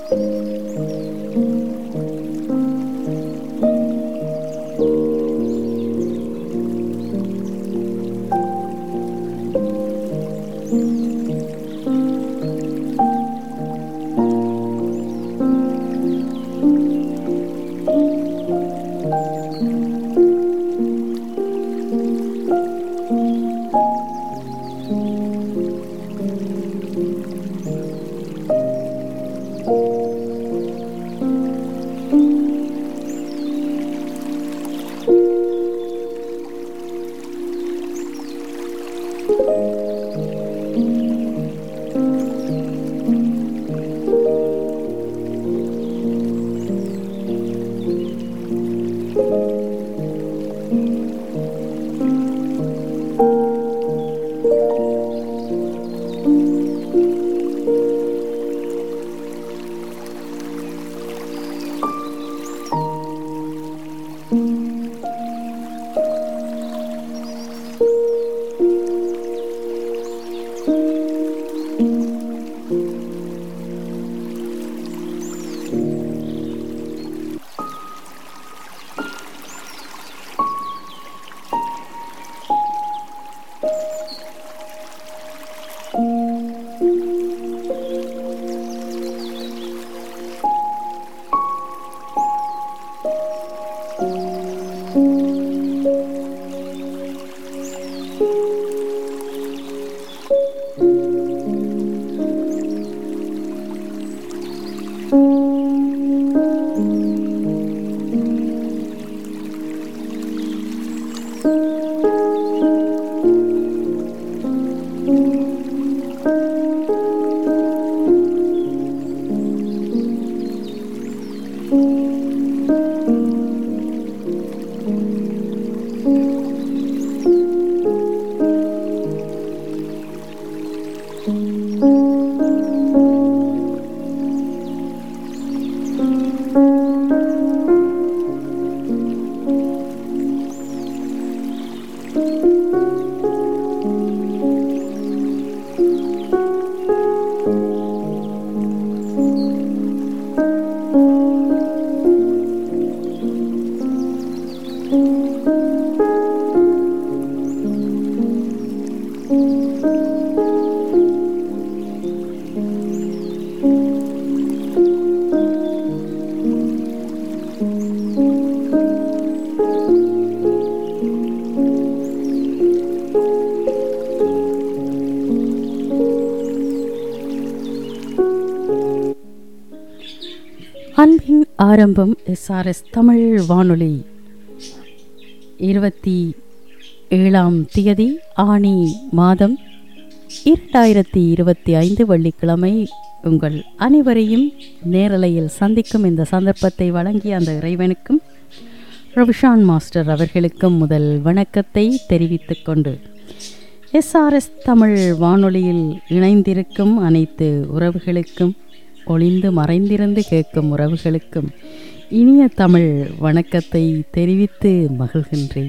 அன்பின் ஆரம்பம் எஸ்ஆர்எஸ் தமிழ் வானொலி இருபத்தி ஏழாம் தேதி ஆணி மாதம் இரண்டாயிரத்தி இருபத்தி ஐந்து வெள்ளிக்கிழமை உங்கள் அனைவரையும் நேரலையில் சந்திக்கும் இந்த சந்தர்ப்பத்தை வழங்கிய அந்த இறைவனுக்கும் ரவிஷான் மாஸ்டர் அவர்களுக்கும் முதல் வணக்கத்தை தெரிவித்துக் கொண்டு எஸ்ஆர்எஸ் தமிழ் வானொலியில் இணைந்திருக்கும் அனைத்து உறவுகளுக்கும் ஒளிந்து மறைந்திருந்து கேட்கும் உறவுகளுக்கும் இனிய தமிழ் வணக்கத்தை தெரிவித்து மகிழ்கின்றேன்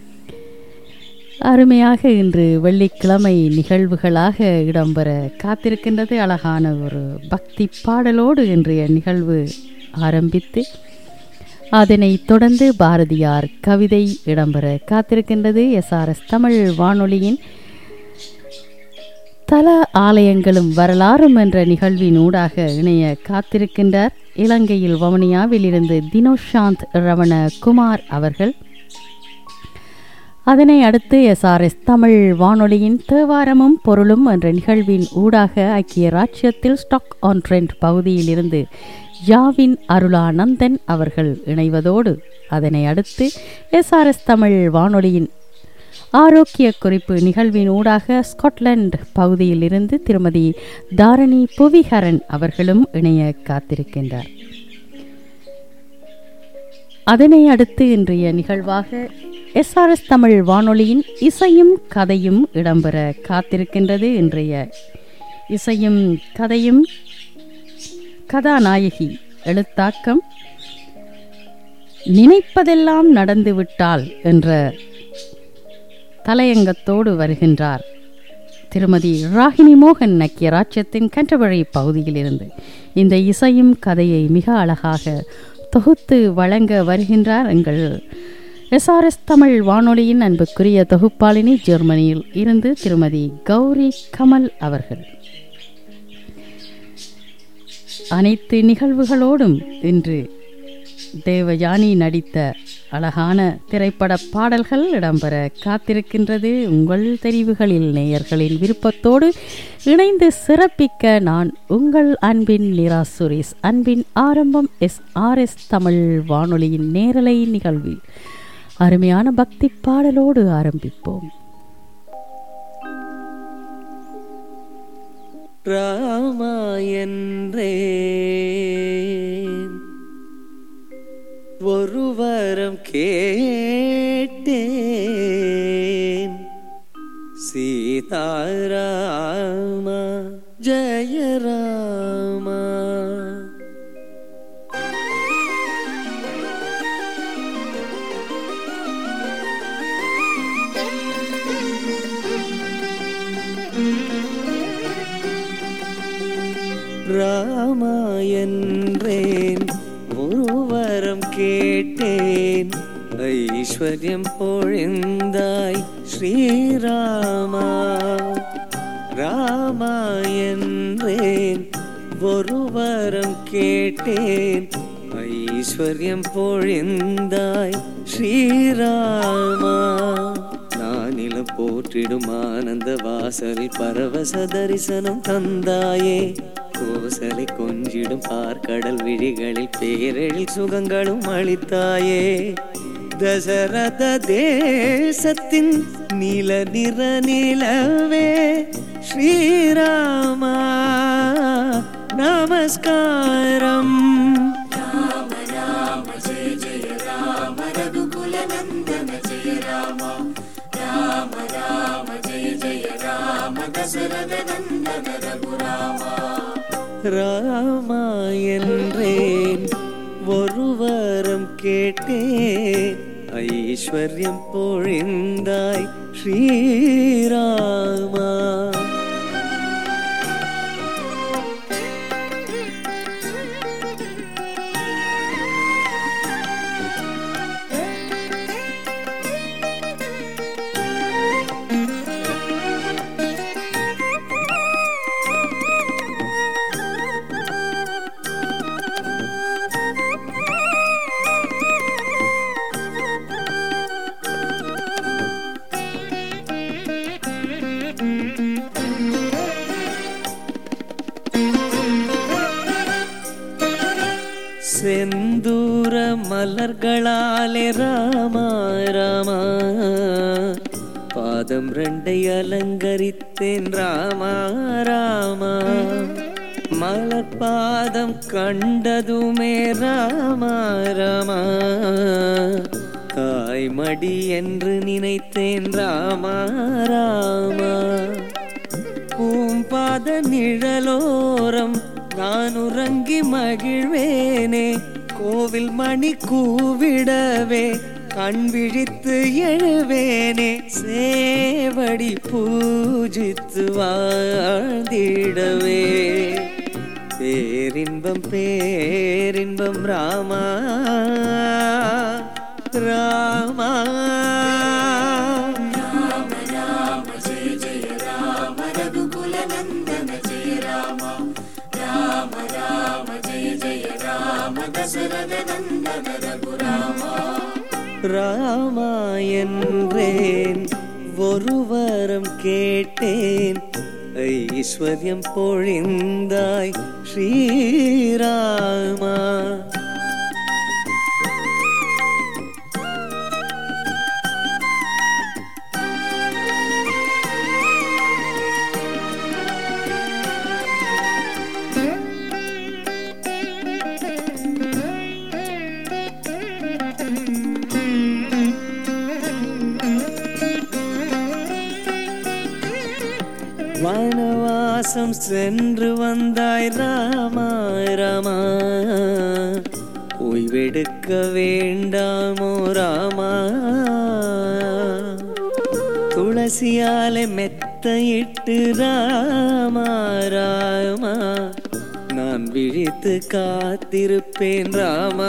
அருமையாக இன்று வெள்ளிக்கிழமை நிகழ்வுகளாக இடம்பெற காத்திருக்கின்றது அழகான ஒரு பக்தி பாடலோடு இன்றைய நிகழ்வு ஆரம்பித்து அதனைத் தொடர்ந்து பாரதியார் கவிதை இடம்பெற காத்திருக்கின்றது எஸ்ஆர்எஸ் தமிழ் வானொலியின் தல ஆலயங்களும் வரலாறும் என்ற நிகழ்வின் ஊடாக இணைய காத்திருக்கின்றார் இலங்கையில் வவுனியாவில் இருந்து தினோஷாந்த் ரவண குமார் அவர்கள் அதனை அடுத்து எஸ்ஆர்எஸ் தமிழ் வானொலியின் தேவாரமும் பொருளும் என்ற நிகழ்வின் ஊடாக ஐக்கிய ராச்சியத்தில் ஸ்டாக் ஆன் ட்ரெண்ட் பகுதியில் இருந்து யாவின் அருளானந்தன் அவர்கள் இணைவதோடு அதனை அடுத்து எஸ்ஆர்எஸ் தமிழ் வானொலியின் ஆரோக்கிய குறிப்பு நிகழ்வின் ஊடாக ஸ்காட்லாந்து பகுதியில் இருந்து திருமதி தாரணி புவிஹரன் அவர்களும் இணைய காத்திருக்கின்றார் அதனை அடுத்து இன்றைய நிகழ்வாக எஸ்ஆர்எஸ் தமிழ் வானொலியின் இசையும் கதையும் இடம்பெற காத்திருக்கின்றது இன்றைய இசையும் கதையும் கதாநாயகி எழுத்தாக்கம் நினைப்பதெல்லாம் நடந்துவிட்டால் என்ற தலையங்கத்தோடு வருகின்றார் திருமதி ராகினி மோகன் நக்கிய ராஜ்யத்தின் கண்டபழி பகுதியிலிருந்து இந்த இசையும் கதையை மிக அழகாக தொகுத்து வழங்க வருகின்றார் எங்கள் எஸ்ஆர்எஸ் தமிழ் வானொலியின் அன்புக்குரிய தொகுப்பாளினி ஜெர்மனியில் இருந்து திருமதி கௌரி கமல் அவர்கள் அனைத்து நிகழ்வுகளோடும் இன்று தேவயானி நடித்த அழகான திரைப்பட பாடல்கள் இடம்பெற காத்திருக்கின்றது உங்கள் தெரிவுகளில் நேயர்களின் விருப்பத்தோடு இணைந்து சிறப்பிக்க நான் உங்கள் அன்பின் நிரா சுரேஷ் அன்பின் ஆரம்பம் எஸ் ஆர் எஸ் தமிழ் வானொலியின் நேரலை நிகழ்வில் அருமையான பக்தி பாடலோடு ஆரம்பிப்போம் ராமா என்றேன் ஒரு வரம் கேட்டேன் சீதாராமா ஜெயராமா ராமா என்றேன் ஒரு வரம் கேட்டேன் ஐஸ்வர்யம் பொழிந்தாய் ஸ்ரீராமா ராமா என்றேன் ஒரு வரம் கேட்டேன் ஐஸ்வர்யம் பொழிந்தாய் ஸ்ரீராமா நானிலம் போற்றிடும் ஆனந்த வாசலில் பரவச தரிசனம் தந்தாயே கோசலை கொஞ்சிடும் பார்க்கடல் விழிகளில் பேரெழில் சுகங்களும் அளித்தாயே தசரத தேசத்தின் நீல நிற நிலவே ஸ்ரீராமா நமஸ்காரம் ராமா என்றேன் ஒரு வரம் கேட்டேன் ஐஸ்வர்யம் பொழிந்தாய் ஸ்ரீராமா செந்தூர மலர்களாலே ராமா ராமா பாதம் ரெண்டை அலங்கரித்தேன் ராமா ராமா மலர் பாதம் கண்டதுமே ராமா ராமா தாய்மடி என்று நினைத்தேன் ராமா ராமா பூம்பாத நிழலோரம் நான் உறங்கி மகிழ்வேனே கோவில் மணி கூவிடவே கண் விழித்து எழுவேனே சேவடி பூஜித்து வாழ்ந்திடவே பேரின்பம் பேரின்பம் ராமா ராமா ராமா என்றேன் ஒரு வரம் கேட்டேன் ஐஸ்வர்யம் பொழிந்தாய் ஸ்ரீராமா வனவாசம் சென்று வந்தாய் ராமா ராமா ஓய்வெடுக்க வேண்டாமோ ராமா துள பசியாலே மெத்தையிட்டு ராமா ராமா நான் விழித்து காத்திருப்பேன் ராமா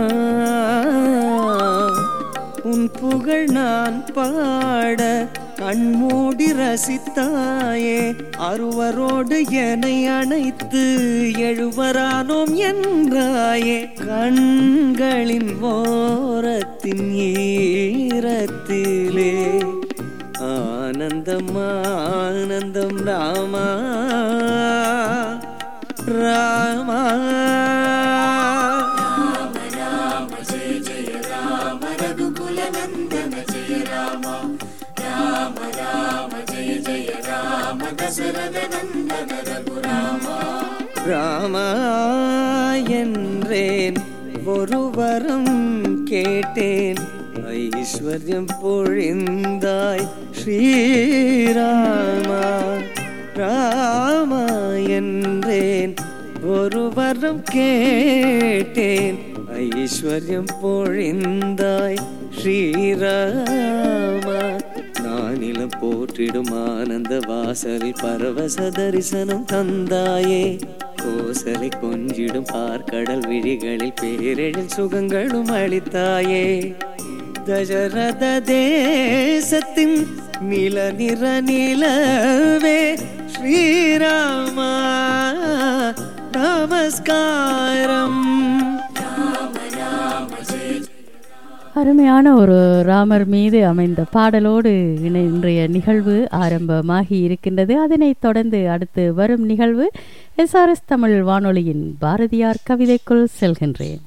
உன் புகழ் நான் பாட கண்மூடி ரசித்தாயே அருவரோடு என்னை அணைத்து எழுவரானோம் என்றாயே கண்களின் ஓரத்தின் ஈரத்திலே ஆனந்தம் ஆனந்தம் ராமா ராமா ராமா என்றேன் ஒரு வரம் கேட்டேன் ஐஸ்வர்யம் பொழிந்தாய் ஸ்ரீராமா ராமா என்றேன் ஒரு வரம் கேட்டேன் ஐஸ்வர்யம் பொழிந்தாய் ஸ்ரீராமா நானிலம் போற்றிடும் ஆனந்த வாசலில் பரவச தரிசனம் தந்தாயே கோசலை கொஞ்சிடும் பார்க்கடல் விழிகளில் பேரெழில் சுகங்களும் அளித்தாயே தசரத தேசத்தின் நில நிற நிலவே ஸ்ரீராமா நமஸ்காரம் அருமையான ஒரு ராமர் மீது அமைந்த பாடலோடு இணை- இன்றைய நிகழ்வு ஆரம்பமாகி இருக்கின்றது அதனைத் தொடர்ந்து அடுத்து வரும் நிகழ்வு எஸ்ஆர்எஸ் தமிழ் வானொலியின் பாரதியார் கவிதைக்குள் செல்கின்றேன்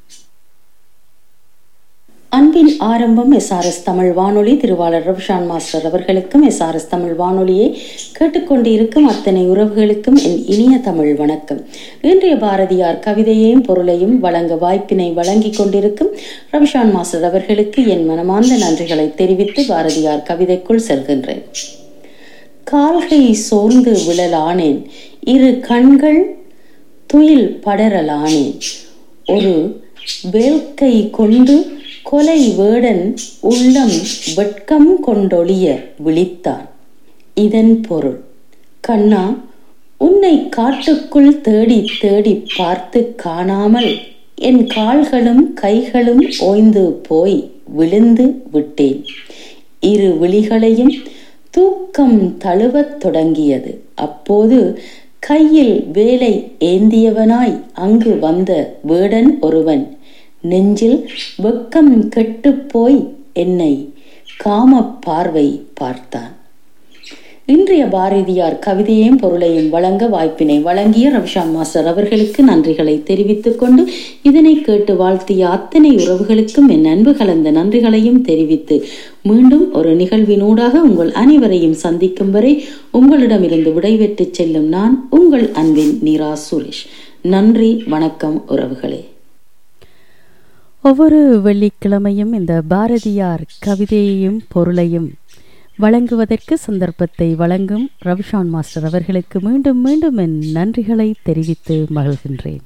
அன்பின் ஆரம்பம் எஸ்ஆர்எஸ் தமிழ் வானொலி திருவாளர் ரவிஷான் மாஸ்டர் அவர்களுக்கும் எஸ்ஆர்எஸ் தமிழ் வானொலியை கேட்டுக்கொண்டிருக்கும் அத்தனை உறவுகளுக்கும் என் இனிய தமிழ் வணக்கம் இன்றைய பாரதியார் கவிதையையும் பொருளையும் வழங்க வாய்ப்பினை வழங்கிக் கொண்டிருக்கும் ரவிஷான் மாஸ்டர் அவர்களுக்கு என் மனமார்ந்த நன்றிகளை தெரிவித்து பாரதியார் கவிதைக்குள் செல்கின்றேன் கால்கை சோர்ந்து விழலானேன் இரு கண்கள் துயில் படரலானேன் ஒரு வேல்கை கொண்டு கொலை வேடன் உள்ளம் வெட்கம் கொண்டொழிய விழித்தான் இதன் பொருள் கண்ணா உன்னை காட்டுக்குள் தேடி தேடி பார்த்து காணாமல் என் கால்களும் கைகளும் ஓய்ந்து போய் விழுந்து விட்டேன் இரு விழிகளையும் தூக்கம் தழுவத் தொடங்கியது அப்போது கையில் வேலை ஏந்தியவனாய் அங்கு வந்த வேடன் ஒருவன் நெஞ்சில் வெக்கம் கெட்டுப் போய் என்னை காமப் பார்வை பார்த்தான் இன்றைய பாரதியார் கவிதையையும் பொருளையும் வழங்க வாய்ப்பினை வழங்கிய ரவிஷான் மாஸ்டர் அவர்களுக்கு நன்றிகளை தெரிவித்துக் கொண்டு இதனை கேட்டு வாழ்த்திய அத்தனை உறவுகளுக்கும் என் அன்பு கலந்த நன்றிகளையும் தெரிவித்து மீண்டும் ஒரு நிகழ்வினூடாக உங்கள் அனைவரையும் சந்திக்கும் வரை உங்களிடமிருந்து விடைபெற்று செல்லும் நான் உங்கள் அன்பின் நீரா சுரேஷ் நன்றி வணக்கம் உறவுகளே ஒவ்வொரு வெள்ளிக்கிழமையும் இந்த பாரதியார் கவிதையையும் பொருளையும் வழங்குவதற்கு சந்தர்ப்பத்தை வழங்கும் ரவிஷான் மாஸ்டர் அவர்களுக்கு மீண்டும் மீண்டும் என் நன்றிகளை தெரிவித்து மகிழ்கின்றேன்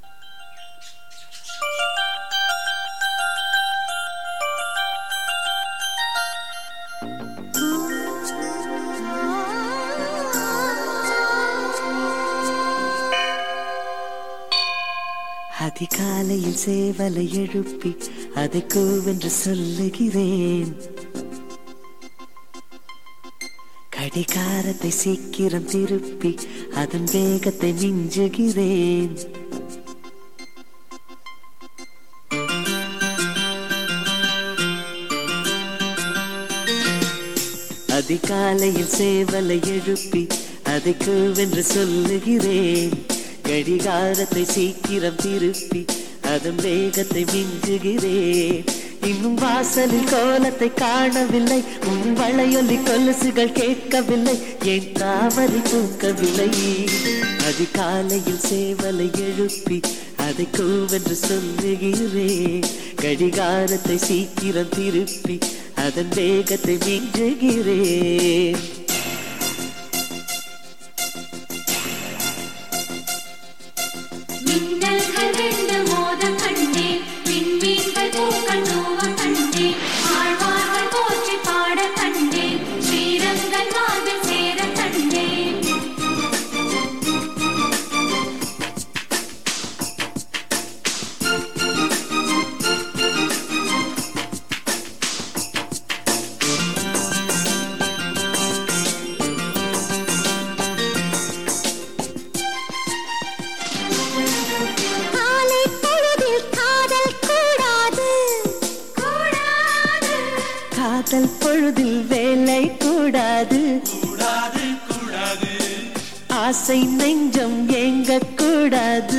அதிகாலையில் சேவலை எழுப்பி அதை கூவென்று சொல்லுகிறேன் கடிகாரத்தை சீக்கிரம் திருப்பி அதன் வேகத்தை மிஞ்சுகிறேன் அதிகாலையில் சேவலை எழுப்பி அதை கூவென்று சொல்லுகிறேன் கடிகாரத்தை சீக்கிரம் திருப்பி அதன் வேகத்தை மிஞ்சுகிறேன் இன்னும் வாசலில் கோலத்தை காணவில்லை உன் வளையொலி கொலுசுகள் கேட்கவில்லை என் தாமரை தூக்கவில்லை அதிகாலையில் சேவலை எழுப்பி அதை கூவென்று சொல்லுகிறேன் கடிகாரத்தை சீக்கிரம் திருப்பி அதன் வேகத்தை மிஞ்சுகிறேன் மின்னல்கள் ரெண்டு மோத கண்டேன் விண்மீன்கள் பூக்கள் தூவ கண்டேன் ஆழ்வார்கள் போற்றி பாட கண்டேன் ஸ்ரீரங்கன் வாசல் பொழுதில் வேலை கூடாது ஆசை நெஞ்சம் ஏங்க கூடாது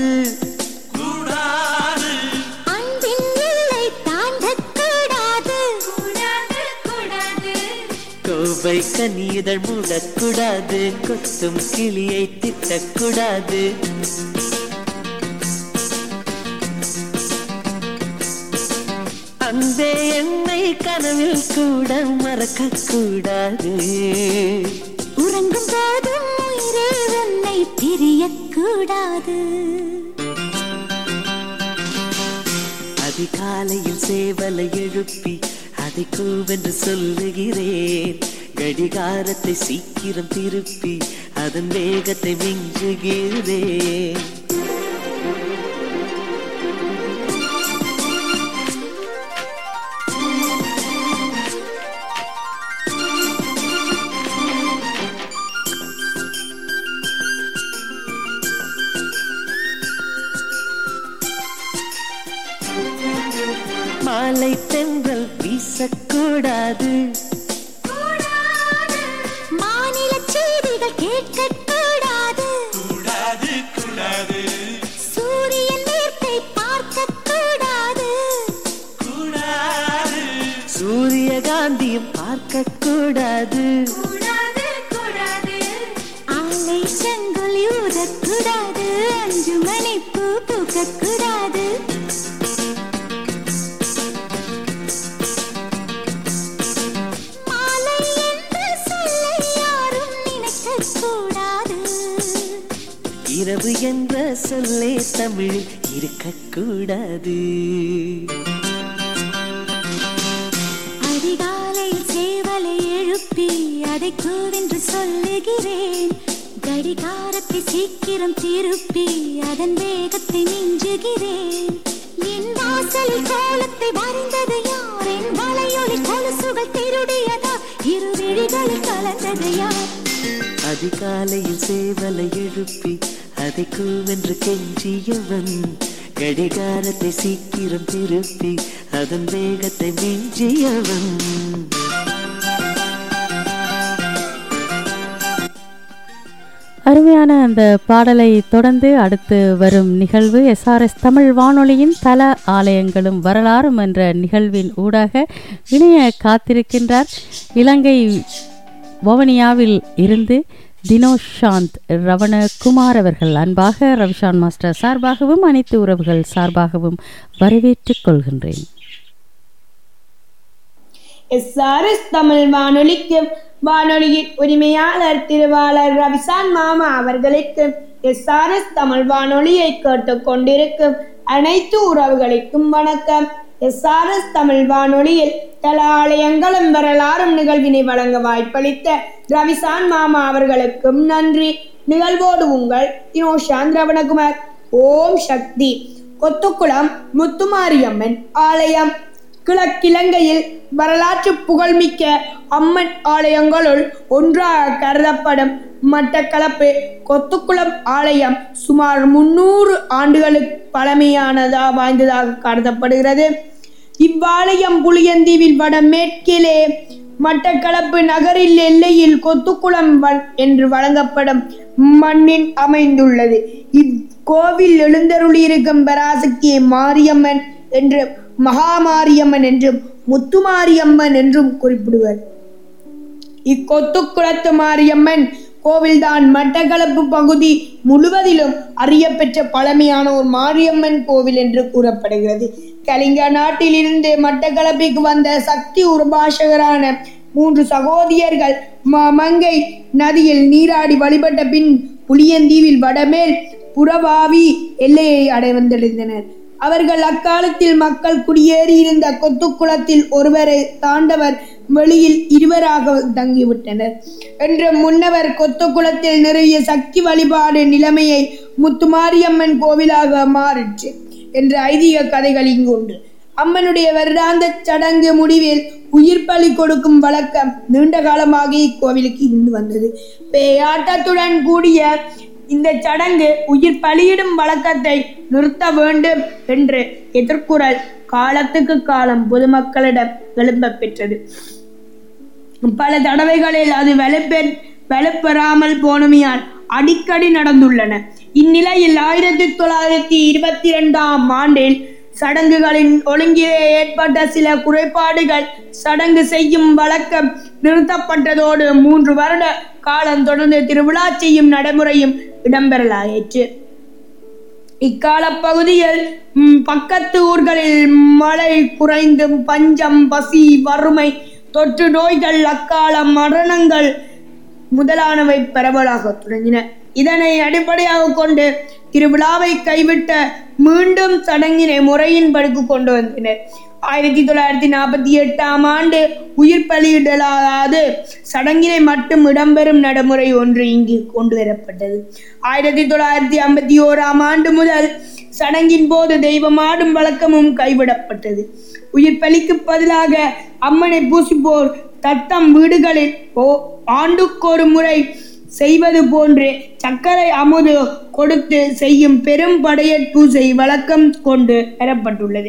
அன்பின் எல்லை தாண்டக்கூடாது கூடாது கூடாது கோவை கனியுதழ் மூடக்கூடாது கொத்தும் கிளியை திட்டக்கூடாது அன்பே என்னை கனவில் கூட மறக்க கூடாது உறங்கும் போதும் உயிரே உன்னை பிரியக்கூடாது அதிகாலையில் சேவலை எழுப்பி அதை கூவென்று சொல்லுகிறேன் கடிகாரத்தை சீக்கிரம் திருப்பி அதன் வேகத்தை மிஞ்சுகிறேன் மாலை தென்றல் வீசக்கூடாது மாநில செய்திகள் கேட்கக்கூடாது சூரியன் நேர்த்தை பார்க்கக்கூடாது சூரியகாந்தியும் பார்க்கக்கூடாது ஆலை செங்கொலி ஊதக்கூடாது அஞ்சு மணி பூ பூக்கக்கூடாது மாலை என்ற சொல்லை யாரும் நினைக்கக்கூடாது இரவு என்ற சொல்லே தமிழில் இருக்கக்கூடாது அதிகாலை சேவலை எழுப்பி அதை கூவென்று சொல்லுகிறேன் கடிகாரத்தை சீக்கிரம் திருப்பி அதன் வேகத்தை மிஞ்சுகிறேன் என் வாசலில் கோலத்தை வரைந்தது யார் என் வலையொலி கொலுசுகள் திருடியதா இரு விழிகளில் கலந்தது யார் அதிகாலையில் சேவலை எழுப்பி அதை கூவென்று கெஞ்சியவன் கடிகாரத்தை சீக்கிரம் திருப்பி அதன் வேகத்தை மிஞ்சியவன் அருமையான அந்த பாடலை தொடர்ந்து அடுத்து வரும் நிகழ்வு எஸ்ஆர்எஸ் தமிழ் வானொலியின் பல ஆலயங்களும் வரலாறும் என்ற நிகழ்வின் ஊடாக இணைய காத்திருக்கின்றார் இலங்கை வவுனியாவில் இருந்து தினோஷ் சாந்த் ரவணகுமார் அவர்கள் அன்பாக ரவிஷான் மாஸ்டர் சார்பாகவும் அனைத்து உறவுகள் சார்பாகவும் வரவேற்றுக் கொள்கின்றேன் எஸ்ஆர்எஸ் தமிழ் வானொலிக்கு வானொலியின் உரிமையாளர் திருவாளர் ரவிசான் மாமா அவர்களுக்கு எஸ்ஆர்எஸ் தமிழ் வானொலியை கேட்டுக் கொண்டிருக்கும் அனைத்து உறவுகளுக்கும் வணக்கம் எஸ்ஆர்எஸ் தமிழ் வானொலியில் தல ஆலயங்களும் வரலாறும் நிகழ்வினை வழங்க வாய்ப்பளித்த ரவிசான் மாமா அவர்களுக்கும் நன்றி நிகழ்வோடு உங்கள் தினோஷாந்த் ரவணகுமார் ஓம் சக்தி கொத்துக்குளம் முத்துமாரியம்மன் ஆலயம் கிழக்கிலங்கையில் வரலாற்று புகழ்மிக்க அம்மன் ஆலயங்களுள் ஒன்றாக கருதப்படும் மட்டக்களப்பு கொத்துக்குளம் ஆலயம் சுமார் முன்னூறு ஆண்டுகளுக்கு பழமையானதா வாய்ந்ததாக கருதப்படுகிறது இவ்வாலயம் புளியந்தீவில் வடமேற்கிலே மட்டக்களப்பு நகரில் எல்லையில் கொத்துக்குளம் வ- என்று வழங்கப்படும் மண்ணின் அமைந்துள்ளது இக்கோவில் எழுந்தருளியிருக்கும் பராசக்தியை மாரியம்மன் என்றும் மகாமாரியம்மன் என்றும் முத்துமாரியம்மன் என்றும் குறிப்பிடுவர் இக்கொத்துக்குளத்து மாரியம்மன் கோவில்தான் மட்டக்களப்பு பகுதி முழுவதிலும் அறியப்பெற்ற பழமையான ஒரு மாரியம்மன் கோவில் என்று கூறப்படுகிறது கலிங்க நாட்டிலிருந்து மட்டக்களப்பிற்கு வந்த சக்தி உருபாசகரான மூன்று சகோதரியர்கள் ம- மங்கை நதியில் நீராடி வழிபட்ட பின் புளியந்தீவில் வடமேல் புறவாவி எல்லையை அடைவந்தடைந்தனர் அவர்கள் அக்காலத்தில் மக்கள் குடியேறியிருந்த கொத்துக்குளத்தில் ஒருவரை தாண்டவர் வெளியில் இருவராக தங்கிவிட்டனர் என்று முன்னவர் கொத்துக்குளத்தில் நிறுவிய சக்தி வழிபாடு நிலைமையை முத்துமாரியம்மன் கோவிலாக மாறிற்று என்ற ஐதீக கதைகள் இங்கு உண்டு அம்மனுடைய வருடாந்த சடங்கு முடிவில் உயிர் பலி கொடுக்கும் வழக்கம் நீண்ட காலமாக இக்கோவிலுக்கு இருந்து வந்தது பேயாட்டத்துடன் கூடிய இந்த சடங்கு உயிர் பலியிடும் வழக்கத்தை நிறுத்த வேண்டும் என்று எதிர்குரல் காலத்துக்கு காலம் பொதுமக்களிடம் எழும்பப் பெற்றது பல தடவைகளில் அது வலுப்பெ வலுப்பெறாமல் போனமையால் அடிக்கடி நடந்துள்ளன இந்நிலையில் ஆயிரத்தி தொள்ளாயிரத்தி இருபத்தி இரண்டாம் ஆண்டில் சடங்குகளின் ஒழுங்கிலே ஏற்பட்ட சில குறைபாடுகள் சடங்கு செய்யும் வழக்கம் நிறுத்தப்பட்டதோடு மூன்று வருட காலம் தொடர்ந்து திருவிழா செய்யும் நடைமுறையும் இடம்பெறலாயிற்று இக்கால பகுதியில் ம், பக்கத்து ஊர்களில் மழை குறைந்தும் பஞ்சம் பசி வறுமை தொற்று நோய்கள் அக்கால மரணங்கள் முதலானவை பரவலாக தொடங்கின இதனை அடிப்படையாக கொண்டு திருவிழாவை கைவிட்ட மீண்டும் சடங்கினை முறையின்படிக்கு கொண்டு வந்தனர் ஆயிரத்தி தொள்ளாயிரத்தி நாற்பத்தி எட்டாம் ஆண்டு உயிர் பலியிடலாது சடங்கினை மட்டும் இடம்பெறும் நடைமுறை ஒன்று இங்கு கொண்டு வரப்பட்டது ஆயிரத்தி தொள்ளாயிரத்தி ஐம்பத்தி ஓராம் ஆண்டு முதல் சடங்கின் போது தெய்வமாடும் வழக்கமும் கைவிடப்பட்டது உயிர் பலிக்கு பதிலாக அம்மனை பூசிப்போர் தத்தம் வீடுகளில் ஓ ஆண்டுக்கொரு முறை செய்வது போன்று சர்க்கரை அமுது கொடுத்து செய்யும் பெரும் படையற் பூசை வழக்கம் கொண்டு பெறப்பட்டுள்ளது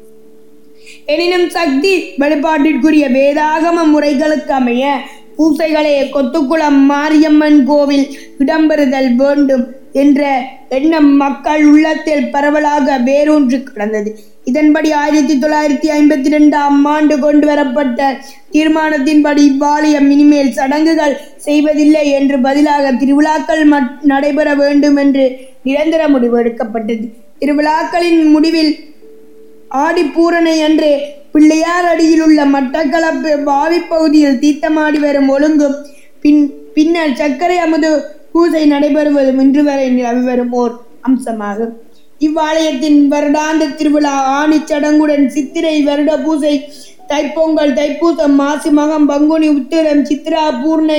எனினும் சக்தி வெளிப்பாட்டிற்குரிய வேதாகம முறைகளுக்கு அமைய பூசைகளே கொத்துக்குளம் மாரியம்மன் கோவில் இடம்பெறுதல் வேண்டும் என்ற எண்ணம் மக்கள் உள்ளத்தில் பரவலாக வேரூன்றி கிடந்தது இதன்படி ஆயிரத்தி தொள்ளாயிரத்தி ஐம்பத்தி ரெண்டாம் ஆண்டு கொண்டு வரப்பட்ட தீர்மானத்தின்படி இவ்வாலயம் இனிமேல் சடங்குகள் செய்வதில்லை என்று பதிலாக திருவிழாக்கள் மட்- நடைபெற வேண்டும் என்று நிரந்தர முடிவு எடுக்கப்பட்டது திருவிழாக்களின் முடிவில் ஆடி பூரணை அன்று பிள்ளையார் அடியில் உள்ள மட்டக்களப்பு பாவி பகுதியில் தீர்த்தமாடி வரும் ஒழுங்கும் பின் பின்னர் சர்க்கரை அமுது பூஜை நடைபெறுவதும் இன்று வரை நிலவி வரும் ஓர் அம்சமாகும் இவ்வாலயத்தின் வருடாந்த திருவிழா ஆணி சடங்குடன் சித்திரை வருட பூஜை தைப்பொங்கல் தைப்பூசம் மாசி மகம் பங்குனி உத்திரம் சித்ரா பூர்ணை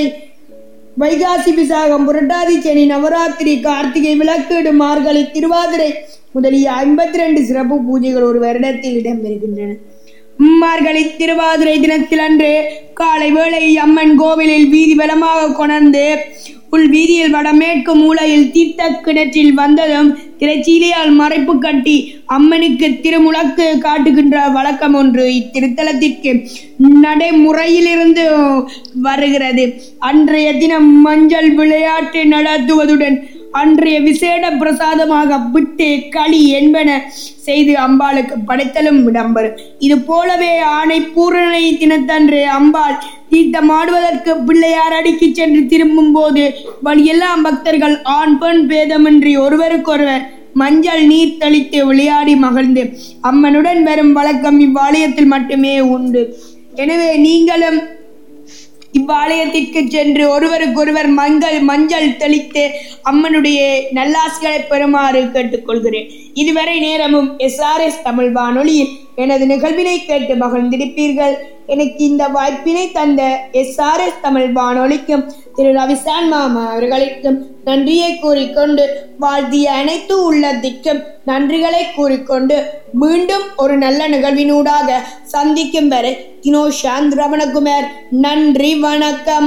வைகாசி விசாகம் புரட்டாதி சனி நவராத்திரி கார்த்திகை விளக்கீடு மார்கழி திருவாதிரை முதலிய ஐம்பத்தி ரெண்டு சிறப்பு பூஜைகள் ஒரு வருடத்தில் இடம்பெறுகின்றன மார்கழி திருவாதிரை தினத்தில் அன்று காலை வேளை அம்மன் கோவிலில் வீதி வலமாக கொணர்ந்து உள் வீதியில் வடமேற்கு மூலையில் தீர்த்த கிணற்றில் வந்ததும் திரைச்சீலையால் மறைப்பு கட்டி அம்மனுக்கு திருமுழக்கு காட்டுகின்ற வழக்கம் ஒன்று இத்திருத்தலத்திற்கு நடைமுறையிலிருந்து வருகிறது அன்றைய தினம் மஞ்சள் விளையாட்டு நடத்துவதுடன் அன்றைய விசேட பிரசாதமாக விட்டு களி என்பன செய்து அம்பாளுக்கு படைத்தலும் இடம்பெறும் இது போலவே ஆணை பூரணை தினத்தன்று அம்பாள் தீர்த்தமாடுவதற்கு பிள்ளையார் அடிக்கு சென்று திரும்பும் போது வழியெல்லாம் பக்தர்கள் ஆண் பெண் பேதமின்றி ஒருவருக்கொருவர் மஞ்சள் நீர் தெளித்து விளையாடி மகிழ்ந்து அம்மனுடன் வரும் வழக்கம் இவ்வாலயத்தில் மட்டுமே உண்டு எனவே நீங்களும் இவ்வாலயத்திற்கு சென்று ஒருவருக்கொருவர் மங்கள் மஞ்சள் தெளித்து அம்மனுடைய நல்லாசிகளை பெறுமாறு கேட்டுக்கொள்கிறேன் இதுவரை நேரமும் எஸ்ஆர்எஸ் தமிழ் வானொலியில் எனது நிகழ்வினை கேட்டு மகிழ்ந்திருப்பீர்கள் எனக்கு இந்த வாய்ப்பினை தந்த எஸ்ஆர்எஸ் தமிழ் வானொலிக்கும் திரு ரவிசான் மாமா அவர்களுக்கும் நன்றியை கூறிக்கொண்டு வாழ்த்திய அனைத்து உள்ளத்திற்கும் நன்றிகளை கூறிக்கொண்டு மீண்டும் ஒரு நல்ல நிகழ்வினூடாக சந்திக்கும் வரை தினோஷாந்த் ரமணகுமார் நன்றி வணக்கம்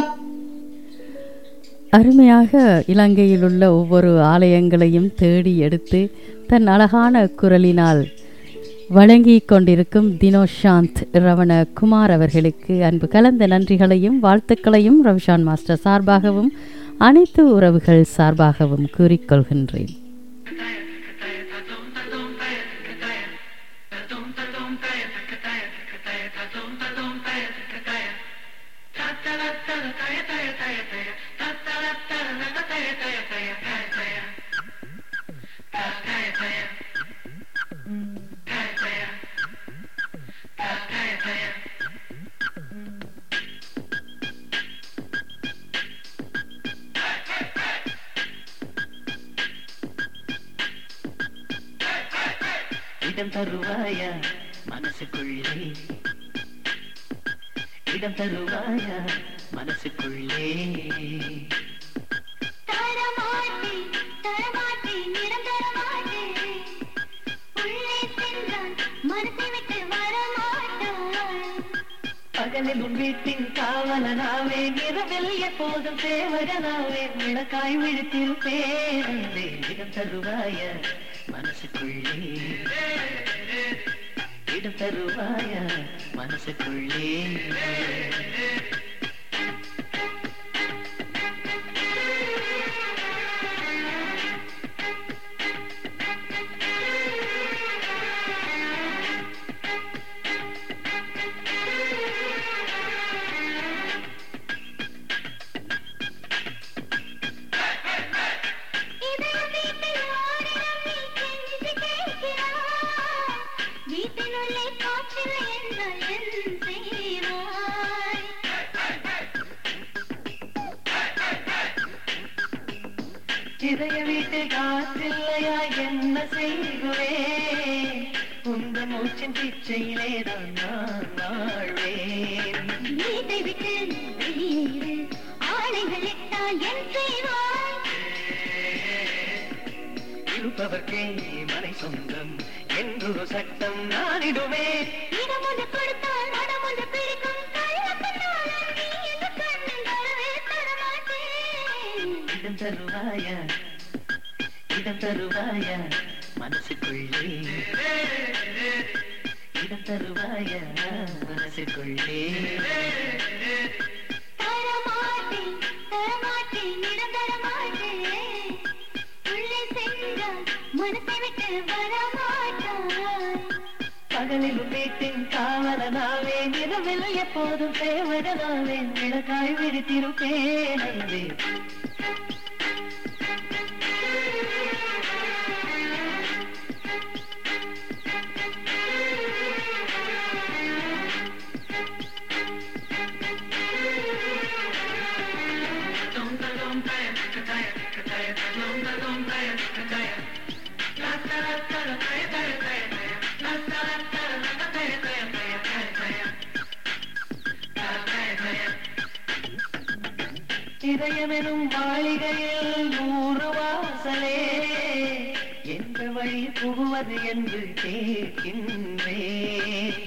அருமையாக இலங்கையில் உள்ள ஒவ்வொரு ஆலயங்களையும் தேடி எடுத்து தன் அழகான குரலினால் வழங்கிக் கொண்டிருக்கும் தினோஷாந்த் ரவண குமார் அவர்களுக்கு அன்பு கலந்த நன்றிகளையும் வாழ்த்துக்களையும் ரவிஷான் மாஸ்டர் சார்பாகவும் அனைத்து உறவுகள் சார்பாகவும் கூறிக்கொள்கின்றேன் இடம் தருவாயா மனசுக்குள்ளே இடம் தருவாயா மனசுக்குள்ளே தரமாட்டேன் தரமாட்டேன் இடம் தரமாட்டேன் உள்ளே சென்றான் மனசை விட்டு வரமாட்டான் பகலில் உன் வீட்டின் காவலனாவே இரவில் எப்போதும் சேவகனாவே விளக்காய் விழித்திருப்பேன் இடம் தருவாய மனசுக்குள்ளே இடம் தருவாய மனசுக்குள்ளே உள்ளே காற்றில்லை என்றால் என் செய்வாய் இதய வீட்டில் காற்றில்லையா என்ன செய்குவேன் உந்த மூச்சின் பிச்சையிலே தான் நான் வாழ்வேன் வீட்டை விட்டு வெளியேறு ஆணைகள் இட்டால் என் செய்வாய் இருப்பவர்க்கே மனை சொந்தம் என்றொரு சட்டம் நானிடுவேன் இடம் ஒன்று கொடுத்தால் மனம் ஒன்று பிடிக்கும் கள்ளத்தினால் நீ இந்த கண்ணில் வரவே தரமாட்டேன் இடம் தருவாயா இடம் தருவாயா மனசுக்குள்ளே இடம் தருவாயா மனசுக்குள்ளே தரமாட்டேன் தரமாட்டேன் இடம் தரமாட்டேன் உள்ளே சென்றால் மனசை விட்டு வரமாட்டாய் பகலில் வீட்டின் காவலனாவே இரவில் எப்போதும் சேவகனாவே விளக்காய் விடுத்திருப்பேன் அன்பே. இதயமெனும் மாளிகையில் நூறு வாசலே எந்த வழி புகுவது என்று கேட்கின்றேன்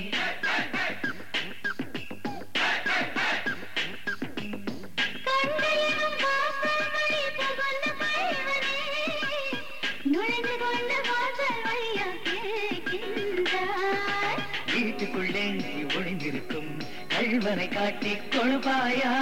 கண்களிலும் வாசல் வழி புகுந்த பைவனே, நுழைந்து கொண்ட வாசல் வழியா கேட்கின்றாய். வீட்டுக்குள்ளே ஒளிந்திருக்கும் கள்வனை காட்டிக் கொழுப்பாயா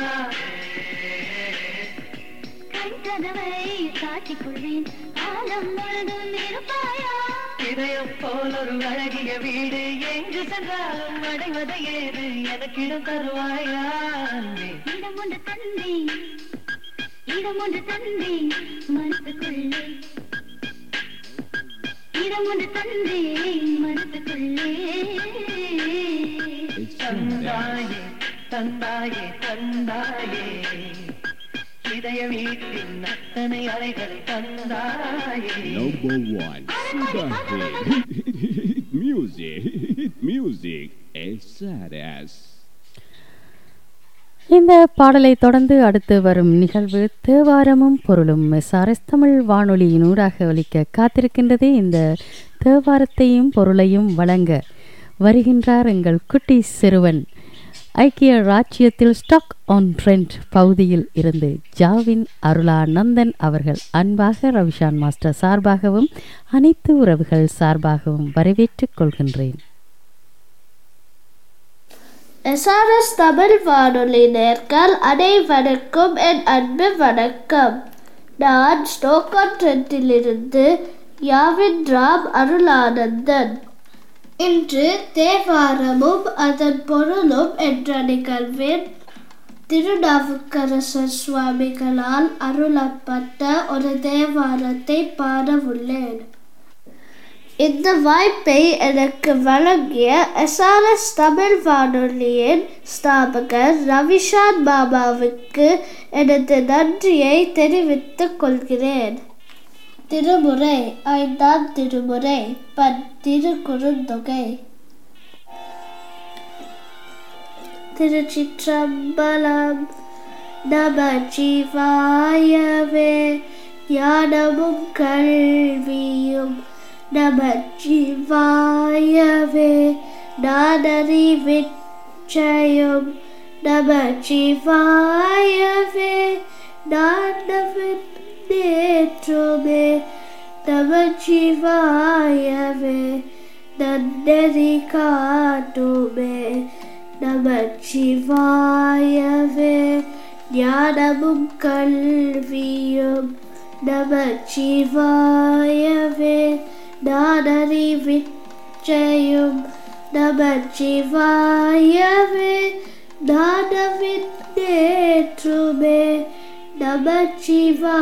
கண் கதவை சாற்றிக் கொள்வேன் காலம் முழுதும் இருப்பாயா இதயம் போல் ஒரு அழகிய வீடு எங்கு சென்றாலும் அடைவது ஏது எனக்கிடம் தருவாயா அன்பே? இடம் ஒன்று தந்தேன் இடம் ஒன்று தந்தேன் மனசுக்குள்ளே இடம் ஒன்று தந்தேன் மனசுக்குள்ளே தந்தாயே தந்தாயே தந்தாயே இதய வீட்டின் அத்தனை அறைகளை தந்தாயே Number one, super hit, hit music, hit music, SRS. இந்த பாடலை தொடர்ந்து அடுத்து வரும் நிகழ்வு தேவாரமும் பொருளும் எஸ்ஆர்எஸ் தமிழ் வானொலியினூடாக ஒலிக்க காத்திருக்கின்றது இந்த தேவாரத்தையும் பொருளையும் வழங்க வருகின்றார் எங்கள் குட்டி சிறுவன் ஐக்கிய ராச்சியத்தில் ஸ்டாக் ஆன் ட்ரெண்ட் பகுதியில் இருந்து ஜாவின் அருளானந்தன் அவர்கள் அன்பாக ரவிஷான் மாஸ்டர் சார்பாகவும் அனைத்து உறவுகள் சார்பாகவும் வரவேற்றுக் கொள்கின்றேன் எஸ்ஆர்எஸ் தமிழ் வானொலி நேர்கள் அனைவருக்கும் என் அன்பு வணக்கம் நான் ஸ்டோக்கன் ட்ரெண்டிலிருந்து யாவின் ராம் அருளானந்தன் இன்று தேவாரமும் அதன் பொருளும் என்ற நிகழ்வின் திருநாவுக்கரசர் சுவாமிகளால் அருளப்பட்ட ஒரு தேவாரத்தை பாடவுள்ளேன் இந்த வாய்ப்பை எனக்கு வழங்கிய எஸ்ஆர்எஸ் தமிழ் வானொலியின் ஸ்தாபகர் ரவிஷான் பாபாவுக்கு எனது நன்றியை தெரிவித்துக் கொள்கிறேன் திருமுறை ஐந்தாம் திருமுறை பன் திருக்குறுந்தொகை திருச்சிற்றம்பலம் நம ஜீவாயவே ஞானமும் கல்வியும் நம ஜீவாயவே நானறிவிச்சயம் நம ஜீவாயவே நானவின் நேற்றுமே நம ஜீவாயவே நன்னெறி காட்டுமே நம ஜீவாயவே ஞானமும் கல்வியும் நம ஜீவாயவே நானறிவிச்சையும் நம ஜீவாயவே நானவின் நேற்றுமே நம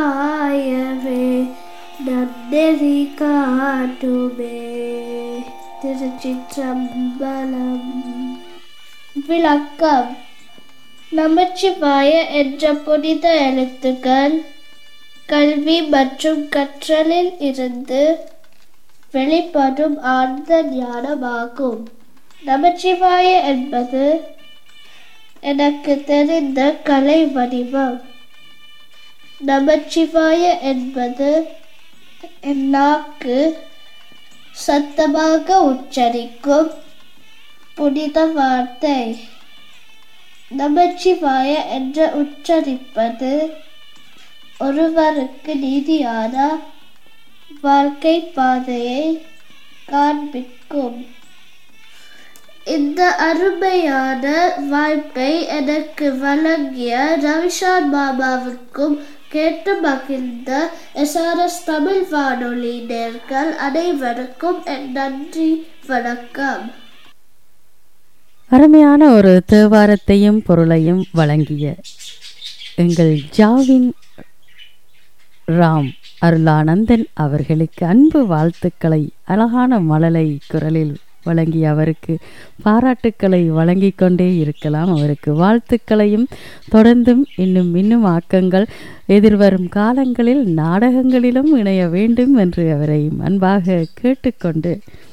ஜீவாயவே நன்னெறி காட்டுமே திருச்சிற்றம்பலம் விளக்கம் நமச்சிவாய என்ற புனித எழுத்துக்கள் கல்வி மற்றும் கற்றலில் இருந்து வெளிப்படும் ஆழ்ந்த ஞானமாகும் நமச்சிவாய என்பது எனக்கு தெரிந்த கலை வடிவம் நமச்சிவாய என்பது என் நாக்கு சத்தமாக உச்சரிக்கும் புனித வார்த்தை நமச்சிவாய என்று உச்சரிப்பது ஒருவருக்கு நீதியான வாழ்க்கை பாதையை காண்பிக்கும் இந்த அருமையான வாய்ப்பை எனக்கு வழங்கிய ரவிஷான் மாமாவுக்கும் கேட்டு மகிழ்ந்த எஸ்ஆர்எஸ் தமிழ் வானொலி நேர்கள் அனைவருக்கும் என் நன்றி வணக்கம் அருமையான ஒரு தேவாரத்தையும் பொருளையும் வழங்கிய எங்கள் ஜாவின் ராம் அருளானந்தன் அவர்களுக்கு அன்பு வாழ்த்துக்களை அழகான மழலை குரலில் வழங்கிய அவருக்கு பாராட்டுக்களை வழங்கிக் கொண்டே இருக்கலாம் அவருக்கு வாழ்த்துக்களையும் தொடர்ந்தும் இன்னும் இன்னும் ஆக்கங்கள் எதிர்வரும் காலங்களில் நாடகங்களிலும் இணைய வேண்டும் என்று அவரை அன்பாக கேட்டுக்கொண்டு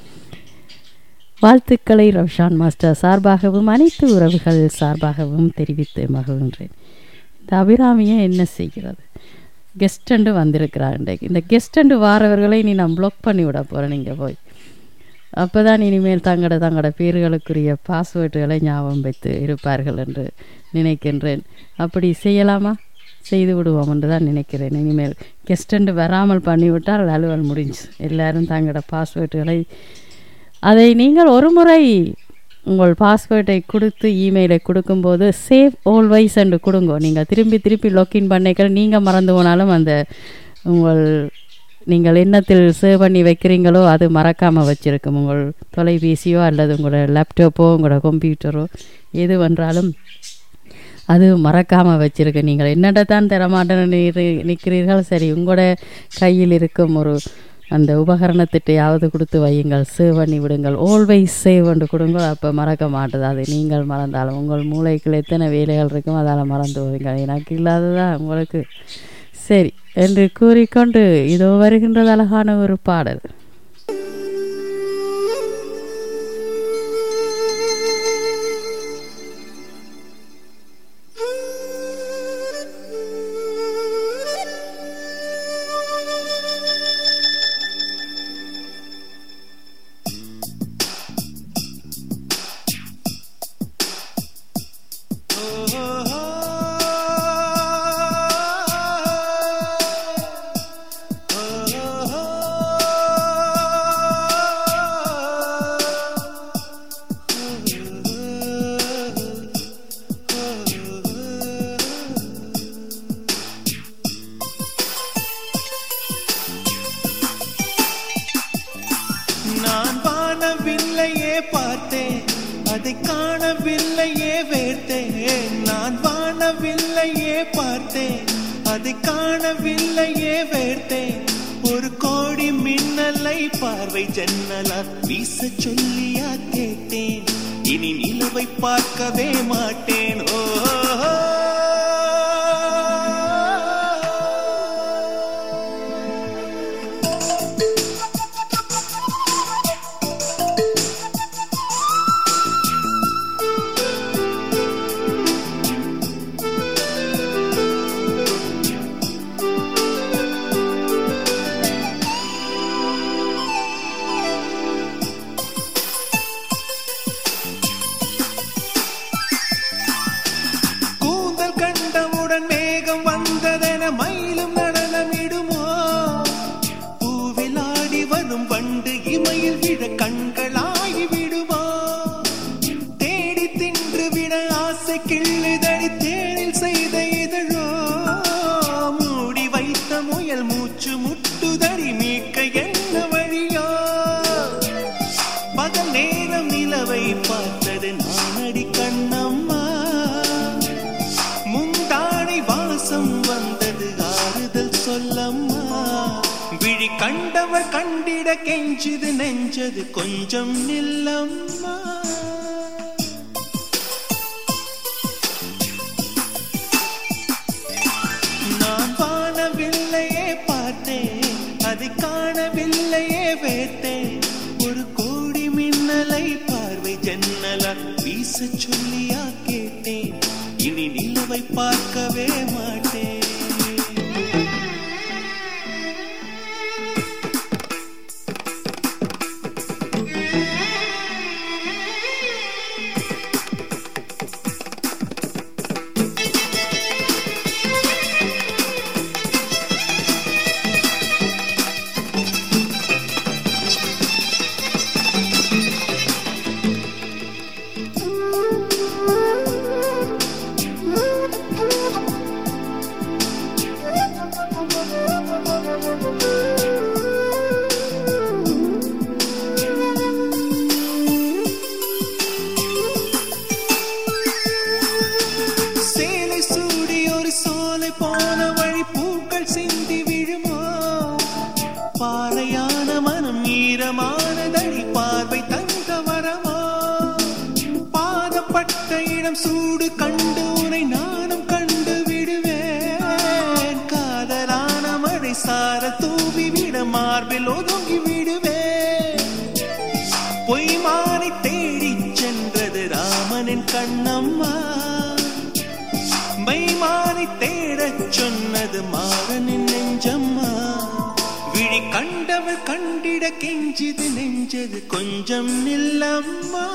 வாழ்த்துக்களை ரவ்ஷான் மாஸ்டர் சார்பாகவும் அனைத்து உறவுகள் சார்பாகவும் தெரிவித்து மகிழ்கின்றேன் இந்த அபிராமியை என்ன செய்கிறது கெஸ்டண்டு வந்திருக்கிறார் இன்றைக்கு இந்த கெஸ்டண்டு வாரவர்களை நீ நான் ப்ளாக் பண்ணி விட போகிறேன் நீங்கள் போய் அப்போ தான் இனிமேல் தங்களோட தங்களோட பேர்களுக்குரிய பாஸ்வேர்டுகளை ஞாபகம் வைத்து இருப்பார்கள் என்று நினைக்கின்றேன் அப்படி செய்யலாமா செய்து விடுவோம் என்று தான் நினைக்கிறேன் இனிமேல் கெஸ்டண்டு வராமல் பண்ணிவிட்டால் அலுவல் முடிஞ்சு எல்லாரும் தங்களோட பாஸ்வேர்டுகளை அதை நீங்கள் ஒரு முறை உங்கள் பாஸ்வேர்டை கொடுத்து இமெயிலை கொடுக்கும்போது சேவ் ஆல்வைஸ் என்று கொடுங்க நீங்கள் திரும்பி திருப்பி லாக்இன் பண்ணிக்கள் நீங்கள் மறந்து போனாலும் அந்த உங்கள் நீங்கள் எண்ணத்தில் சேவ் பண்ணி வைக்கிறீங்களோ அது மறக்காமல் வச்சுருக்கும் உங்கள் தொலைபேசியோ அல்லது உங்களோட லேப்டாப்போ உங்களோட கம்ப்யூட்டரோ எது வென்றாலும் அது மறக்காமல் வச்சிருக்கு நீங்கள் என்னட்ட தான் தரமாட்டேன்னு நிற்கிறீர்கள் சரி உங்களோட கையில் இருக்கும் ஒரு அந்த உபகரணத்திட்டையாவது கொடுத்து வையுங்கள் சேவ் பண்ணி விடுங்கள் ஆல்வைஸ் சேவ் பண்ணி கொடுங்க அப்போ மறக்க மாட்டுது அது நீங்கள் மறந்தாலும் உங்கள் மூளைக்குள்ள எத்தனை வேலைகள் இருக்கும் அதால் மறந்து போவீங்க எனக்கு இல்லாததா உங்களுக்கு சரி என்று கூறிக்கொண்டு இதோ வருகின்றது அழகான ஒரு பாடல் நான் வானவில்லையே பார்த்தேன் அதை காணவில்லையே வேர்த்தேன் நான் வானவில்லையே பார்த்தேன் அதை காணவில்லையே வேர்த்தேன் ஒரு கோடி மின்னலை பார்வை ஜன்னலா வீச சொல்லியா கேட்டேன் இனி நிலவை பார்க்கவே மாட்டேன் ஓ கூந்தல் கண்டவுடன் மேகம் வந்ததென மயிலும் நடனமிடுமோ பூவில் ஆடி வரும் வண்டு இமையில் விழ கண்களாகி விடுமோ தேடி தின்று விட ஆசை கிள்ளுதடி தேனில் செய்த இதழோ மூடி வைத்த முயல் மூச்சு முட்டுதடி மீட்க என்ன வழியோ பகல் நேரம் நிலவை பார்த்தது நானடி கண்ணம்மா முந்தானை வாசம் வந்தது ஆறுதல் சொல்லம்மா விழி கண்டவர் கண்டிட கெஞ்சுது நெஞ்சது கொஞ்சம் நில்லம்மா நான் வானவில்லையே பார்த்தேன் அதை காணவில்லையே வேத்தேன் ஒரு கோடி மின்னலை பார்வை ஜன்னலா வீச சொல்லியா கேட்டேன் இனி நிலவை பார்க்கவே மாட்டேன் சேலை சூடி ஒரு சோலை போன வழி பூக்கள் சிந்தி விழுமா பாறையான மனம் ஈரமானதடி பார்வை தங்க வரமா பாதப்பட்ட இடம் சூடு கண்டு உனை நானும் கண்டு விடுவேன் காதலான மழை சார தூவி விட மார்பில் ஒதுங்கி விடுவேன் பொய்மானை தேடிச் சென்றது ராமனின் கண்ணம்மா மைமானை தேடச் சொன்னது மாறனின் நெஞ்சம்மா விழி கண்டவள் கண்டிட கெஞ்சிது நெஞ்சது கொஞ்சம் நில்லம்மா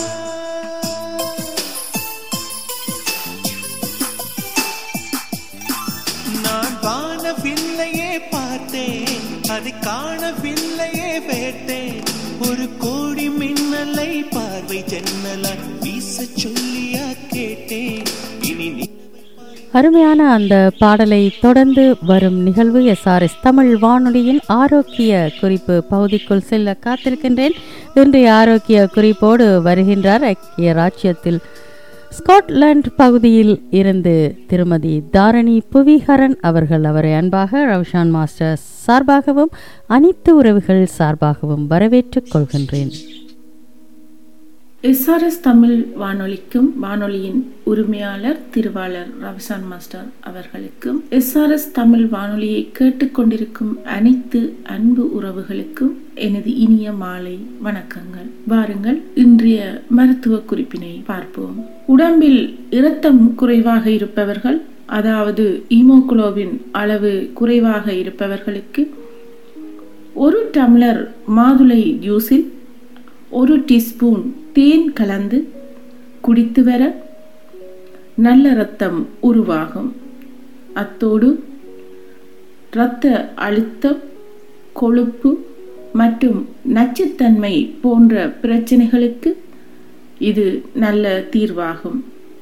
நான் வானவில்லையே பார்த்தேன் அதை காணவில்லையே வேட்டேன் ஒரு கோடி மின்னலை பார்வை ஜன்னலா வீச சொல்லியா கேட்டேன் இனி நீ அருமையான அந்த பாடலை தொடர்ந்து வரும் நிகழ்வு எஸ்ஆர்எஸ் தமிழ் வானொலியின் ஆரோக்கிய குறிப்பு பகுதிக்குள் செல்ல காத்திருக்கின்றேன் இன்றைய ஆரோக்கிய குறிப்போடு வருகின்றார் ஐக்கிய ராஜ்யத்தில் ஸ்காட்லாந்து பகுதியில் இருந்து திருமதி தாரணி புவிஹரன் அவர்கள் அவரை அன்பாக ரவிஷான் மாஸ்டர் சார்பாகவும் அனைத்து உறவுகள் சார்பாகவும் வரவேற்றுக் கொள்கின்றேன் எஸ்ஆர்எஸ் தமிழ் வானொலிக்கும் வானொலியின் உரிமையாளர் திருவாளர் ரவிசான் மாஸ்டர் அவர்களுக்கும் எஸ்ஆர்எஸ் தமிழ் வானொலியை கேட்டுக்கொண்டிருக்கும் அனைத்து அன்பு உறவுகளுக்கும் எனது இனிய மாலை வணக்கங்கள் வாருங்கள் இன்றைய மருத்துவ குறிப்பினை பார்ப்போம் உடம்பில் இரத்தம் குறைவாக இருப்பவர்கள் அதாவது ஈமோகுளோபின் அளவு குறைவாக இருப்பவர்களுக்கு ஒரு டம்ளர் மாதுளை ஜூஸில் ஒரு டீஸ்பூன் தேன் கலந்து குடித்து வர நல்ல இரத்தம் உருவாகும் அத்தோடு இரத்த அழுத்தம் கொழுப்பு மற்றும் நச்சுத்தன்மை போன்ற பிரச்சனைகளுக்கு இது நல்ல தீர்வாகும்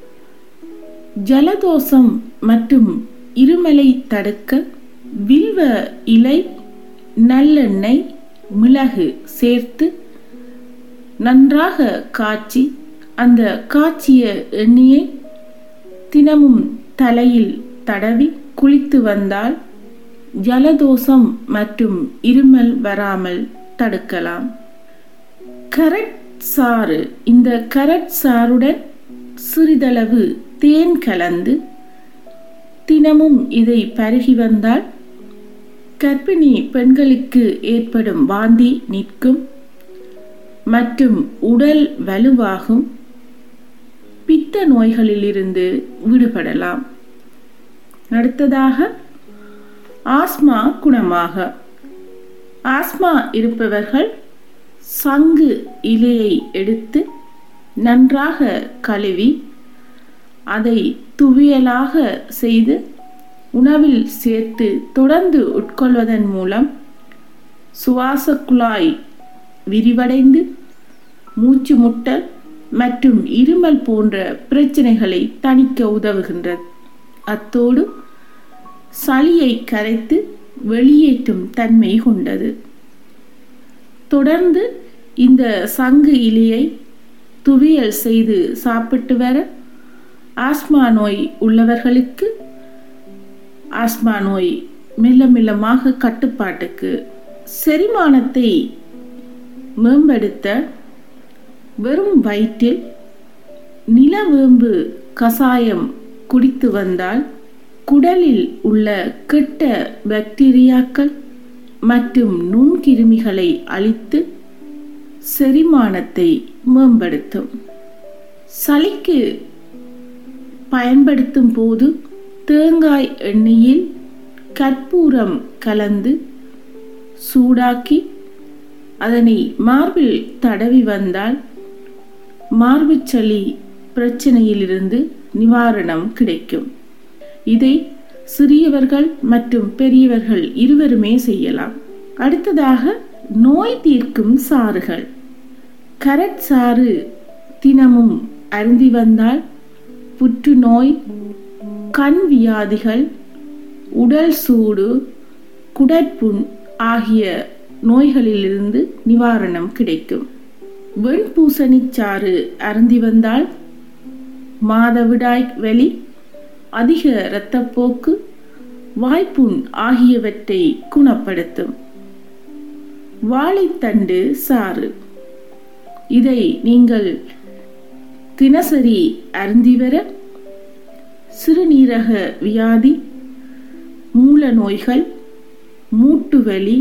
ஜலதோஷம் மற்றும் இருமலை தடுக்க வில்வ இலை நல்லெண்ணெய் மிளகு சேர்த்து நன்றாக காய்ச்சி அந்த காய்ச்சிய எண்ணெயை தினமும் தலையில் தடவி குளித்து வந்தால் ஜலதோஷம் மற்றும் இருமல் வராமல் தடுக்கலாம் கரட் சாறு இந்த கரட் சாறுடன் சிறிதளவு தேன் கலந்து தினமும் இதை பருகி வந்தால் கர்ப்பிணி பெண்களுக்கு ஏற்படும் வாந்தி நிற்கும் மற்றும் உடல் வலுவாகும் பித்த நோய்களிலிருந்து விடுபடலாம் அடுத்ததாக ஆஸ்மா குணமாக ஆஸ்மா இருப்பவர்கள் சங்கு இலையை எடுத்து நன்றாக கழுவி அதை துவியலாக செய்து உணவில் சேர்த்து தொடர்ந்து உட்கொள்வதன் மூலம் சுவாச குழாய் விரிவடைந்து மூச்சு முட்டல் மற்றும் இருமல் போன்ற பிரச்சனைகளை தணிக்க உதவுகின்றது அத்தோடு சளியை கரைத்து வெளியேற்றும் தன்மை கொண்டது தொடர்ந்து இந்த சங்கு இலையை துவியல் செய்து சாப்பிட்டு வர ஆஸ்மா நோய் உள்ளவர்களுக்கு ஆஸ்மா நோய் மெல்ல மெல்லமாக கட்டுப்பாட்டுக்கு செரிமானத்தை மேம்படுத்த வெறும் வயிற்றில் நிலவேம்பு கசாயம் குடித்து வந்தால் குடலில் உள்ள கெட்ட பாக்டீரியாக்கள் மற்றும் நுண்கிருமிகளை அழித்து செரிமானத்தை மேம்படுத்தும் சளிக்கு பயன்படுத்தும் போது தேங்காய் எண்ணெயில் கற்பூரம் கலந்து சூடாக்கி அதனை மார்பில் தடவி வந்தால் மார்புச்சளி பிரச்சனையிலிருந்து நிவாரணம் கிடைக்கும் இதை சிறியவர்கள் மற்றும் பெரியவர்கள் இருவருமே செய்யலாம் அடுத்ததாக நோய் தீர்க்கும் சாறுகள் கரட் சாறு தினமும் அருந்தி வந்தால் புற்றுநோய் கண் வியாதிகள் உடல் சூடு குடற்புண் ஆகிய நோய்களிலிருந்து நிவாரணம் கிடைக்கும் வெண்பூசணிச்சாறு அருந்தி வந்தால் மாதவிடாய் வலி அதிக இரத்தப்போக்கு வாய்ப்புண் ஆகியவற்றை குணப்படுத்தும் வாழைத்தண்டு சாறு இதை நீங்கள் தினசரி அருந்தி வர சிறுநீரக வியாதி மூல நோய்கள் மூட்டு வலி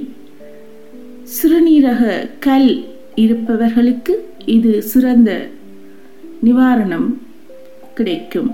சிறுநீரக கல் இருப்பவர்களுக்கு இது சிறந்த நிவாரணம் கிடைக்கும்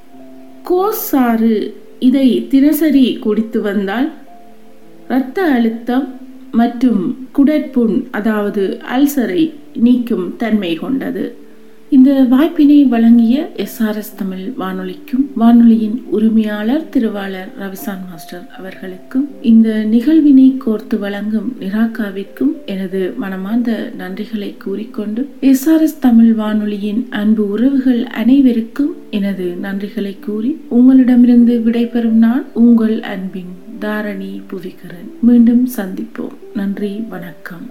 கோசாறு இதை தினசரி குடித்து வந்தால் இரத்த அழுத்தம் மற்றும் குடற்புண் அதாவது அல்சரை நீக்கும் தன்மை கொண்டது இந்த வாய்ப்பினை வழங்கிய எஸ்ஆர்எஸ் தமிழ் வானொலிக்கும் வானொலியின் உரிமையாளர் திருவாளர் ரவிசான் மாஸ்டர் அவர்களுக்கும் இந்த நிகழ்வினை கோர்த்து வழங்கும் நிராகாவிற்கும் எனது மனமார்ந்த நன்றிகளை கூறிக்கொண்டு எஸ்ஆர்எஸ் தமிழ் வானொலியின் அன்பு உறவுகள் அனைவருக்கும் எனது நன்றிகளை கூறி உங்களிடமிருந்து விடைபெறும் நான் உங்கள் அன்பின் தாரணி புவிகரன் மீண்டும் சந்திப்போம் நன்றி வணக்கம்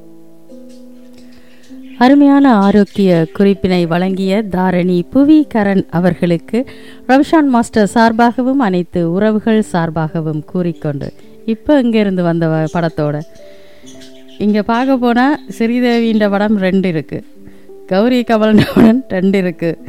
அருமையான ஆரோக்கிய குறிப்பினை வழங்கிய தாரணி புவி கரண் அவர்களுக்கு ரவிஷான் மாஸ்டர் சார்பாகவும் அனைத்து உறவுகள் சார்பாகவும் கூறிக்கொண்டு இப்போ இங்கேருந்து வந்த வ- படத்தோட இங்கே பார்க்க போனால் ஸ்ரீதேவின்ற படம் ரெண்டு இருக்குது கௌரி கமலன் படம் ரெண்டு இருக்குது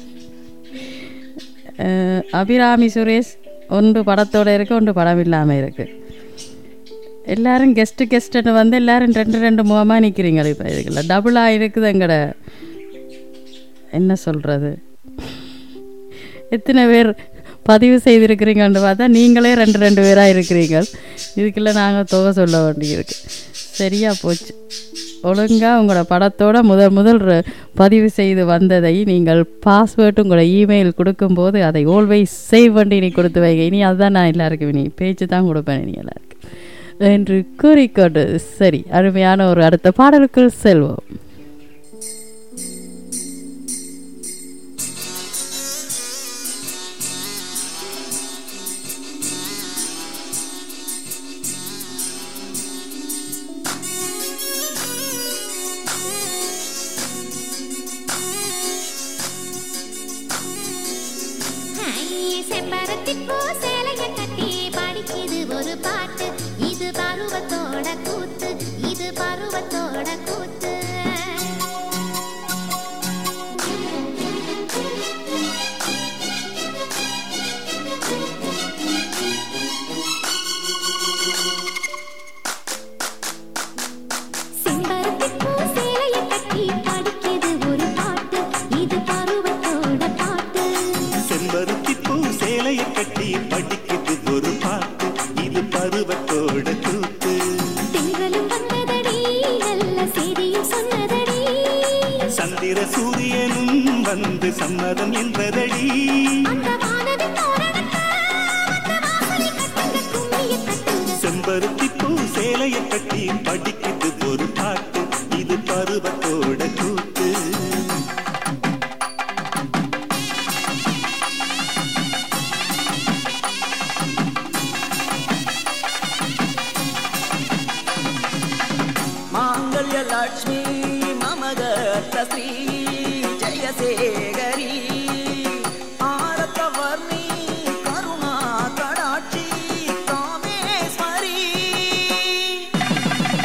அபிராமி சுரேஷ் ஒன்று படத்தோட இருக்குது ஒன்று படம் இல்லாமல் இருக்குது எல்லாரும் கெஸ்ட்டு கெஸ்ட்டுன்னு வந்து எல்லாரும் ரெண்டு ரெண்டு முகமாக நிற்கிறீங்க இப்போ இதுக்குள்ள டபுளாக இருக்குது எங்கட என்ன சொல்கிறது எத்தனை பேர் பதிவு செய்திருக்கிறீங்கன்னு பார்த்தா நீங்களே ரெண்டு ரெண்டு பேராக இருக்கிறீங்க இதுக்குள்ள நாங்கள் தொகை சொல்ல வேண்டியிருக்கு சரியா போச்சு ஒழுங்காக உங்களோட படத்தோட முதல் முதல் ர- பதிவு செய்து வந்ததை நீங்கள் பாஸ்வேர்டு உங்களோட இமெயில் கொடுக்கும்போது அதை ஆல்வேஸ் சேவ் பண்ணி நீ கொடுத்து வைங்க இனி அதுதான் நான் எல்லாருக்கும் இனி பேச்சு தான் கொடுப்பேன் இனி எல்லாருக்கும் என்று கூறிக்கொண்டு சரி அருமையான ஒரு அடுத்த பாடலுக்குள் செல்வோம் செம்பருத்திப்பூ சேலைய கட்டி படிக்குது ஒரு பாட்டு இது பருவத்தோட கூத்து இது பருவத்தோட கூத்து செம்பருத்திப்பூ சேலைய கட்டி படிக்குது ஒரு பாட்டு இது பருவத்தோட பாட்டு செம்பருத்தி பூ சேலைய கட்டி படிக்குது ஒரு பாட்டு இது பருவத்தோட கூத்து திங்களும் வந்ததடி நல்ல செய்தியும் சொன்னதடி சந்திர சூரியனும் வந்து சம்மதம் என்றதடி அந்த வானதி தோரணத்தை அந்த வாசலை கட்டுங்க கும்மிய தட்டுங்க செம்பருத்தி பூ சேலைய கட்டி படிக்குது ஒரு பாட்டு இது பருவத்தோட கூத்து माङ्गल्यलक्ष्मी मम गतश्री जयशेखरी आरतवर्णी करुणा कडाक्षी कामेश्वरी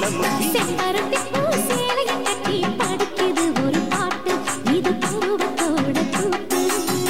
பழமுத்தி செம்பருத்தி பூ சேலைய கட்டி படுக்குது ஒரு பாட்டு இது பருவத்தோட கூத்து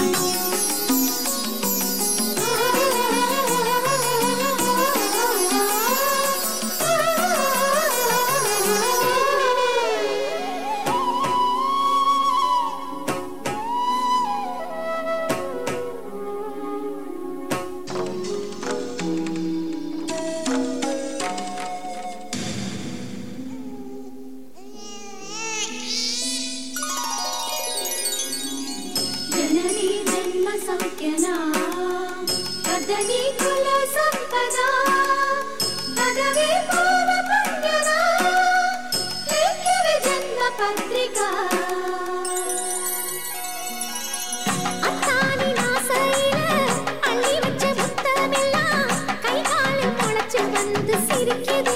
ಜನನಿ ಜನ್ಮ ಸೌಖ್ಯನ ಪದನಿ ಕುಲ ಸಂಪದ ಪದವಿ ಪೂರ್ವ ಪುಣ್ಯನ ಲೇಖ್ಯವೆ ಜನ್ಮ ಪತ್ರಿಕಾ அத்தானி நாசையில அள்ளி வச்ச முத்தமெல்லாம் கை காலில் முளைச்சு வந்து சிரிக்குதே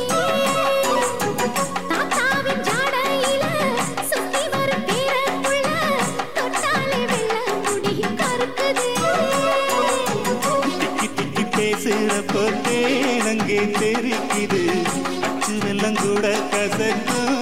தாத்தாவின் ஜாடையில சுத்தி வரும் பேரப்புள்ள தொட்டாலே வெள்ள முடி கருக்குதே திக்கி திக்கி பேசுறப்போ தேனங்கே தெரிக்குது அச்சு வெள்ளம் கூட கசக்கும்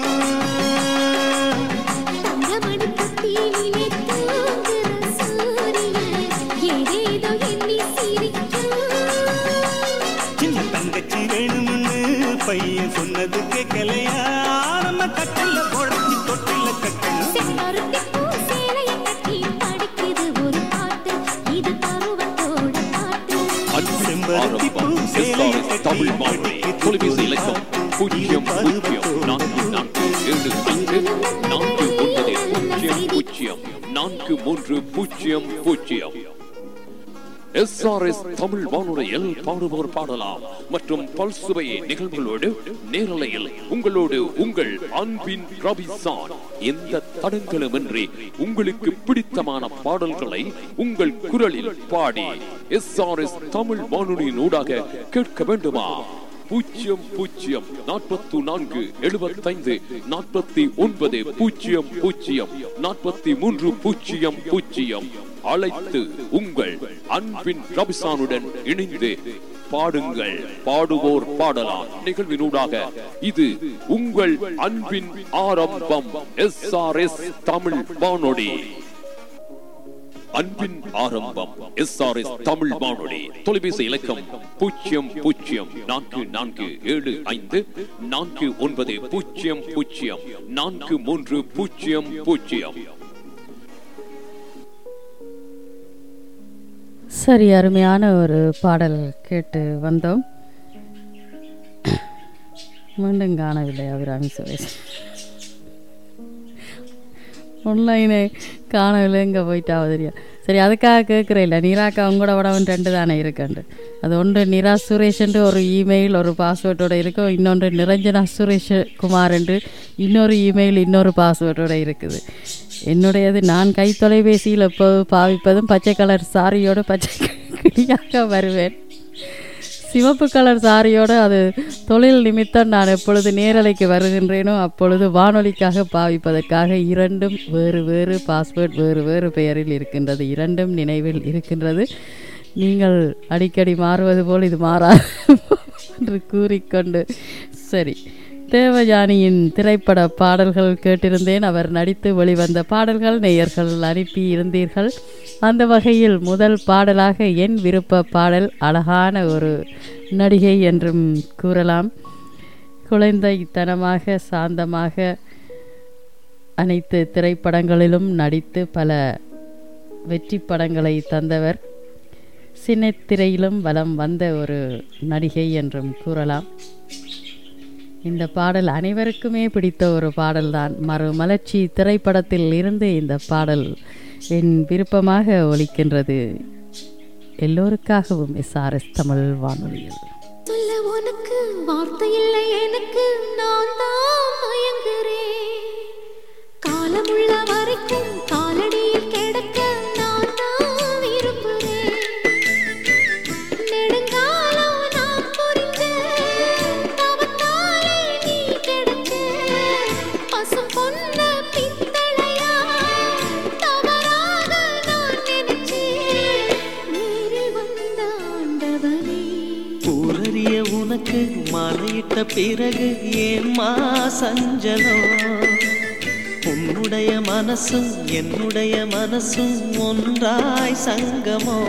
தங்கமணி குட்டியிலே தூங்குற சூரியன் ஏதேதோ எண்ணி சிரிக்கும் சின்ன தங்கச்சி வேணும்னு பையன் சொன்னது கேட்கலையா நம்ம கட்டில உடச்சி தொட்டில கட்டணும் செம்பருத்தி பூ சேலைய கட்டி படிக்குது ஒரு பாட்டு இது பருவத்தோட பாட்டு செம்பருத்தி பூ சேலைய கட்டி தமிழ் வானொலி தொலைபேசி இலக்கம் பூஜ்ஜியம் பூஜ்ஜியம் நான்கு நான்கு ஏழு ஐந்து நான்கு ஒன்பது பூஜ்ஜியம் பூஜ்ஜியம் நான்கு மூன்று பூஜ்ஜியம் பூஜ்ஜியம் எஸ்ஆர்எஸ் தமிழ் வானொலியில் பாடுவோர் பாடலாம் மற்றும் பல்சுவை நிகழ்வுகளோடு நேரலையில் உங்களோடு உங்கள் அன்பின் ரபிசான் எந்த தடங்களுமின்றி உங்களுக்கு பிடித்தமான பாடல்களை உங்கள் குரலில் பாடி எஸ்ஆர்எஸ் தமிழ் வானொலியின் ஊடாக கேட்க வேண்டுமா பூஜ்ஜியம் பூஜ்ஜியம் நாற்பத்தி நான்கு எழுபத்தைந்து நாற்பத்தி ஒன்பது பூஜ்ஜியம் பூஜ்ஜியம் நாற்பத்தி மூன்று பூஜ்ஜியம் பூஜ்ஜியம் அழைத்து உங்கள் அன்பின் ரபிசானுடன் இணைந்து பாடுங்கள் பாடுவோர் பாடலாம் நிகழ்வினூடாக இது உங்கள் அன்பின் ஆரம்பம் எஸ் ஆர் எஸ் தமிழ் வானொலி அன்பின் ஆரம்பம் எஸ் ஆர் எஸ் தமிழ் வானொலி தொலைபேசி இலக்கம் பூஜ்ஜியம் பூஜ்ஜியம் நான்கு நான்கு ஏழு ஐந்து நான்கு ஒன்பது பூஜ்ஜியம் பூஜ்ஜியம் நான்கு மூன்று பூஜ்ஜியம் பூஜ்ஜியம் சரி அருமையான ஒரு பாடல் கேட்டு வந்தோம் மீண்டும் காணவில்லை அபிராமி சுரேஷ் ஆன்லைனே காணவில்லை எங்கே போயிட்டாவோ தெரியா சரி அதுக்காக கேட்குறேன் இல்லை நீராக்கா உங்களோட உடம்பு ரெண்டு தானே இருக்குண்டு அது ஒன்று நிரா சுரேஷ்ன்ட்டு ஒரு இமெயில் ஒரு பாஸ்வேர்டோட இருக்கும் இன்னொன்று நிரஞ்சனா சுரேஷ் குமார் என்று இன்னொரு இமெயில் இன்னொரு பாஸ்வேர்டோட இருக்குது என்னுடையது நான் கை தொலைபேசியில் இப்போ பாவிப்பதும் பச்சை கலர் சாரியோட பச்சை கிளியாக வருவேன் சிவப்பு கலர் சாரியோட அது தொழில் நிமித்தம் நான் எப்பொழுது நேரலைக்கு வருகின்றேனோ அப்பொழுது வானொலிக்காக பாவிப்பதற்காக இரண்டும் வேறு வேறு பாஸ்வேர்ட் வேறு வேறு பெயரில் இருக்கின்றது இரண்டும் நினைவில் இருக்கின்றது நீங்கள் அடிக்கடி மாறுவது போல் இது மாறாது என்று கூறிக்கொண்டு சரி தேவயானியின் திரைப்பட பாடல்கள் கேட்டிருந்தேன் அவர் நடித்து வெளிவந்த பாடல்கள் நேயர்கள் அனுப்பி இருந்தீர்கள் அந்த வகையில் முதல் பாடலாக என் விருப்ப பாடல் அழகான ஒரு நடிகை என்றும் கூறலாம் குழந்தைத்தனமாக சாந்தமாக அனைத்து திரைப்படங்களிலும் நடித்து பல வெற்றி படங்களை தந்தவர் சின்னத்திரையிலும் வலம் வந்த ஒரு நடிகை என்றும் கூறலாம் இந்த பாடல் அனைவருக்குமே பிடித்த ஒரு பாடல்தான் மறுமலர்ச்சி திரைப்படத்தில் இருந்து இந்த பாடல் என் விருப்பமாக ஒலிக்கின்றது எல்லோருக்காகவும் எஸ்ஆர்எஸ் தமிழ் வானொலியில் சொல்ல உனக்கு வார்த்தை இல்லை எனக்கு நான் தான் மயங்குறேன் காலமுள்ள வரைக்கும் காலடியில் கிடக்க நான் தான் விரும்புறேன் நெடுங்காலம் நான் புரிஞ்ச தவத்தாலே நீ கிடைச்ச பசும் பொன்ன பித்தளையா தவறாக நான் நினைச்சேன் நேரில் வந்த ஆண்டவனே ஊரறிய உனக்கு மாலையிட்ட பிறகு ஏம்மா சஞ்சலம் உன்னுடைய மனசும் என்னுடைய மனசும் ஒன்றாய் சங்கமோ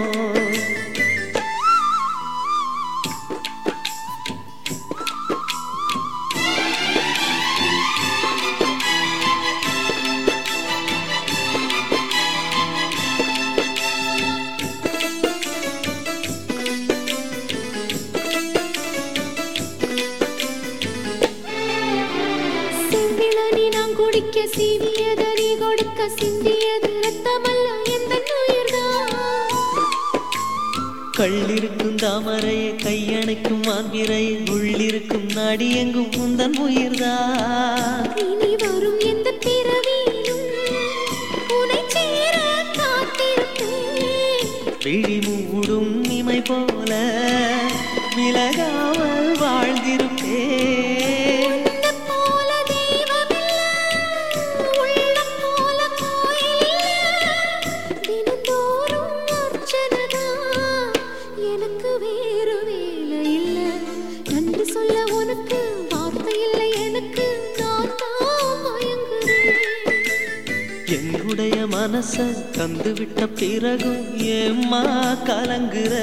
செவ்விளநீ நான் குடிக்க சீவியது நீ கொடுக்க சிந்தியது ரத்தமல்ல எந்த உயிர்தான் கள்ளிருக்கும் தாமரையை கையணைக்கும் மாந்திரையை உள்ளிருக்கும் நாடி எங்கும் முந்தன் உயிர்தான் இனி வரும் எந்த பிறவியிலும் உனை சேர காத்திருப்பேன் விழி மூடும் இமை போல விலகாமல் வாழ்ந்திருப்பேன் உன்னை போல தெய்வமில்ல, உள்ளம் போல கோயிலில்ல. தினந்தோறும் அர்ச்சனைதான், எனக்கு வேறு வேலை இல்ல. நன்றி சொல்ல உனக்கு வார்த்தை இல்லை எனக்கு நான் தான் மயங்குறேன் என்னுடைய மனச தந்துவிட்ட பிறகும் ஏம்மா கலங்குற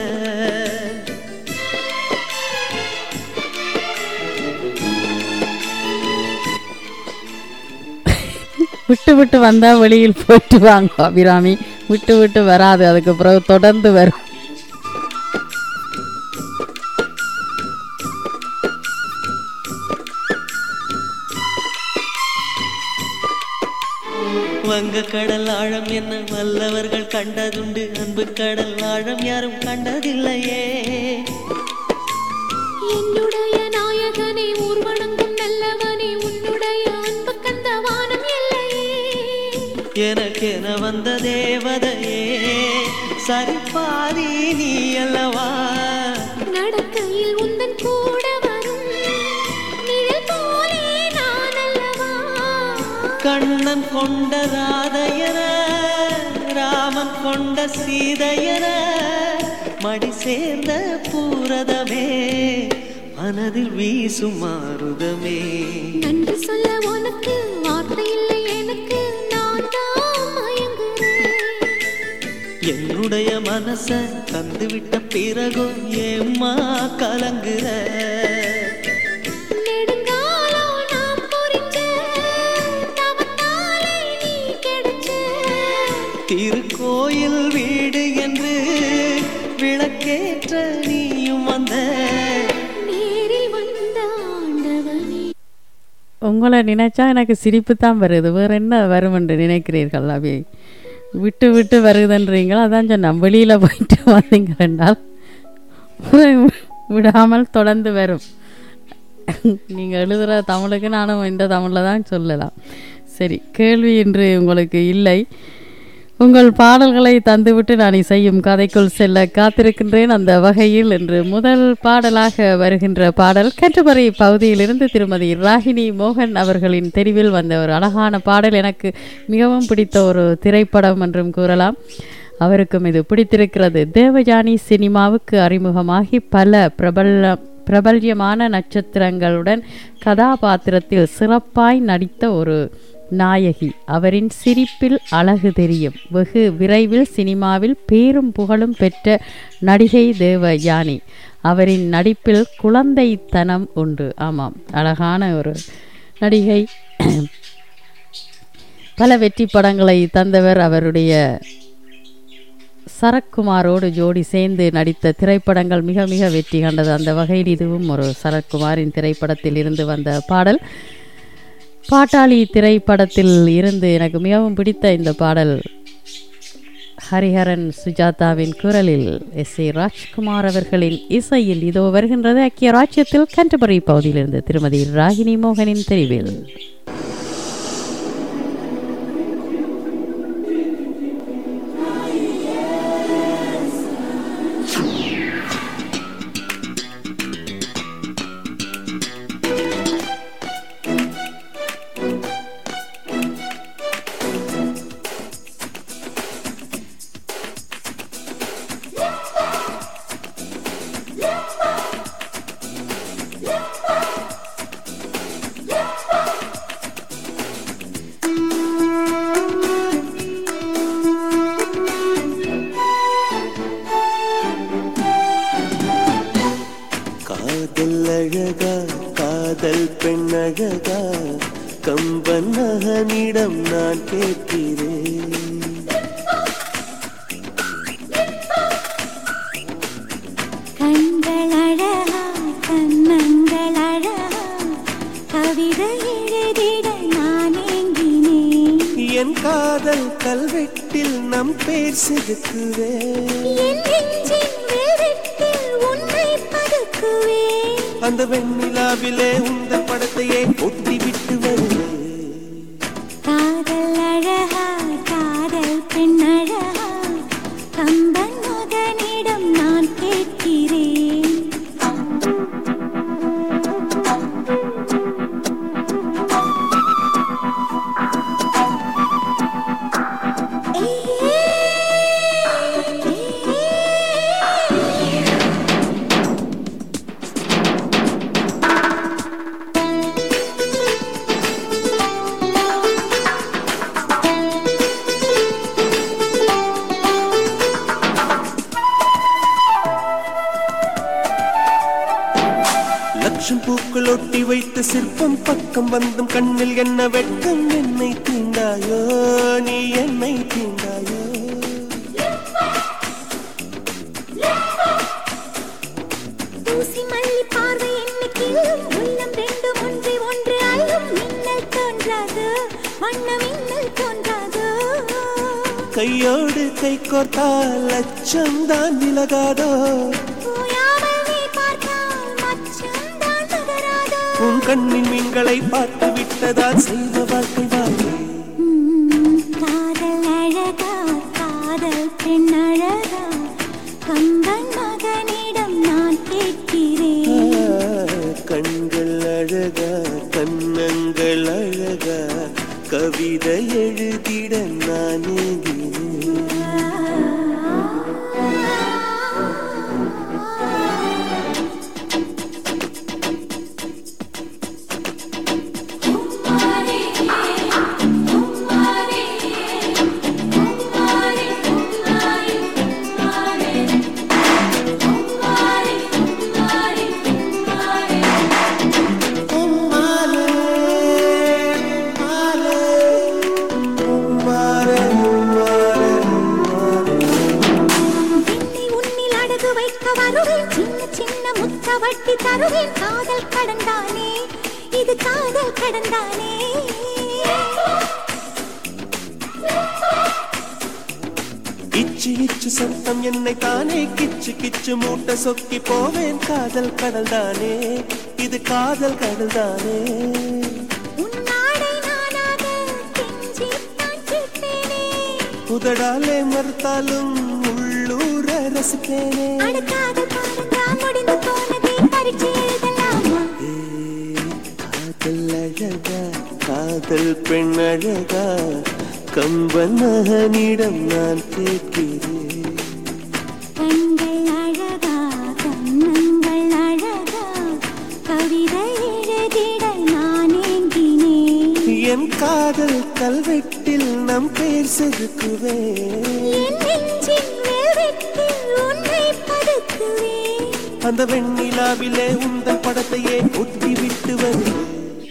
விட்டு விட்டு வந்தா வெளியில் போயிட்டு வாங்க அபிராமி விட்டு விட்டு வராது அதுக்கு பிறகு தொடர்ந்து வரும் வங்க கடல் ஆழம் என்ன வல்லவர்கள் கண்டதுண்டு அன்பு கடல் ஆழம் யாரும் கண்டதில்லையே என்னுடைய நாயகனே ஊர்வணங்கும் நல்லவனே உன்னுடைய அன்பு கந்த வானம் எல்லையே எனக்கென வந்த தேவதையே சரிபாதி நீ அல்லவா நடக்கையில் உந்தன் கூட வரும் நிழல் போலே நான் அல்லவா கண்ணன் கொண்ட ராதையர ராமன் கொண்ட சீதையர மடி சேர்ந்த பூரதமே மனதில் வீசும் மாறுதமே நன்றி சொல்ல உனக்கு வார்த்தை இல்லை எனக்கு நான் தான் மயங்குறேன் என்னுடைய மனச தந்துவிட்ட பிறகும் ஏம்மா கலங்குற நெடுங்காலம் நாம் புரிஞ்ச தவத்தாலே நீ கிடைச்ச திருக்கோயில் வீடு என்று விளக்கேற்ற நீயும் வந்த நேரில் வந்த ஆண்டவனே உங்களை நினைச்சா எனக்கு சிரிப்பு தான் வருது வேற என்ன வரும் என்று நினைக்கிறீர்கள் அபி விட்டு விட்டு வருதுன்றீங்களா அதான் சொன்னேன் வெளியில் போயிட்டு வந்தீங்க ரெண்டால் விடாமல் தொடர்ந்து வரும் நீங்கள் எழுதுகிற தமிழுக்கு நானும் இந்த தமிழில் தான் சொல்லலாம் சரி கேள்வி இன்று உங்களுக்கு இல்லை உங்கள் பாடல்களை தந்துவிட்டு நான் இசையும் கதைக்குள் செல்ல காத்திருக்கின்றேன் அந்த வகையில் இன்று முதல் பாடலாக வருகின்ற பாடல் கெட்டபரி பகுதியிலிருந்து திருமதி ராகினி மோகன் அவர்களின் தெரிவில் வந்த ஒரு அழகான பாடல் எனக்கு மிகவும் பிடித்த ஒரு திரைப்படம் என்றும் கூறலாம் அவருக்கும் இது பிடித்திருக்கிறது தேவஜானி சினிமாவுக்கு அறிமுகமாகி பல பிரபல பிரபல்யமான நட்சத்திரங்களுடன் கதாபாத்திரத்தில் சிறப்பாய் நடித்த ஒரு நாயகி அவரின் சிரிப்பில் அழகு தெரியும் வெகு விரைவில் சினிமாவில் பேரும் புகழும் பெற்ற நடிகை தேவயானி அவரின் நடிப்பில் குழந்தைத்தனம் உண்டு ஆமாம் அழகான ஒரு நடிகை பல வெற்றி படங்களை தந்தவர் அவருடைய சரத்குமாரோடு ஜோடி சேர்ந்து நடித்த திரைப்படங்கள் மிக மிக வெற்றி கண்டது அந்த வகையில் இதுவும் ஒரு சரத்குமாரின் திரைப்படத்தில் இருந்து வந்த பாடல் பாட்டாளி திரைப்படத்தில் இருந்து எனக்கு மிகவும் பிடித்த இந்த பாடல் ஹரிஹரன் சுஜாதாவின் குரலில் எஸ் ஏ ராஜ்குமார் அவர்களின் இசையில் இதோ வருகின்றது ஐக்கிய ராஜ்யத்தில் கண்டபரி பகுதியிலிருந்து திருமதி ராகினி மோகனின் தெரிவில் காதல் பெண்ணழகா கம்பன் மகனிடம் நான் கேட்கிறேன் கண்கள் அழகா கண்ணங்கள் அழகா கவிதை எழுதிட நான் ஏங்கினேன் என் காதல் கல்வெட்டில் நம் பேர் செதுக்குவேன் என் நெஞ்சின் வெள்ளத்தில் உன்னை பதுக்குவேன் அந்த வெண்ணிலாவிலே உந்த படத்தையே ஒட்டி விட்டு வருவேன் காதல் அழகா காதல் பெண் அழகா கம்பன் மகனிடம் நான் கேட்கிறேன் லட்சம் பூக்கள் ஒட்டி வைத்த சிற்பம் பக்கம் வந்தும் கண்ணில் என்ன வெட்கம் என்னை தீண்டாயோ நீ என்னை தீண்டாயோ தூசி மல்லி பார்வை என்ன கிள்ளும் உள்ளம் ரெண்டு ஒன்று ஒன்று அள்ளும் மின்னல் தோன்றாது வண்ண மின்னல் தோன்றாது கையோடு கை கோர்த்தால் லட்சம் தான் விலகாதோ ஓயாமல் நீ பார்த்தால் மச்சம் தான் நகராதோ உன் கண்ணின் மீன்களை பார்த்து விட்டதால் செய்த வாழ்க்கை வாழ்க்கை ம், காதல் அழகா காதல் பெண் அழகா கம்பன் மகனிடம் நான் கேட்கிறேன் கண்கள் அழகா கண்ணங்கள் அழகா கவிதை எழுதிட நான் ஏங்கினேன். என்னை உன்னில் அடகு வைக்க வருவேன் சின்ன சின்ன முத்த வட்டி தருவேன் காதல் கடந்தானே இது காதல் கடந்தானே இச்சு இச்சு சத்தம் என்னை தானே கிச்சு கிச்சு மூட்டை சொக்கி போவேன் காதல் கடல் தானே இது காதல் கடல் தானே உன்னாடை நானாக கெஞ்சித்தான் கேட்பேனே உதடாலே மறுத்தாலும் உள்ளூர ரசிப்பேனே அடுக்காத பாருங்க முடிந்து போனதே பரீட்சை எழுதலாமா காதல் அழகா காதல் பெண் அழகா கம்பன் மகனிடம் நான் கேட்கிறேன் கண்கள் அழகா கண்ணங்கள் அழகா கவிதை எழுதிட நான் ஏங்கினேன் என் காதல் கல்வெட்டில் நம் பேர் செதுக்குவேன் என் நெஞ்சின் வெள்ளத்தில் உன்னை பதுக்குவேன் அந்த வெண்ணிலாவிலே உந்தன் படத்தையே ஒட்டி விட்டு வருவேன்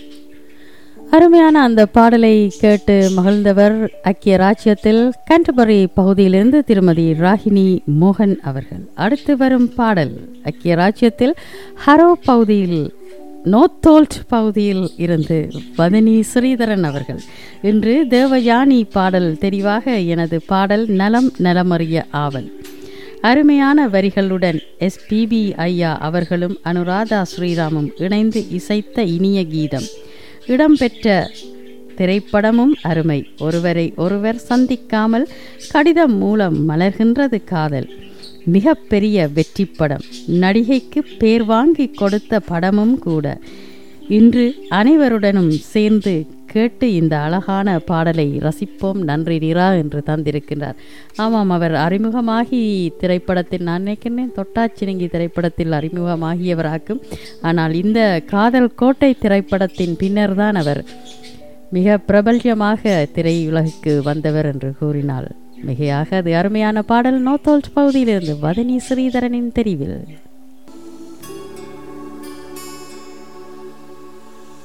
அருமையான அந்த பாடலை கேட்டு மகிழ்ந்தவர் ஐக்கிய ராஜ்யத்தில் கேண்டபரி பகுதியிலிருந்து திருமதி ராகினி மோகன் அவர்கள் அடுத்து வரும் பாடல் ஐக்கிய ராஜ்யத்தில் ஹரோ பகுதியில் நோத்தோல்ட் பகுதியில் இருந்து வதனி ஸ்ரீதரன் அவர்கள் இன்று தேவயானி பாடல் தெரிவாக எனது பாடல் நலம் நலமறிய ஆவல் அருமையான வரிகளுடன் எஸ்பிபி ஐயா அவர்களும் அனுராதா ஸ்ரீராமும் இணைந்து இசைத்த இனிய கீதம் இடம்பெற்ற திரைப்படமும் அருமை ஒருவரை ஒருவர் சந்திக்காமல் கடிதம் மூலம் மலர்கின்றது காதல் மிகப்பெரிய வெற்றி படம் நடிகைக்கு பேர் வாங்கி கொடுத்த படமும் கூட இன்று அனைவருடனும் சேர்ந்து கேட்டு இந்த அழகான பாடலை ரசிப்போம் நன்றி நிரா என்று தந்திருக்கின்றார் ஆமாம் அவர் அறிமுகமாகி திரைப்படத்தில் நான் நினைக்கிறேன் தொட்டாச்சினுங்கி திரைப்படத்தில் அறிமுகமாகியவராக்கும் ஆனால் இந்த காதல் கோட்டை திரைப்படத்தின் பின்னர் தான் அவர் மிக பிரபல்யமாக திரையுலகுக்கு வந்தவர் என்று கூறினாள் மிகையாக அது அருமையான பாடல் நோத்தோல்ஸ் பகுதியிலிருந்து வதனி ஸ்ரீதரனின் தெரிவில்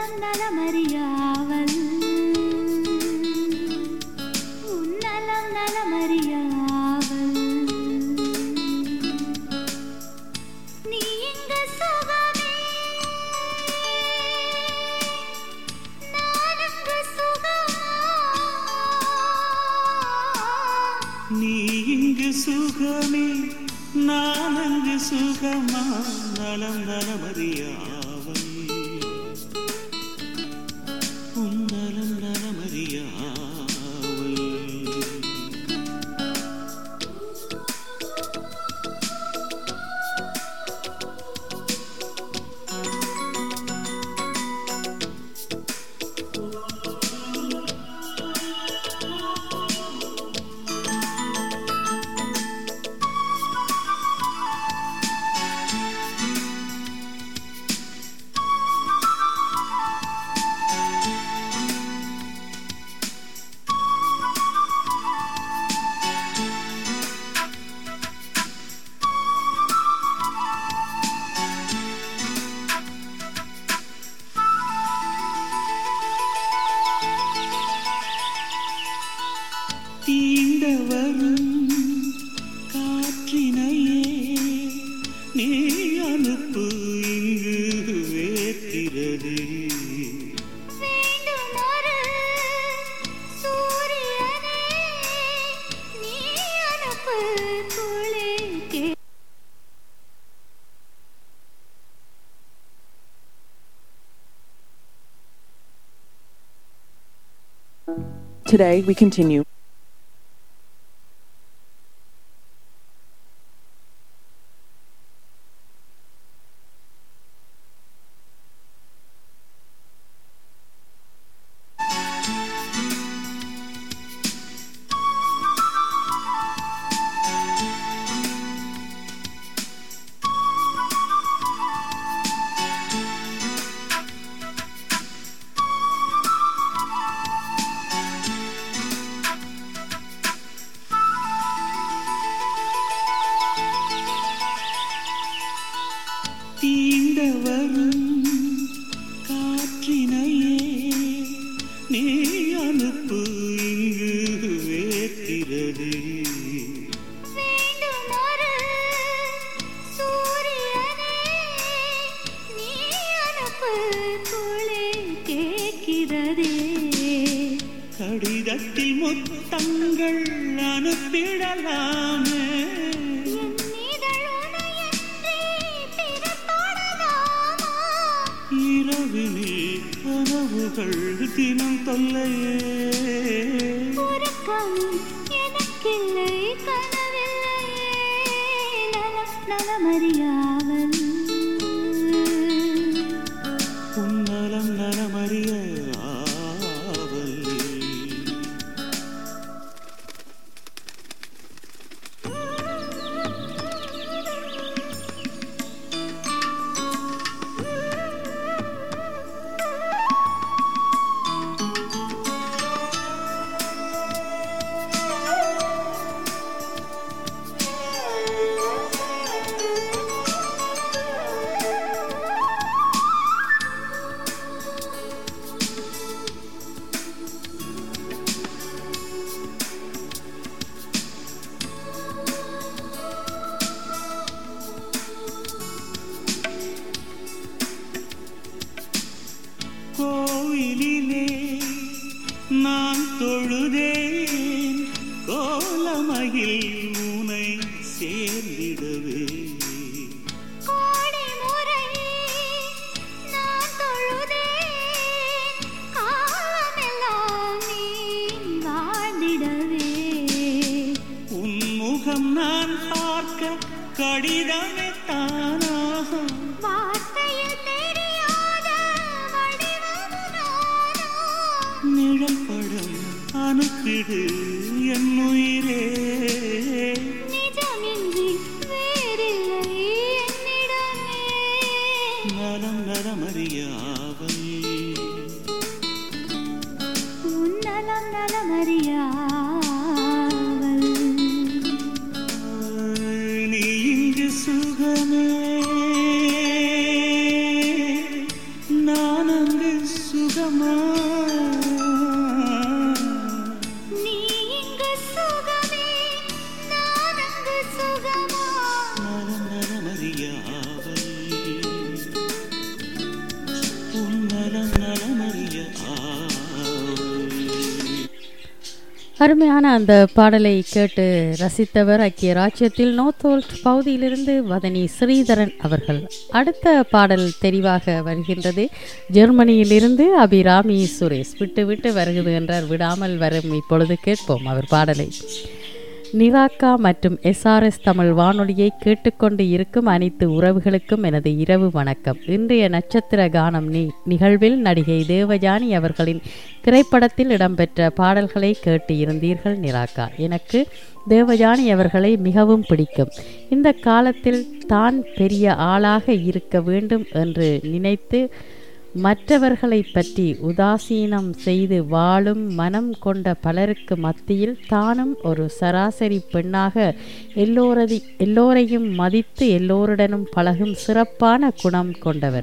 நலம் நலமறியாவல் உன் நலம் நலமறியாவல் நீ இங்கு சுகமே நான் இங்கு சுகமா நீ இங்கு சுகமே நான் அங்கு சுகமா நலம் நலமறியாவல் உன் நலம் நலமறியாவல் தீண்ட வரும் காற்றினையே நீ அனுப்பு இங்கு வேர்க்கிறது வேண்டுமொரு சூரியனே நீ அனுப்பு குளிர்கே Today we continue. தீண்ட வரும் காற்றினையே நீ அனுப்பு இங்கு வேர்க்கிறது வேண்டுமொரு சூரியனே நீ அனுப்பு குளிர் கேட்கிறதே கடிதத்தில் முத்தங்கள் அனுப்பிடலாமே என் இதழுனையன்றி பிறப்படலாமா இரவினில் கனவுகள் தினம் தொல்லையே உறக்கம் எனக்கில்லை கனவில்லையே நலம் நலமறியாவல் உன்னலம் நலமறிய ஆவல் கோவிலிலே நான் தொழுதேன் கோலமகில் உனை சேர்ந்திடவே கோடி முறை நான் தொழுதேன் காலமெல்லாம் நீ வாழ்ந்திடவே உன் முகம் நான் பார்க்க கடிதமே தானாக வார்த்தையில் தெரியாத வடிவமு நானோ நிழல் படம் அனுப்பிடு என் உயிரே நிஜமின்றி வேறில்லை என்னிடமே நலம் நலமறியாவல் உன் நலம் நலமறியாவல் நீ இங்கு சுகமே நான் அங்கு சுகமா நலம் நலமறியாவல் உன் நலம் நலமறிய ஆவல் அருமையான அந்த பாடலை கேட்டு ரசித்தவர் ஐக்கிய ராஜ்யத்தில் நோத்தோல்ட் பகுதியிலிருந்து வதனி ஸ்ரீதரன் அவர்கள் அடுத்த பாடல் தெரிவாக வருகின்றது ஜெர்மனியிலிருந்து அபிராமி சுரேஷ் விட்டு விட்டு வருகிறது என்றார் விடாமல் வரும் இப்பொழுது கேட்போம் அவர் பாடலை நிராக்கா மற்றும் எஸ்ஆர்எஸ் தமிழ் வானொலியை கேட்டுக்கொண்டு இருக்கும் அனைத்து உறவுகளுக்கும் எனது இரவு வணக்கம் இன்றைய நட்சத்திர கானம் நி நிகழ்வில் நடிகை தேவஜானி அவர்களின் திரைப்படத்தில் இடம்பெற்ற பாடல்களை கேட்டு இருந்தீர்கள் நிராக்கா எனக்கு தேவஜானி அவர்களை மிகவும் பிடிக்கும் இந்த காலத்தில் தான் பெரிய ஆளாக இருக்க வேண்டும் என்று நினைத்து மற்றவர்களை பற்றி உதாசீனம் செய்து வாழும் மனம் கொண்ட பலருக்கு மத்தியில் தானும் ஒரு சராசரி பெண்ணாக எல்லோரதி எல்லோரையும் மதித்து எல்லோருடனும் பழகும் சிறப்பான குணம் கொண்டவர்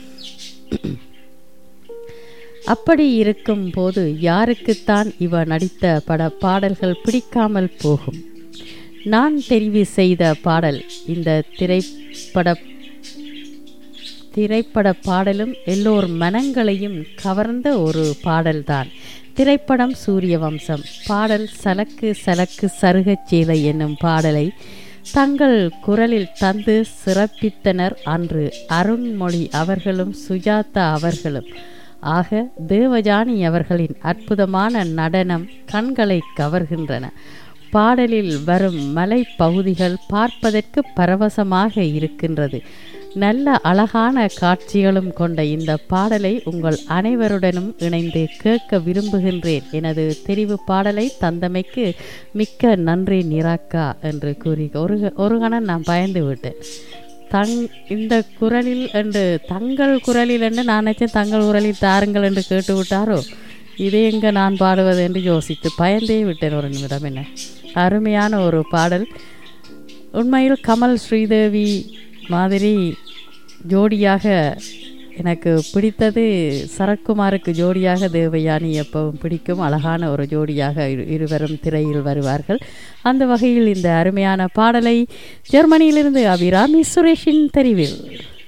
அப்படி இருக்கும் போது யாருக்குத்தான் இவ நடித்த பட பாடல்கள் பிடிக்காமல் போகும் நான் தெரிவு செய்த பாடல் இந்த திரைப்பட திரைப்பட பாடலும் எல்லோர் மனங்களையும் கவர்ந்த ஒரு பாடல்தான் திரைப்படம் சூரிய வம்சம் பாடல் சலக்கு சலக்கு சருகச் சேலை என்னும் பாடலை தங்கள் குரலில் தந்து சிறப்பித்தனர் அன்று அருண்மொழி அவர்களும் சுஜாதா அவர்களும் ஆக தேவஜானி அவர்களின் அற்புதமான நடனம் கண்களை கவர்கின்றன பாடலில் வரும் மலைப்பகுதிகள் பார்ப்பதற்கு பரவசமாக இருக்கின்றது நல்ல அழகான காட்சிகளும் கொண்ட இந்த பாடலை உங்கள் அனைவருடனும் இணைந்து கேட்க விரும்புகின்றேன் எனது தெரிவு பாடலை தந்தமைக்கு மிக்க நன்றி நிராக்கா என்று கூறி ஒரு ஒரு கணம் நான் பயந்து விட்டேன் தங் இந்த குரலில் என்று தங்கள் குரலில் என்று நான் நினைச்சேன் தங்கள் குரலில் தாருங்கள் என்று கேட்டு விட்டாரோ இதே எங்கே நான் பாடுவது என்று யோசித்து பயந்தே விட்டேன் ஒரு நிமிடம் என்ன அருமையான ஒரு பாடல் உண்மையில் கமல் ஸ்ரீதேவி மாதிரி ஜோடியாக எனக்கு பிடித்தது சரத்குமாருக்கு ஜோடியாக தேவயானி எப்பவும் பிடிக்கும் அழகான ஒரு ஜோடியாக இரு- இருவரும் திரையில் வருவார்கள் அந்த வகையில் இந்த அருமையான பாடலை ஜெர்மனியிலிருந்து அபிராமி சுரேஷின் தெரிவில்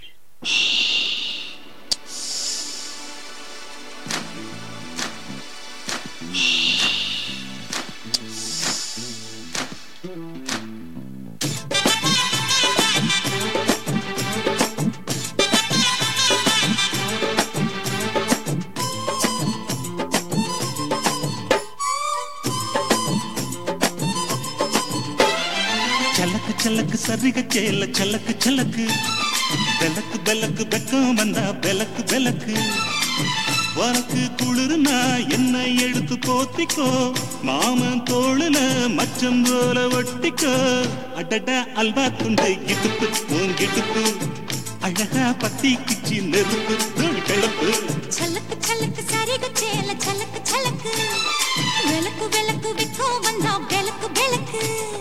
சலக்கு சலக்கு சரிக சேல சலக்கு சலக்கு பெலக்கு பெலக்கு வெக்கம் வந்தா பெலக்கு பெலக்கு உனக்கு குளிர்னா என்னை எடுத்து போத்திக்கோ மாமன் தோளுல மச்சம் போல ஒட்டிக்கோ அடட அல்வா துண்டு இடுப்பு உன் இடுப்பு அழகா பத்தி கிச்சி நெருப்பு தூள் கிளப்பு சலக்கு சலக்கு சரிக சேல சலக்கு சலக்கு விளக்கு விளக்கு விக்கும் வந்தா விளக்கு விளக்கு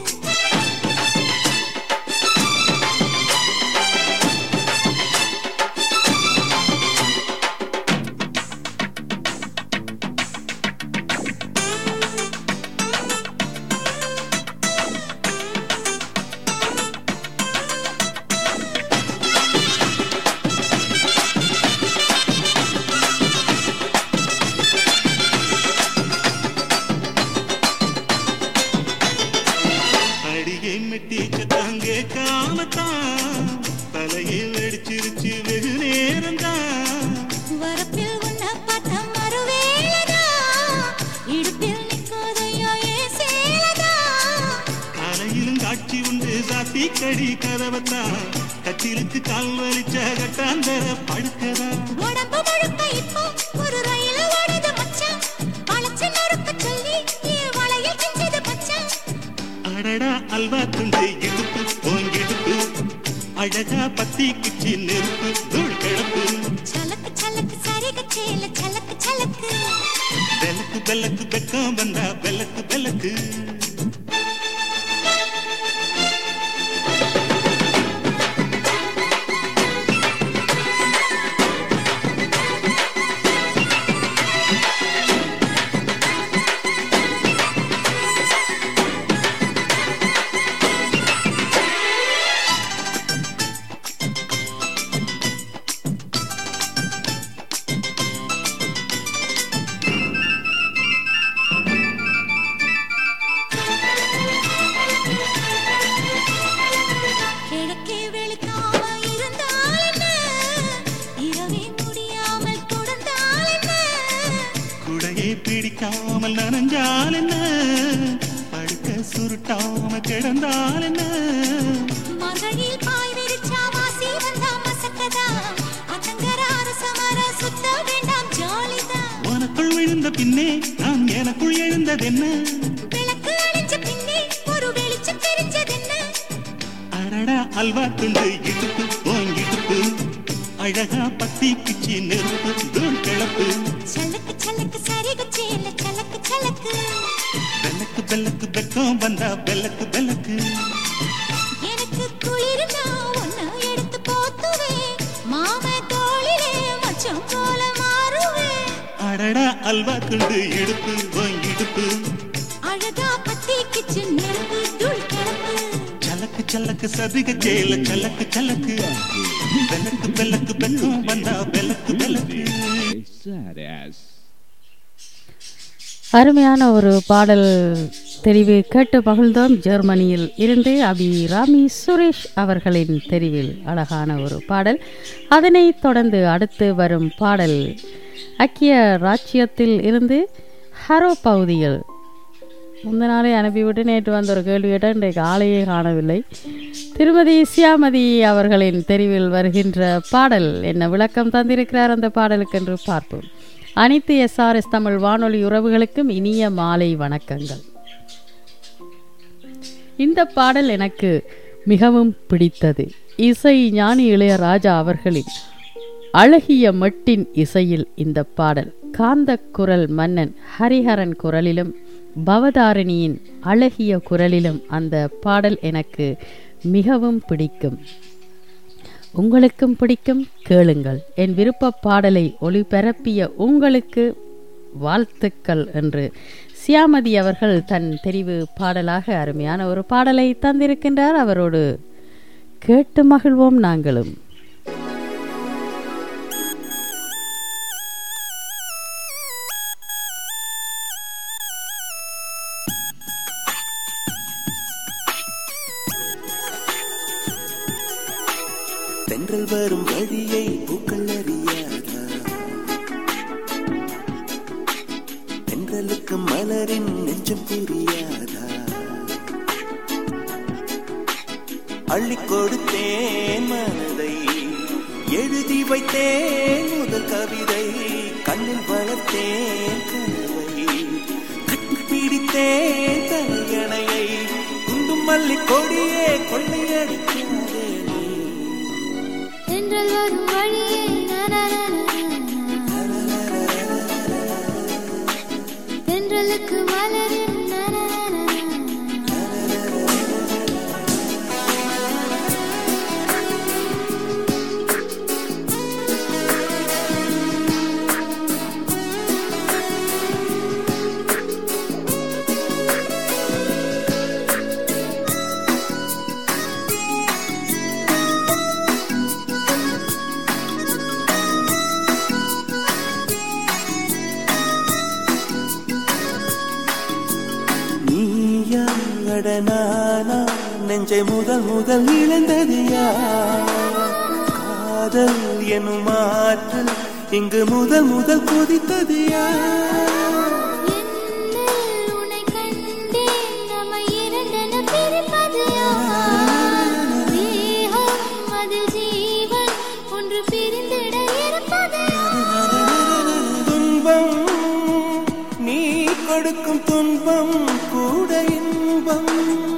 அடியை மெட்டிச்ச தாங்க காமத்தான் தலையை வெடிச்சிருச்சு வெகு நேரம்தான் வரப்பில் உன்னை பார்த்த மறுவேளதா இடுப்பில் நிற்காதையா ஏன் சேலதா காலையிலும் காட்சி உண்டு சாத்தி கடி கதவத்தான் கட்டிலுக்கு கால் வலிச்ச கட்டாந்தர படுக்கதா உடம்பு முழுக்க இப்போ ஒரு ரயில் ஓடுது மச்சான் வளைச்சு நொறுக்க சொல்லி என் வளையல் கிஞ்சது மச்சான் அடடா அல்வா துண்டு இடுப்பு ஓங்கிடுப்பு அழகா பத்தி குச்சி நெருப்பு தூள் கிளப்பு சலக்கு சலக்கு சரிக சேல சலக்கு சலக்கு பெலக்கு பெலக்கு வெக்கம் வந்தா பெலக்கு பெலக்கு குளிக்காமல் நனைஞ்சால் என்ன படுக்க சுருட்டாம கிடந்தால் என்ன மகளில் பாய் விரிச்சா வாசி வந்தா மசக்கதா அத்தங்கர அரசமர சுத்த வேண்டாம் ஜாலிதான் உனக்குள் விழுந்த பின்னே நான் எனக்குள் எழுந்ததென்ன விளக்கு அணைஞ்ச பின்னே ஒரு வெளிச்சம் தெரிஞ்சதென்ன அடடா அல்வா துண்டு இடுப்பு ஓன் இடுப்பு அழகா பத்தி பிச்சி நெருப்பு தூள் கிளப்பு சலக்கு சலக்கு சரிகு சேல சலக்கு சலக்கு வெள்ளக்கு வெள்ளக்கு வெக்கம் வந்தா வெள்ளக்கு வெள்ளக்கு எனக்கு குளிர்னா ஒன்னு எடுத்து போத்துவேன் மாம தோளிலே மச்சம் போல மாறுவேன் அடடா அல்வா துண்டு இடுப்பு ஓன் இடுப்பு அழகா பத்தி கிச்சு நெருப்பு தூள் கிளப்பு சலக்கு சலக்கு சதிக சேல சலக்கு சலக்கு வெள்ளக்கு வெள்ளக்கு வெக்கம் வந்தா வெள்ளக்கு வெள்ளக்கு அருமையான ஒரு பாடல் தெரிவு கேட்டு மகிழ்ந்தோம் ஜெர்மனியில் இருந்து அபி ராமி சுரேஷ் அவர்களின் தெரிவில் அழகான ஒரு பாடல் அதனைத் தொடர்ந்து அடுத்து வரும் பாடல் ஐக்கிய ராச்சியத்தில் இருந்து ஹரோ பகுதியில் முந்த நாளே அனுப்பிவிட்டு நேற்று வந்த ஒரு கேள்வி கேட்டால் இன்றைக்கு ஆளையே காணவில்லை திருமதி சியாமதி அவர்களின் தெரிவில் வருகின்ற பாடல் என்ன விளக்கம் தந்திருக்கிறார் அந்த பாடலுக்கு என்று பார்ப்போம் அனைத்து எஸ்ஆர்எஸ் தமிழ் வானொலி உறவுகளுக்கும் இனிய மாலை வணக்கங்கள் இந்த பாடல் எனக்கு மிகவும் பிடித்தது இசை ஞானி இளையராஜா அவர்களின் அழகிய மட்டின் இசையில் இந்த பாடல் காந்த குரல் மன்னன் ஹரிஹரன் குரலிலும் பவதாரிணியின் அழகிய குரலிலும் அந்த பாடல் எனக்கு மிகவும் பிடிக்கும் உங்களுக்கும் பிடிக்கும் கேளுங்கள் என் விருப்ப பாடலை ஒளிபரப்பிய உங்களுக்கு வாழ்த்துக்கள் என்று சியாமதி அவர்கள் தன் தெரிவு பாடலாக அருமையான ஒரு பாடலை தந்திருக்கின்றார் அவரோடு கேட்டு மகிழ்வோம் நாங்களும் தென்றல் வரும் வழியை பூக்கள் அறியாதா தென்றலுக்கு மலரின் நெஞ்சம் புரியாதா அள்ளி கொடுத்தேன் மனதை எழுதி வைத்தேன் முதல் கவிதை கண்ணில் வளர்த்தேன் கனவை கட்டி பிடித்தேன் தலையணையை குண்டும் மல்லி கொடியே கொள்ளையடிக்காதே நீ தென்றல் வரும் வழியே தென்றலுக்கு மலரின் நீயா அட நானா நெஞ்சை முதல் முதல் இழந்தது யார் காதல் எனும் ஆற்றல் இங்கு முதல் முதல் கொதித்தது யார் உன்னை கண்டேன் நம்மை இரண்டென பிரிப்பது யார்? தேகம் அதில் ஜீவன் ஒன்று பிரிந்திட இருப்பது துன்பம் நீ கொடுக்கும் துன்பம் கூட இன்பம்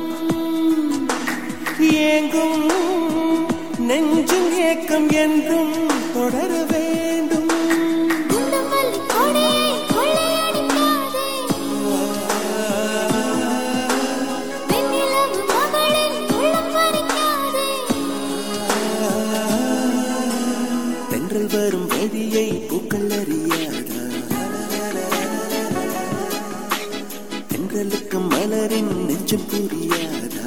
ஏங்கும் நெஞ்சும் ஏக்கம் என்றும் தொடர வேண்டும் குண்டும் மல்லி கொடியை கொள்ளையடிக்காதே. வெண்ணிலவு மகளின் உள்ளம் பறிக்காதே. தென்றல் வரும் வழியை பூக்கள் அறியாதா தென்றலுக்கு மலரின் நெஞ்சம் புரியாதா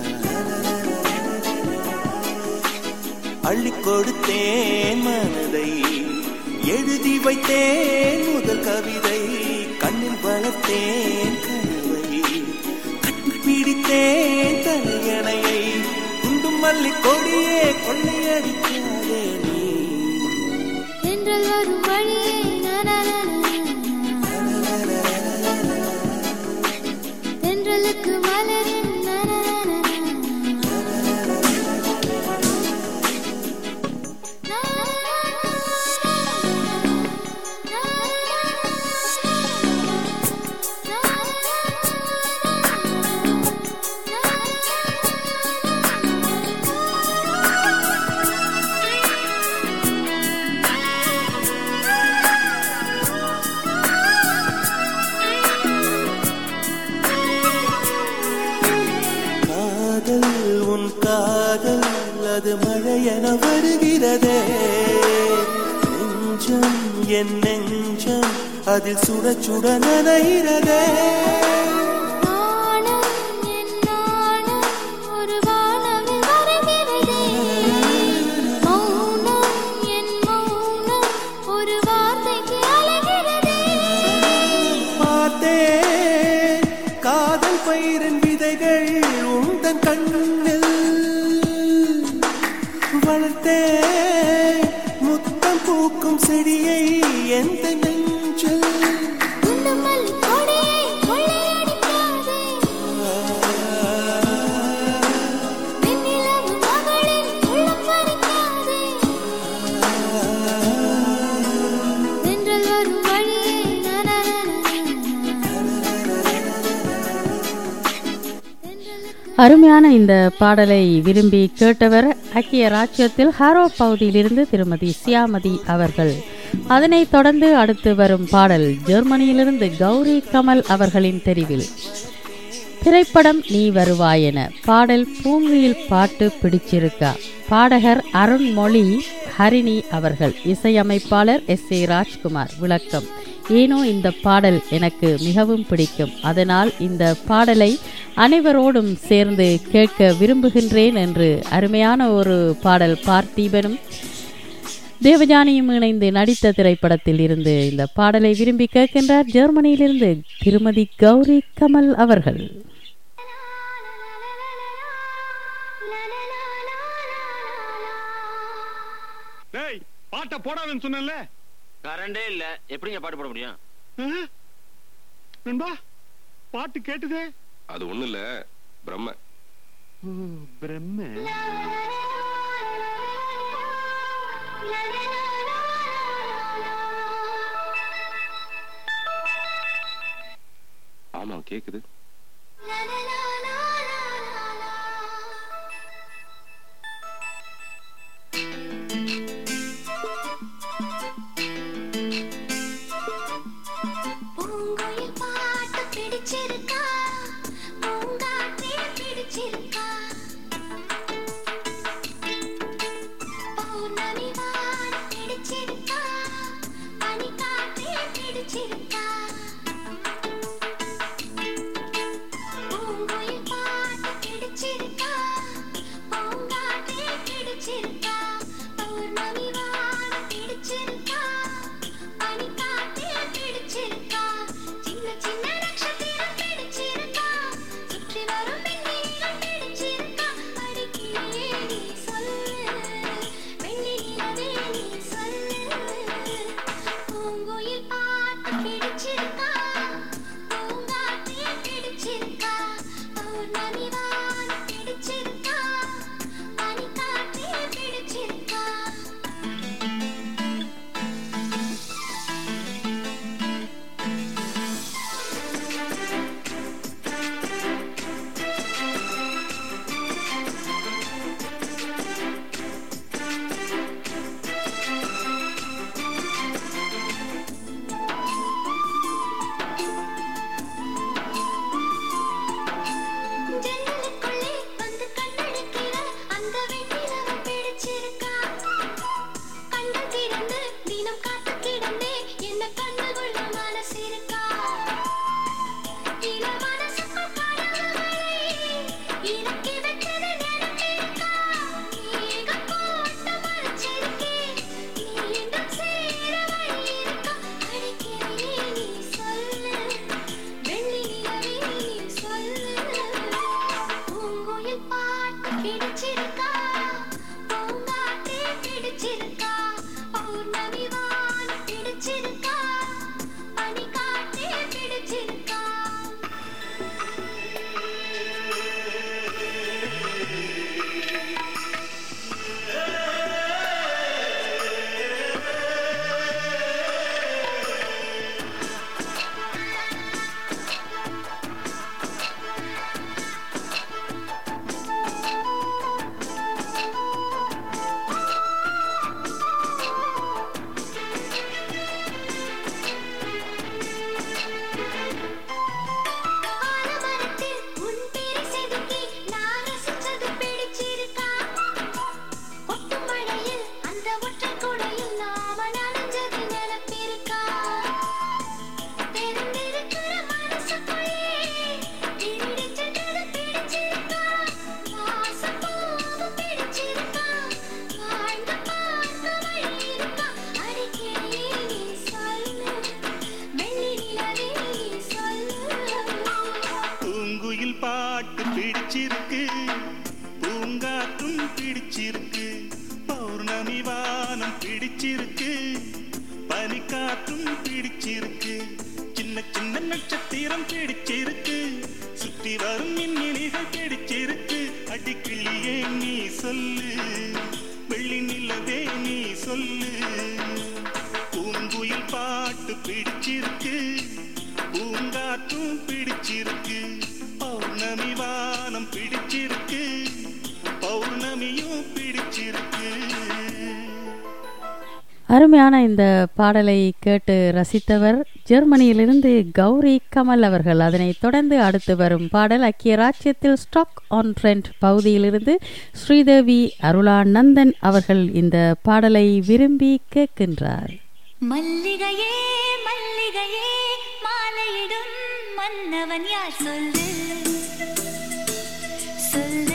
அள்ளி கொடுத்தேன் மனதை எழுதி வைத்தேன் முதல் கவிதை கண்ணில் வளர்த்தேன் கனவை கட்டி பிடித்தேன் தலையணையை குண்டும் மல்லி கொடியே கொள்ளையடிக்காதே நீ தென்றல் வரும் வழியே காதல் உன் காதல் அது மழையென வருகிறதே நெஞ்சம் என் நெஞ்சம் அதில் சுட சுட நனைகிறதே ஒரு வானவில் வருகிறதே மௌனம் என் மௌனம் ஒரு வார்த்தைக்கு அலைகிறதே பார்த்தேன் காதல் பயிரின் விதைகள் உந்தன் கண்ணில் வளர்த்தேன் முத்தம் பூக்கும் செடியை எந்த நெஞ்சில் குண்டுமல்லி கொடியை கொள்ளையடிக்காதே வெண்ணிலவு மகளின் உள்ளம் பறிக்காதே தென்றல் வரும் வழியே அருமையான இந்த பாடலை விரும்பி கேட்டவர் ஐக்கிய ராஜ்யத்தில் ஹாரோ பகுதியிலிருந்து திருமதி சியாமதி அவர்கள் அதனைத் தொடர்ந்து அடுத்து வரும் பாடல் ஜெர்மனியிலிருந்து கௌரி கமல் அவர்களின் தெரிவில் திரைப்படம் நீ வருவாயென பாடல் பூங்குயில் பாட்டு பிடிச்சிருக்கா பாடகர் அருண்மொழி ஹரிணி அவர்கள் இசையமைப்பாளர் எஸ் ஏ ராஜ்குமார் விளக்கம் ஏனோ இந்த பாடல் எனக்கு மிகவும் பிடிக்கும் அதனால் இந்த பாடலை அனைவரோடும் சேர்ந்து கேட்க விரும்புகின்றேன் என்று அருமையான ஒரு பாடல் பார்த்தீபனும் தேவஜானியும் இணைந்து நடித்த திரைப்படத்தில் இருந்து இந்த பாடலை விரும்பி கேட்கின்றார் ஜெர்மனியிலிருந்து திருமதி கௌரி கமல் அவர்கள் டேய் பாட்டை போடாதுன்னு சொன்னேன்ல கரண்டே இல்ல எப்படிங்க பாட்டு போட முடியும் ஆ? நண்பா பாட்டு கேட்டுதே அது ஒண்ணு இல்ல பிரம்ம பிரம்ம ஆமா கேக்குது பூங்குயில் பாட்டு பிடிச்சிருக்கா பூங்காற்றே பிடிச்சிருக்கா பௌர்ணமி வானம் பிடிச்சிருக்கா பனிக்காற்றே பிடிச்சிருக்கா பூங்குயில் பாட்டு பிடிச்சிருக்கா பூங்காற்றே பிடிச்சிருக்கா பௌர்ணமி வானம் பிடிச்சிருக்கா பனிக்காற்றே பிடிச்சிருக்கா சின்ன சின்ன நட்சத்திரம் பிடிச்சிருக்கா சுற்றி வரும் மின்மினிகள் பிடிச்சிருக்கா அடிக்கிறியே நீ சொல்லு வெள்ளி நிலவே நீ சொல்லு பூங்குயில் பாட்டு பிடிச்சிருக்கா பூங்காற்றே பிடிச்சிருக்கா பௌர்ணமி வானம் பிடிச்சிருக்கா பனிக்காற்றே பிடிச்சிருக்கா ஜன்னலுக்குள்ளே வந்து கண்ணடிக்கிற அந்த வெண்ணிலவு பிடிச்சிருக்கா கண்ணு திறந்து தினம் காத்து கிடந்தே என்ன கண்ணுக்குள்ள மனசு இருக்கா இள மனசுக்குள் கனவுகளை இறக்கி வச்சது நினைப்பிருக்கா ஏகம் போட்டு மறைச்சிருக்கேன் நீ இன்னும் சேர வழி இருக்கா அடிக்கிறியே நீ சொல்லு வெள்ளி நிலவே நீ சொல்லு பூங்குயில் பாட்டு பிடிச்சிருக்கா பூங்காற்றே பிடிச்சிருக்கா பௌர்ணமி வானம் பிடிச்சிருக்கா பனிக்காற்றே பிடிச்சிருக்கா பிடிச்சிருக்கு பூங்காற்றும் பிடிச்சிருக்கு பௌர்ணமி வானம் பிடிச்சிருக்கு பனிக்காற்றும் பிடிச்சிருக்கு சின்ன சின்ன நட்சத்திரம் பிடிச்சிருக்கு சுற்றி வரும் மின்மினிகள் பிடிச்சிருக்கு அடிக்கிளியே நீ சொல்லு வெள்ளி நிலவே நீ சொல்லு பூங்குயில் பாட்டு பிடிச்சிருக்கு பூங்காற்றும் பிடிச்சிருக்கு பௌர்ணமி வானம் பிடிச்சிருக்கு பௌர்ணமியும் பிடிச்சிருக்கு அருமையான இந்த பாடலை கேட்டு ரசித்தவர் ஜெர்மனியிலிருந்து கௌரி கமல் அவர்கள் அதனைத் தொடர்ந்து அடுத்து வரும் பாடல் ஐக்கிய ராஜ்யத்தில் ஸ்டாக் ஆன் ட்ரெண்ட் பகுதியிலிருந்து ஸ்ரீதேவி அருளானந்தன் அவர்கள் இந்த பாடலை விரும்பி கேட்கின்றார் மல்லிகையே மல்லிகையே மாலையிடும் மன்னவன் யார் சொல்லு சொல்லு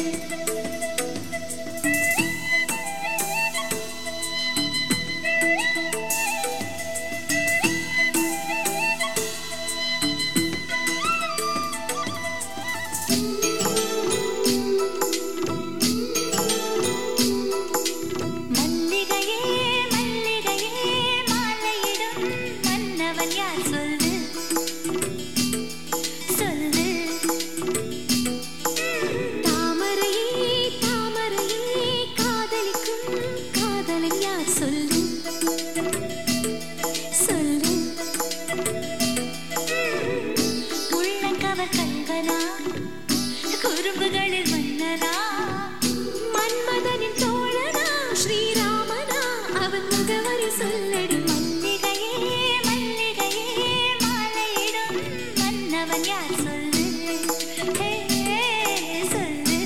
மல்லிகையே மல்லிகையே மாலையிடும் மன்னவன் யார் சொல்லு சொல்லு தாமரையே தாமரையே காதலிக்கும் காதலன் யார் சொல்லு சொல்லு உள்ளங்கவர் கல்வனா குறும்புகளில் மன்னனா மன்மதனின் தோழனா ஸ்ரீராமனா அவன் முகவரி சொல்லடி மல்லிகையே மல்லிகையே மாலையிடும் மன்னவன் யார் சொல்லு ஹே, சொல்லு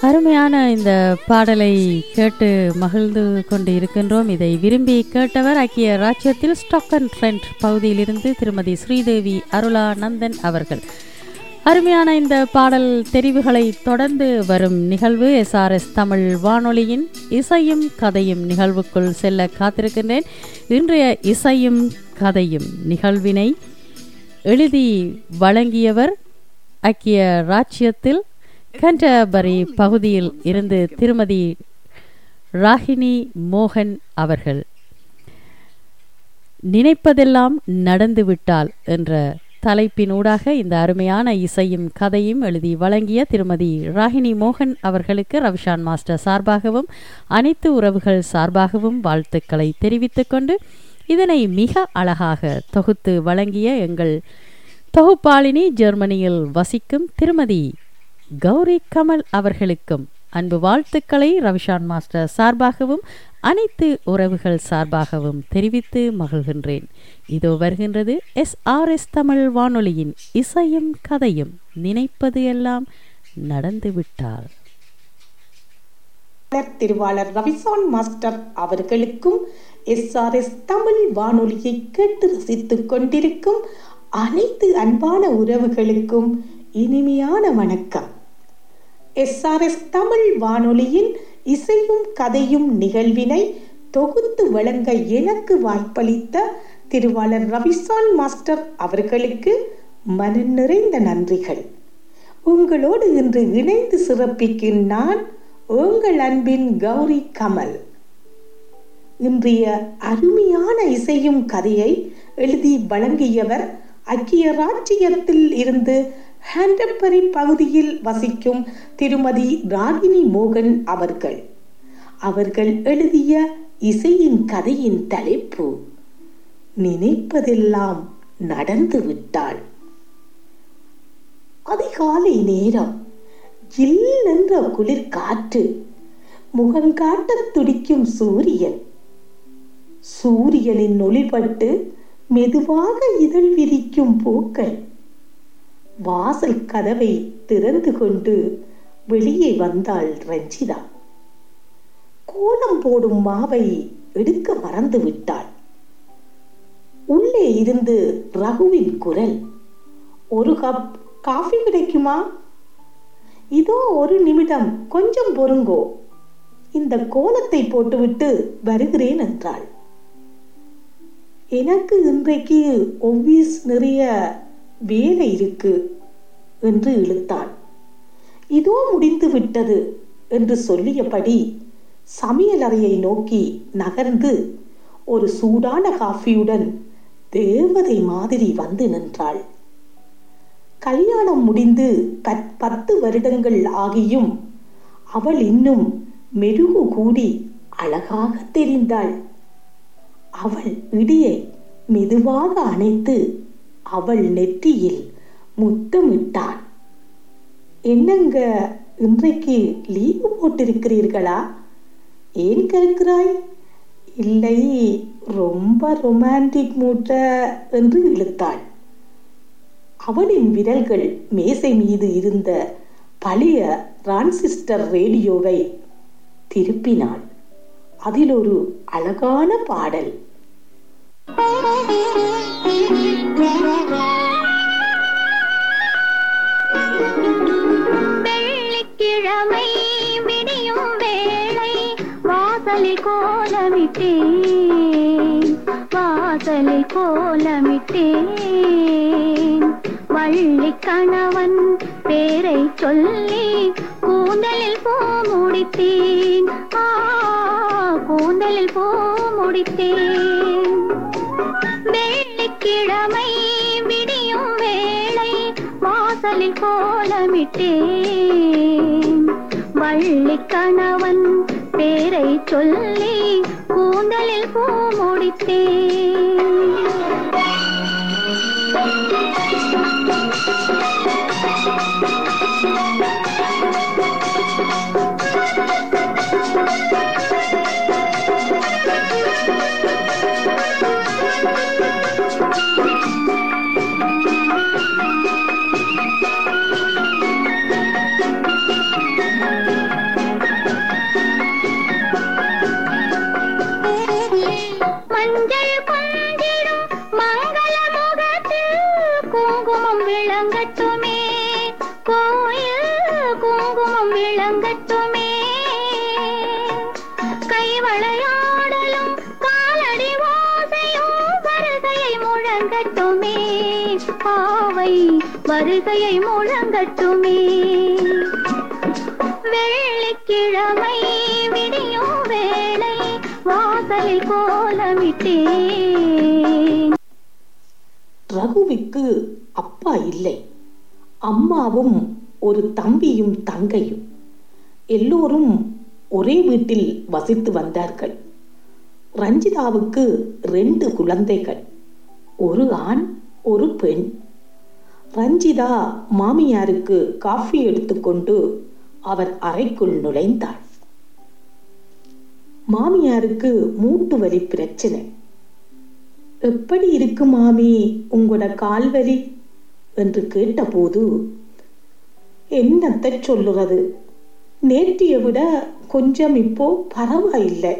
அருமையான இந்த பாடலை கேட்டு மகிழ்ந்து கொண்டு இருக்கின்றோம் இதை விரும்பி கேட்டவர் ஐக்கிய ராஜ்யத்தில் ஸ்டாக் அண்ட் ட்ரெண்ட் பகுதியிலிருந்து திருமதி ஸ்ரீதேவி அருளா நந்தன் அவர்கள் அருமையான இந்த பாடல் தெரிவுகளை தொடர்ந்து வரும் நிகழ்வு எஸ்ஆர்எஸ் தமிழ் வானொலியின் இசையும் கதையும் நிகழ்வுக்குள் செல்ல காத்திருக்கின்றேன் இன்றைய இசையும் கதையும் நிகழ்வினை எழுதி வழங்கியவர் ஐக்கிய ராச்சியத்தில் கண்டபரி பகுதியில் இருந்து திருமதி ராகினி மோகன் அவர்கள் நினைப்பதெல்லாம் நடந்துவிட்டால் என்ற தலைப்பினூடாக இந்த அருமையான இசையும் கதையும் எழுதி வழங்கிய திருமதி ராகினி மோகன் அவர்களுக்கு ரவிஷான் மாஸ்டர் சார்பாகவும் அனைத்து உறவுகள் சார்பாகவும் வாழ்த்துக்களை தெரிவித்துக் கொண்டு இதனை மிக அழகாக தொகுத்து வழங்கிய எங்கள் தொகுப்பாளினி ஜெர்மனியில் வசிக்கும் திருமதி கௌரி கமல் அவர்களுக்கும் அன்பு வாழ்த்துக்களை ரவிஷான் மாஸ்டர் சார்பாகவும் அனைத்து உறவுகள் சார்பாகவும் தெரிவித்து மகிழ்கின்றேன் இதோ வருகின்றது எஸ் ஆர் எஸ் தமிழ் வானொலியின் இசையும் கதையும் நினைப்பது எல்லாம் நடந்துவிட்டால் திருவாளர் ரவிசான் மாஸ்டர் அவர்களுக்கும் எஸ்ஆர்எஸ் தமிழ் வானொலியை கேட்டு ரசித்துக் கொண்டிருக்கும் அனைத்து அன்பான உறவுகளுக்கும் இனிமையான வணக்கம் எஸ்ஆர்எஸ் தமிழ் வானொலியின் இசையும் கதையும் நிகழ்வினை தொகுத்து வழங்க எனக்கு வாய்ப்பளித்த திருவாளர் ரவிசான் மாஸ்டர் அவர்களுக்கு மனம் நிறைந்த நன்றிகள் உங்களோடு இன்று இணைந்து சிறப்பிக்கும் நான் உங்கள் அன்பின் கௌரி கமல் இன்றைய அருமையான இசையும் கதையை எழுதி வழங்கியவர் ஐக்கிய ராஜ்யத்தில் இருந்து ஹேண்டப்பரி பகுதியில் வசிக்கும் திருமதி ராகினி மோகன் அவர்கள் அவர்கள் எழுதிய இசையின் கதையின் தலைப்பு நினைப்பதெல்லாம் நடந்து விட்டாள் அதிகாலை நேரம் ஜில் என்ற குளிர் காற்று முகங்காட்ட துடிக்கும் சூரியன் சூரியனின் ஒளிபட்டு மெதுவாக இதழ் விரிக்கும் பூக்கள் வாசல் கதவை திறந்து கொண்டு வெளியே வந்தாள் ரஞ்சிதா கோலம் போடும் மாவை எடுக்க மறந்து விட்டாள் உள்ளே இருந்து ரகுவின் குரல் ஒரு கப் காஃபி கிடைக்குமா இதோ ஒரு நிமிடம் கொஞ்சம் பொறுங்கோ இந்த கோலத்தை போட்டுவிட்டு வருகிறேன் என்றாள் எனக்கு இன்றைக்கு ஒவ்வீஸ் நிறைய வேலை இருக்கு என்று இழுத்தான் இதோ முடிந்து விட்டது என்று சொல்லியபடி சமையலறையை நோக்கி நகர்ந்து ஒரு சூடான காஃபியுடன் தேவதை மாதிரி வந்து நின்றாள் கல்யாணம் முடிந்து பத்து வருடங்கள் ஆகியும் அவள் இன்னும் மெருகு கூடி அழகாக தெரிந்தாள் அவள் இடியை மெதுவாக அணைத்து அவள் நெற்றியில் முத்தமிட்டான் என்னங்க இன்றைக்கு லீவு போட்டிருக்கிறீர்களா ஏன் கேட்கிறாய் இல்லை ரொம்ப ரொமான்டிக் மூட்ட என்று இழுத்தாள் அவளின் விரல்கள் மேசை மீது இருந்த பழைய டிரான்சிஸ்டர் ரேடியோவை திருப்பினாள் அதில் ஒரு அழகான பாடல் வெள்ளிக்கிழமை விடியும் வேளை வாசலில் கோலமிட்டேன் வாசலில் கோலமிட்டேன் வள்ளி கணவன் பேரை சொல்லி கூந்தலில் போ முடித்தேன் ஆ கூந்தலில் போ முடித்தேன் வெள்ளிக்கிழமை விடியும் வேளை வாசலில் கோலமிட்டேன் வள்ளி கணவன் பேரை சொல்லி கூந்தலில் பூ முடித்தேன் வருகையை முழங்கட்டுமே வெள்ளிக்கிழமை விடியும் வேளை வாசலில் கோலமிட்டேன் ரகுவிற்கு அப்பா இல்லை அம்மாவும் ஒரு தம்பியும் தங்கையும் எல்லோரும் ஒரே வீட்டில் வசித்து வந்தார்கள் ரஞ்சிதாவுக்கு ரெண்டு குழந்தைகள் ஒரு ஆண் ஒரு பெண் ரஞ்சிதா மாமியாருக்கு காஃபி எடுத்துக்கொண்டு அவர் அறைக்குள் நுழைந்தாள் மாமியாருக்கு மூட்டு வலி பிரச்சனை எப்படி இருக்கு மாமி உங்களோட கால்வலி என்று கேட்டபோது என்னத்தை சொல்லுறது நேற்றைய விட கொஞ்சம் இப்போ பரவாயில்லை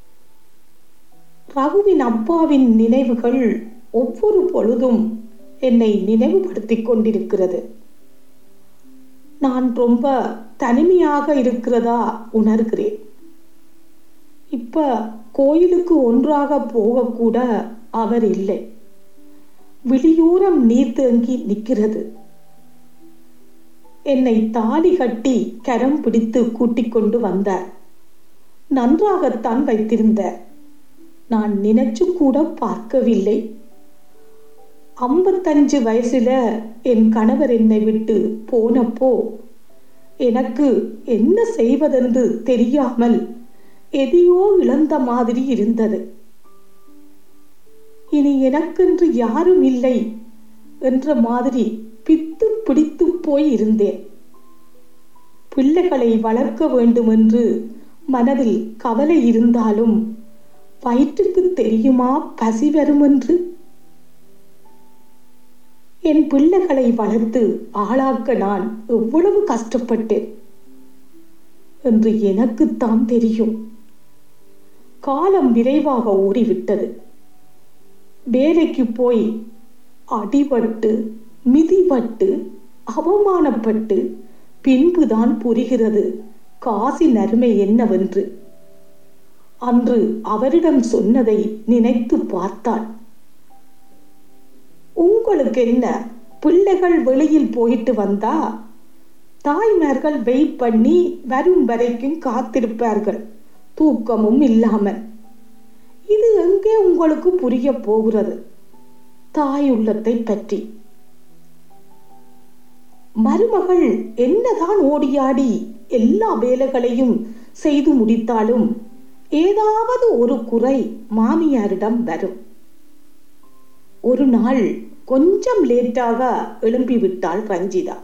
ரகுவின் அப்பாவின் நினைவுகள் ஒவ்வொரு பொழுதும் என்னை நினைவுபடுத்திக் கொண்டிருக்கிறது நான் ரொம்ப தனிமையாக இருக்கிறதா உணர்கிறேன் இப்ப கோயிலுக்கு ஒன்றாக போகக்கூட அவர் இல்லை விழியோரம் நீர் தேங்கி நிற்கிறது என்னை தாலி கட்டி கரம் பிடித்து கூட்டிக் கொண்டு வந்தார் நன்றாகத்தான் வைத்திருந்த நான் நினைச்சு கூட பார்க்கவில்லை ஐம்பத்தஞ்சு வயசுல என் கணவர் என்னை விட்டு போனப்போ எனக்கு என்ன செய்வதென்று தெரியாமல் எதையோ இழந்த மாதிரி இருந்தது இனி எனக்கென்று யாரும் இல்லை என்ற மாதிரி பித்து பிடித்து போய் இருந்தேன் பிள்ளைகளை வளர்க்க வேண்டும் என்று மனதில் கவலை இருந்தாலும் வயிற்றுக்கு தெரியுமா பசி வரும் என்று என் பிள்ளைகளை வளர்த்து ஆளாக்க நான் எவ்வளவு கஷ்டப்பட்டேன் என்று எனக்குத்தான் தெரியும் காலம் விரைவாக ஓடிவிட்டது வேலைக்கு போய் அடிபட்டு மிதிபட்டு அவமானப்பட்டு பின்புதான் புரிகிறது காசின் அருமை என்னவென்று அன்று அவரிடம் சொன்னதை நினைத்து பார்த்தாள் உங்களுக்கு என்ன பிள்ளைகள் வெளியில் போயிட்டு வந்தா தாய்மார்கள் வெயிட் பண்ணி வரும் வரைக்கும் காத்திருப்பார்கள் தூக்கமும் இல்லாமல் இது எங்கே உங்களுக்கு புரிய போகிறது தாய் உள்ளத்தை பற்றி மருமகள் என்னதான் ஓடியாடி எல்லா வேலைகளையும் செய்து முடித்தாலும் ஏதாவது ஒரு குறை மாமியாரிடம் வரும் ஒரு நாள் கொஞ்சம் லேட்டாக எழும்பிவிட்டாள் ரஞ்சிதா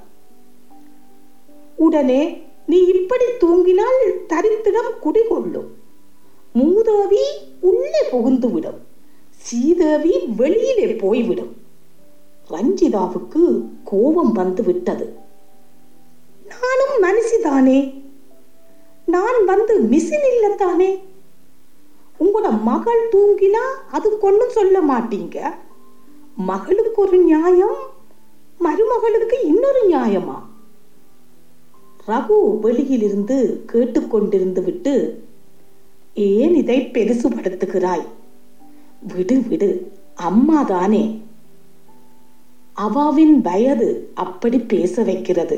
உடனே நீ இப்படி தூங்கினால் தரித்திரம் குடிகொள்ளும் மூதேவி உள்ளே புகுந்துவிடும் சீதேவி வெளியிலே போய்விடும் ரஞ்சிதாவுக்கு கோபம் வந்து விட்டது நானும் மனுஷிதானே நான் வந்து மிஷின் இல்லத்தானே உங்களோட மகள் தூங்கினா அது கொண்டும் சொல்ல மாட்டீங்க மகளுக்கு ஒரு நியாயம் மருமகளுக்கு இன்னொரு நியாயமா ரகு வெளியிலிருந்து கேட்டுக்கொண்டிருந்து விட்டு ஏன் இதை பெருசுபடுத்துகிறாய் விடு விடு அம்மா தானே அவாவின் வயது அப்படி பேச வைக்கிறது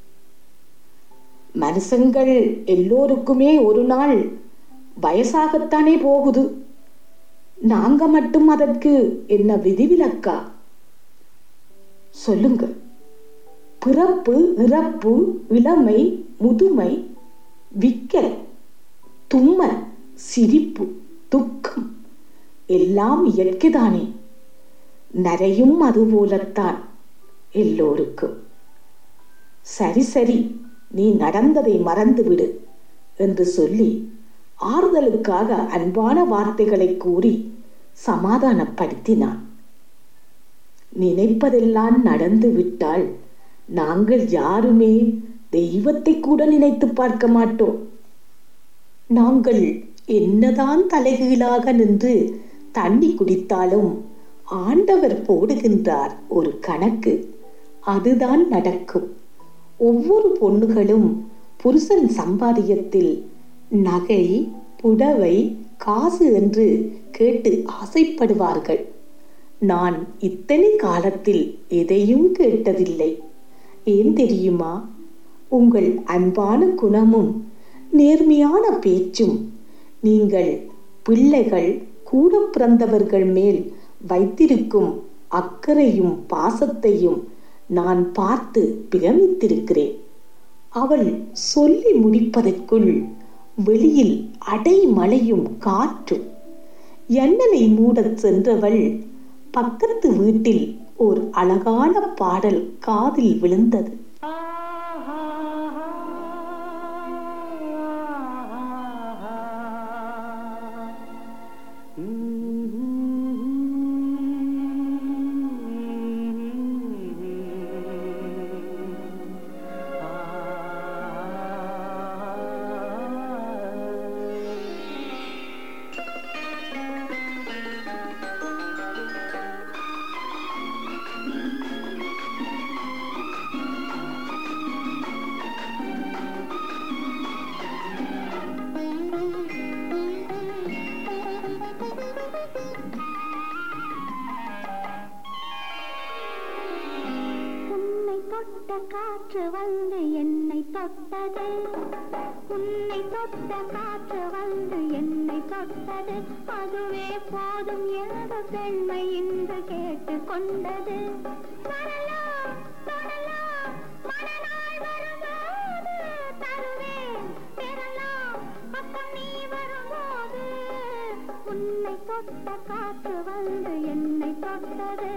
மனுஷங்கள் எல்லோருக்குமே ஒரு நாள் வயசாகத்தானே போகுது நாங்க மட்டும் அதற்கு என்ன விதிவிலக்கா சொல்லுங்க பிறப்பு இறப்பு இளமை முதுமை விக்கல் தும்மல் சிரிப்பு துக்கம் எல்லாம் இயற்கைதானே நரையும் அதுபோலத்தான் எல்லோருக்கும் சரி சரி நீ நடந்ததை மறந்துவிடு என்று சொல்லி ஆறுதலுக்காக அன்பான வார்த்தைகளை கூறி சமாதானப்படுத்தினான் நினைப்பதெல்லாம் நடந்து விட்டால் நாங்கள் யாருமே தெய்வத்தை கூட நினைத்து பார்க்க மாட்டோம் நாங்கள் என்னதான் தலைகீழாக நின்று தண்ணி குடித்தாலும் ஆண்டவர் போடுகின்றார் ஒரு கணக்கு அதுதான் நடக்கும் ஒவ்வொரு பொண்ணுகளும் புருஷன் சம்பாதியத்தில் நகை புடவை காசு என்று கேட்டு ஆசைப்படுவார்கள் நான் இத்தனை காலத்தில் எதையும் கேட்டதில்லை ஏன் தெரியுமா உங்கள் அன்பான குணமும் நேர்மையான பேச்சும் நீங்கள் பிள்ளைகள் கூட பிறந்தவர்கள் மேல் வைத்திருக்கும் அக்கறையும் பாசத்தையும் நான் பார்த்து பிரமித்திருக்கிறேன் அவள் சொல்லி முடிப்பதற்குள் வெளியில் அடைமழையும் காற்றும் எண்ணனை மூடச் சென்றவள் பக்கத்து வீட்டில் ஓர் அழகான பாடல் காதில் விழுந்தது உன்னை தொட்ட காற்று வந்து என்னை தொட்டது உன்னை தொட்ட காற்று வந்து என்னை தொட்டது அதுவே போதும் என்று பெண்மை இன்று கேட்டு கொண்டது வரலாம் தொடலாம் மனநாள் வரும்போது தருவேன் பெறலாம் பக்கம் நீ வரும்போது உன்னை தொட்ட காற்று வந்து என்னை தொட்டது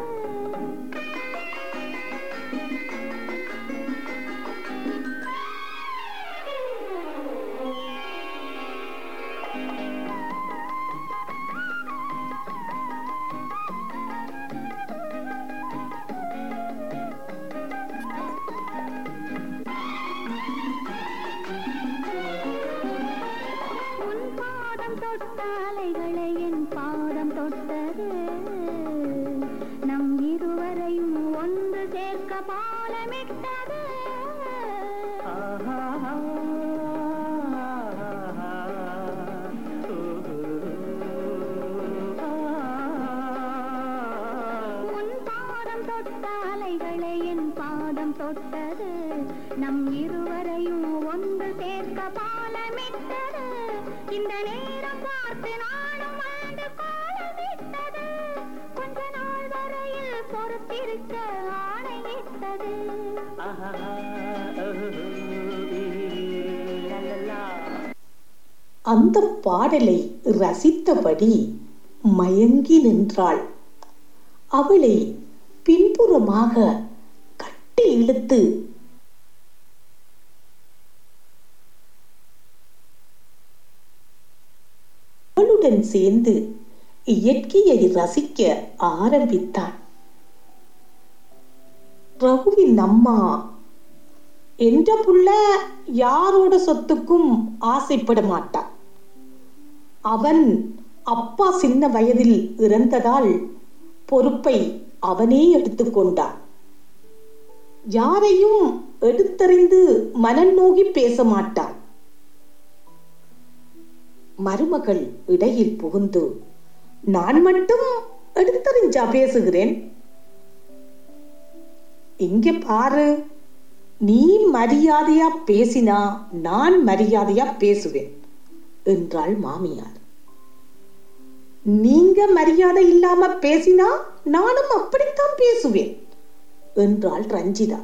உன் பாதம் தொட்ட அலைகளை என் பாதம் தொட்டது நம் இருவரையும் ஒன்று சேர்க்க பாலமிட்டது உன் பாதம் தொட்ட அலைகளை என் பாதம் தொட்டது நம் இருவரையும் ஒன்று சேர்க்க பாலமிட்டது இந்த நேரம் பார்த்து நானும் ஆண்டு கோலமிட்டது கொஞ்ச நாள் வரையில் பொறுத்திருக்க ஆணையிட்டது அந்த பாடலை ரசித்தபடி மயங்கி நின்றாள் அவளை பின்புறமாக கட்டி இழுத்து அவளுடன் சேர்ந்து இயற்கையை ரசிக்க ஆரம்பித்தான் ரகுவின் அம்மா என்ற புள்ள யாரோட சொத்துக்கும் ஆசைப்பட மாட்டான் அவன் அப்பா சின்ன வயதில் இறந்ததால் பொறுப்பை அவனே எடுத்துக்கொண்டான் யாரையும் எடுத்தறிந்து மனம் நோகி பேச மாட்டான் மருமகள் இடையில் புகுந்து நான் மட்டும் எடுத்தறிஞ்சா பேசுகிறேன் இங்க பாரு நீ மரியாதையா பேசினா நான் மரியாதையா பேசுவேன் என்றாள் மாமியார் நீங்க மரியாதை இல்லாம பேசினா நானும் அப்படித்தான் பேசுவேன் என்றாள் ரஞ்சிதா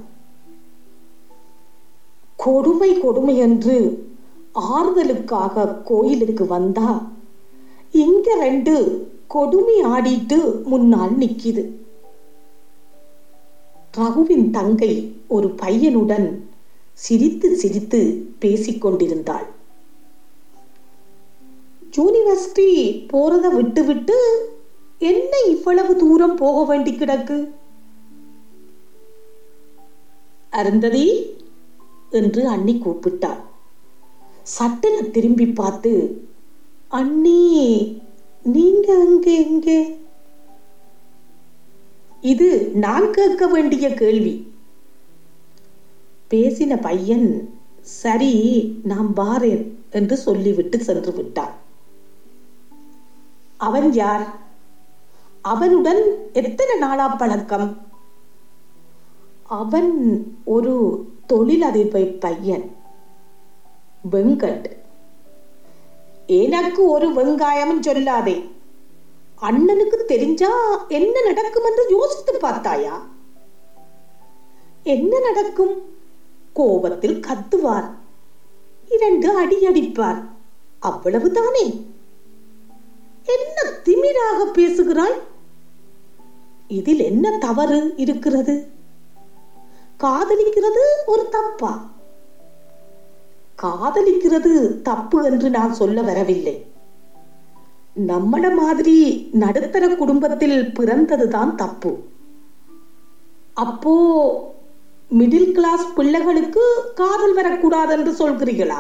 கொடுமை கொடுமை என்று ஆறுதலுக்காக கோயிலுக்கு வந்தா இங்க ரெண்டு கொடுமை ஆடிட்டு முன்னால் நிக்கிது ரகுவின் தங்கை ஒரு பையனுடன் சிரித்து சிரித்து பேசிக் கொண்டிருந்தாள் யூனிவர்சிட்டி போறத விட்டு விட்டு என்ன இவ்வளவு தூரம் போக வேண்டி கிடக்கு அருந்ததி என்று அண்ணி கூப்பிட்டாள் சட்டென திரும்பி பார்த்து அண்ணி நீங்க அங்க எங்கே இது நான் கேட்க வேண்டிய கேள்வி பேசின பையன் சரி நான் வாரேன் என்று சொல்லிவிட்டு சென்று விட்டான் அவன் யார் அவனுடன் எத்தனை நாளா பழக்கம் அவன் ஒரு தொழிலதிபர் பையன் வெங்கட் எனக்கு ஒரு வெங்காயம் சொல்லாதே அண்ணனுக்கு தெரிஞ்சா என்ன நடக்கும் என்று யோசித்து பார்த்தாயா என்ன நடக்கும் கோபத்தில் கத்துவார் இரண்டு அடி அடிப்பார் அவ்வளவுதானே என்ன திமிராக பேசுகிறாய் இதில் என்ன தவறு இருக்கிறது காதலிக்கிறது ஒரு தப்பா காதலிக்கிறது தப்பு என்று நான் சொல்ல வரவில்லை நம்மள மாதிரி நடுத்தர குடும்பத்தில் பிறந்ததுதான் தப்பு அப்போ மிடில் கிளாஸ் பிள்ளைகளுக்கு காதல் வரக்கூடாது என்று சொல்கிறீர்களா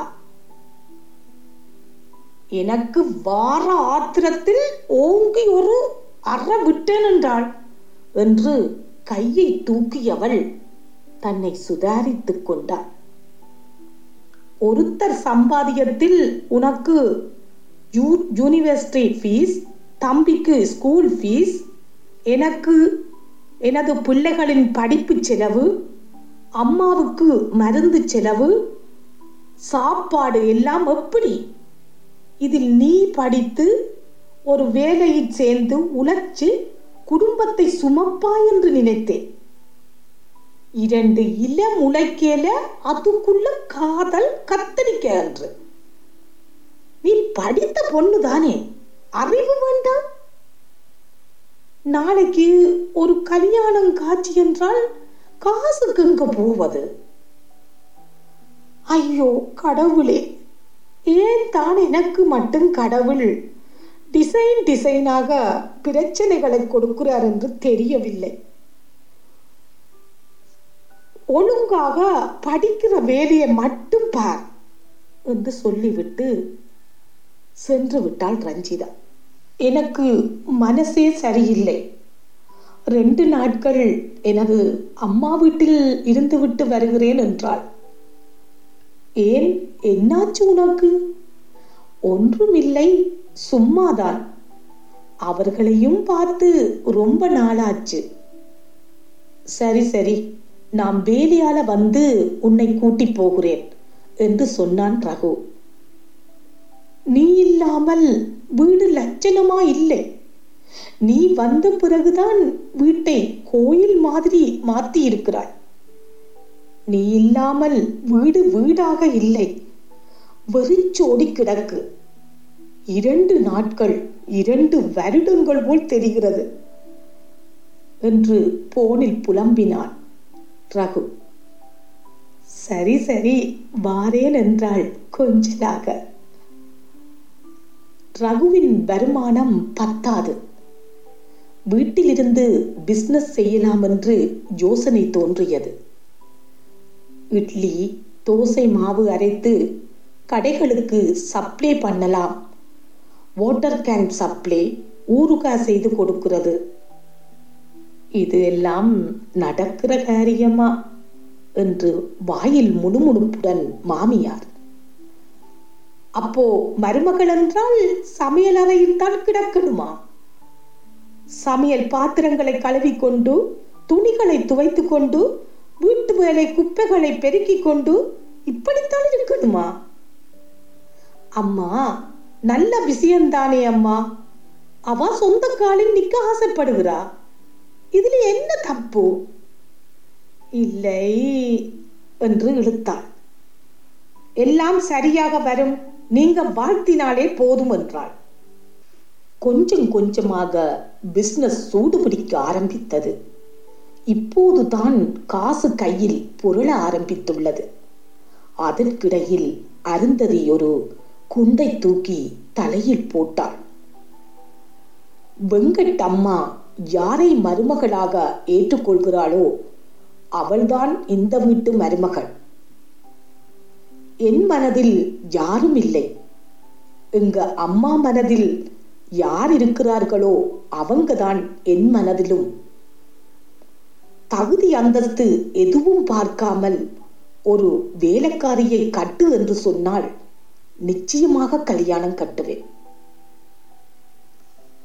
எனக்கு வார ஆத்திரத்தில் ஓங்கி ஒரு அற விட்டேன் என்றாள் என்று கையை தூக்கியவள் தன்னை சுதாரித்துக் கொண்டாள் ஒருத்தர் சம்பாதியத்தில் உனக்கு யூ- யூனிவர்சிட்டி ஃபீஸ் தம்பிக்கு ஸ்கூல் ஃபீஸ் எனக்கு எனது பிள்ளைகளின் படிப்பு செலவு அம்மாவுக்கு மருந்து செலவு சாப்பாடு எல்லாம் எப்படி இதில் நீ படித்து ஒரு வேலையில் சேர்ந்து உழைச்சு குடும்பத்தை சுமப்பா என்று நினைத்தேன் இரண்டு இளம் உழைக்கேல அதுக்குள்ள காதல் கத்தரிக்க என்று நீ படித்த பொண்ணு தானே அறிவு வேண்டாம் நாளைக்கு ஒரு கல்யாணம் காட்சி என்றால் காசுக்கு எங்க போவது ஐயோ கடவுளே ஏன் தான் எனக்கு மட்டும் கடவுள் டிசைன் டிசைனாக பிரச்சனைகளை கொடுக்கிறார் என்று தெரியவில்லை ஒழுங்காக படிக்கிற வேலையை மட்டும் பார் என்று சொல்லிவிட்டு சென்று விட்டாள் ரஞ்சிதா எனக்கு மனசே சரியில்லை ரெண்டு நாட்கள் எனது அம்மா வீட்டில் இருந்துவிட்டு வருகிறேன் என்றாள் ஏன் என்னாச்சு உனக்கு ஒன்றுமில்லை சும்மாதான் அவர்களையும் பார்த்து ரொம்ப நாளாச்சு சரி சரி நான் வேலையால வந்து உன்னை கூட்டி போகிறேன் என்று சொன்னான் ரகு நீ இல்லாமல் வீடு லட்சணமா இல்லை நீ வந்த பிறகுதான் வீட்டை கோயில் மாதிரி மாத்தி இருக்கிறாய் நீ இல்லாமல் வீடு வீடாக இல்லை வெறிச்சோடி கிடக்கு இரண்டு நாட்கள் இரண்டு வருடங்கள் போல் தெரிகிறது என்று போனில் புலம்பினான் ரகு சரி சரி வாரேன் என்றாள் கொஞ்சலாக ரகுவின் வருமானம் பத்தாது வீட்டிலிருந்து பிசினஸ் செய்யலாம் என்று யோசனை தோன்றியது இட்லி தோசை மாவு அரைத்து கடைகளுக்கு சப்ளை பண்ணலாம் வாட்டர் கேன் சப்ளை ஊறுகாய் செய்து கொடுக்கிறது இது எல்லாம் நடக்கிற காரியமா என்று வாயில் முணுமுணுப்புடன் மாமியார் அப்போ மருமகள் என்றால் சமையல் அறையில் தான் கிடக்கணுமா சமையல் பாத்திரங்களை கழுவிக்கொண்டு துணிகளை துவைத்துக் கொண்டு வீட்டு வேலை குப்பைகளை பெருக்கிக் கொண்டு இப்படித்தான் இருக்கணுமா அம்மா நல்ல விஷயம்தானே அம்மா அவ சொந்த காலில் நிக்க ஆசைப்படுகிறா இதுல என்ன தப்பு இல்லை என்று இழுத்தாள் எல்லாம் சரியாக வரும் நீங்க வாழ்த்தினாலே போதும் என்றாள் கொஞ்சம் கொஞ்சமாக பிசினஸ் சூடு பிடிக்க ஆரம்பித்தது இப்போதுதான் காசு கையில் புரள ஆரம்பித்துள்ளது அதற்கிடையில் அருந்ததி ஒரு குண்டை தூக்கி தலையில் போட்டாள் வெங்கட் அம்மா யாரை மருமகளாக ஏற்றுக்கொள்கிறாளோ அவள்தான் இந்த வீட்டு மருமகள் என் மனதில் யாரும் இல்லை எங்க அம்மா மனதில் யார் இருக்கிறார்களோ அவங்கதான் என் மனதிலும் தகுதி அந்தஸ்து எதுவும் பார்க்காமல் ஒரு வேலைக்காரியை கட்டு என்று சொன்னால் நிச்சயமாக கல்யாணம் கட்டுவேன்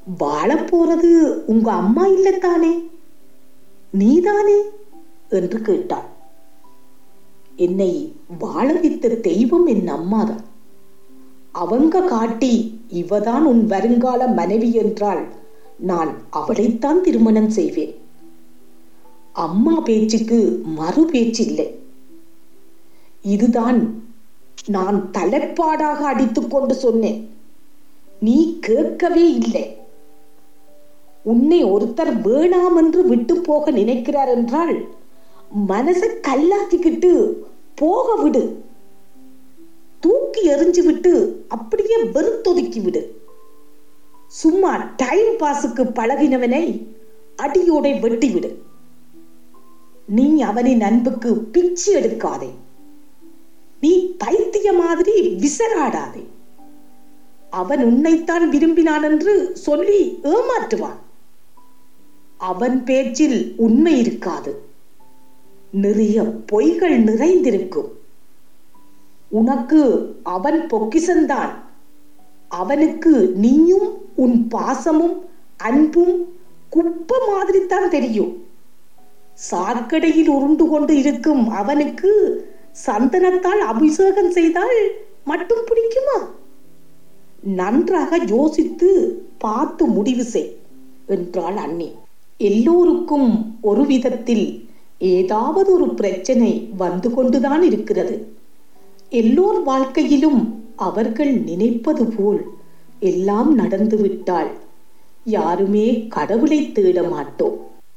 வாழப் போறது உங்க அம்மா இல்லத்தானே நீதானே என்று கேட்டாள் என்னை வாழ வைத்த தெய்வம் என் அம்மாதான் அவங்க காட்டி இவதான் உன் வருங்கால மனைவி என்றால் நான் அவளைத்தான் திருமணம் செய்வேன் அம்மா பேச்சுக்கு மறு பேச்சு இல்லை இதுதான் நான் தலைப்பாடாக அடித்துக்கொண்டு சொன்னேன் நீ கேட்கவே இல்லை உன்னை ஒருத்தர் வேணாம் என்று விட்டு போக நினைக்கிறார் என்றால் மனசை கல்லாக்கிக்கிட்டு போக விடு தூக்கி எறிஞ்சு விட்டு அப்படியே வெறுத்தொதுக்கி விடு சும்மா டைம் பாஸுக்கு பழகினவனை அடியோட வெட்டி விடு நீ அவனின் அன்புக்கு பிச்சு எடுக்காதே நீ பைத்திய மாதிரி விசராடாதே அவன் உன்னைத்தான் விரும்பினான் என்று சொல்லி ஏமாற்றுவான் அவன் பேச்சில் உண்மை இருக்காது நிறைய பொய்கள் நிறைந்திருக்கும் உனக்கு அவன் பொக்கிசந்தான் அவனுக்கு நீயும் உன் பாசமும் அன்பும் குப்பை மாதிரி தான் தெரியும் சாக்கடையில் உருண்டு கொண்டு இருக்கும் அவனுக்கு சந்தனத்தால் அபிஷேகம் செய்தால் மட்டும் பிடிக்குமா நன்றாக யோசித்து பார்த்து முடிவு செய் என்றாள் அண்ணி எல்லோருக்கும் ஒரு விதத்தில் ஏதாவது ஒரு பிரச்சனை வந்து கொண்டுதான் இருக்கிறது எல்லோர் வாழ்க்கையிலும் அவர்கள் நினைப்பது போல் எல்லாம் நடந்துவிட்டால் யாருமே கடவுளை தேட மாட்டோம்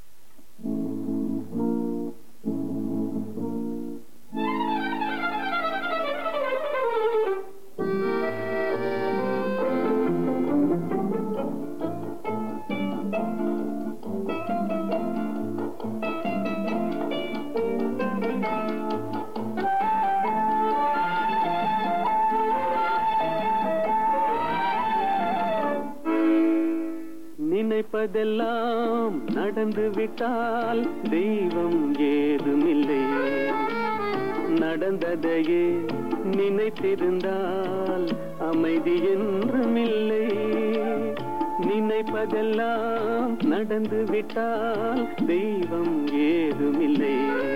நினைப்பதெல்லாம் நடந்து விட்டால் தெய்வம் ஏதுமில்லை நடந்ததையே நினைத்திருந்தால் அமைதி என்றுமில்லை நினைப்பதெல்லாம் நடந்து விட்டால் தெய்வம் ஏதுமில்லை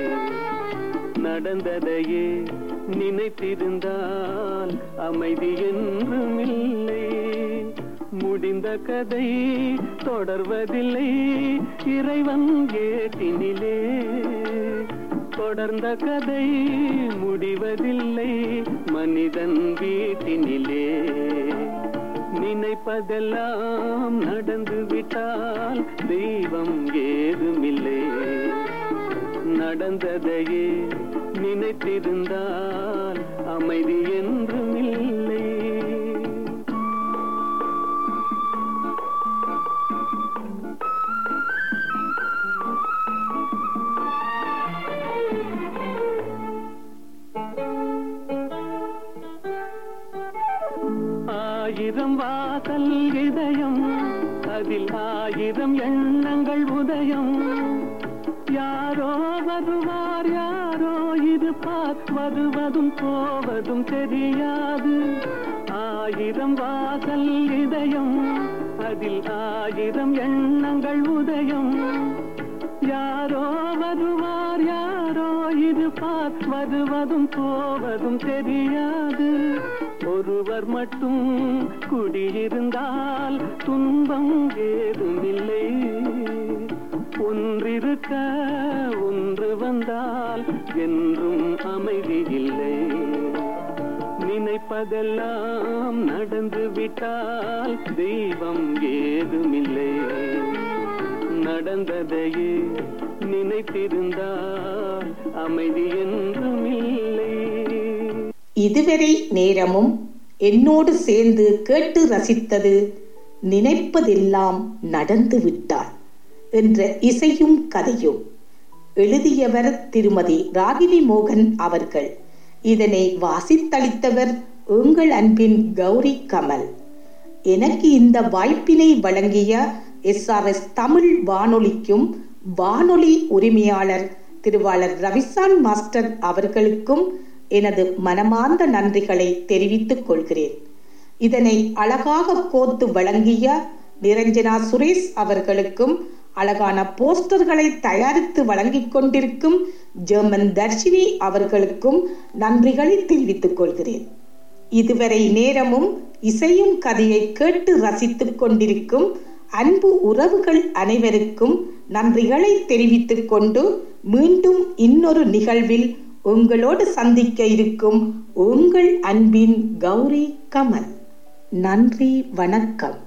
நடந்ததையே நினைத்திருந்தால் அமைதி என்றுமில்லை முடிந்த கதை தொடர்வதில்லை இறைவன் கேட்டினிலே தொடர்ந்த கதை முடிவதில்லை மனிதன் வீட்டினிலே நினைப்பதெல்லாம் நடந்து விட்டால் தெய்வம் ஏதுமில்லை நடந்ததையே நினைத்திருந்தால் அமைதி என்றுமில்லை ஆயிரம் வாசல் இதயம் அதில் ஆயிரம் எண்ணங்கள் உதயம் யாரோ வருவார் யாரோ இருப்பார் வருவதும் போவதும் தெரியாது ஆயிரம் வாசல் இதயம் அதில் ஆயிரம் எண்ணங்கள் உதயம் யாரோ வருவார் யாரோ இருப்பார் வருவதும் போவதும் தெரியாது ஒருவர் மட்டும் குடியிருந்தால் துன்பம் ஏதுமில்லை ஒன்றிருக்க ஒன்று வந்தால் என்றும் அமைதி இல்லை நினைப்பதெல்லாம் நடந்து விட்டால் தெய்வம் ஏதுமில்லை நடந்ததையே நினைத்திருந்தால் அமைதி என்றும் இல்லை இதுவரை நேரமும் என்னோடு சேர்ந்து கேட்டு ரசித்தது நினைப்பதெல்லாம் நடந்து விட்டார் என்ற இசையும் கதையும் எழுதியவர் திருமதி ராகினி மோகன் அவர்கள் இதனை வாசித்தளித்தவர் உங்கள் அன்பின் கௌரி கமல் எனக்கு இந்த வாய்ப்பினை வழங்கிய எஸ்ஆர்எஸ் தமிழ் வானொலிக்கும் வானொலி உரிமையாளர் திருவாளர் ரவிசான் மாஸ்டர் அவர்களுக்கும் எனது மனமார்ந்த நன்றிகளை தெரிவித்துக் கொள்கிறேன் இதனை அழகாக கோத்து வழங்கிய நிரஞ்சனா சுரேஷ் அவர்களுக்கும் அழகான போஸ்டர்களை தயாரித்து வழங்கிக் கொண்டிருக்கும் ஜெர்மன் தர்ஷினி அவர்களுக்கும் நன்றிகளை தெரிவித்துக் கொள்கிறேன் இதுவரை நேரமும் இசையும் கதையை கேட்டு ரசித்துக் கொண்டிருக்கும் அன்பு உறவுகள் அனைவருக்கும் நன்றிகளை தெரிவித்துக் கொண்டு மீண்டும் இன்னொரு நிகழ்வில் உங்களோடு சந்திக்க இருக்கும் உங்கள் அன்பின் கௌரி கமல் நன்றி வணக்கம்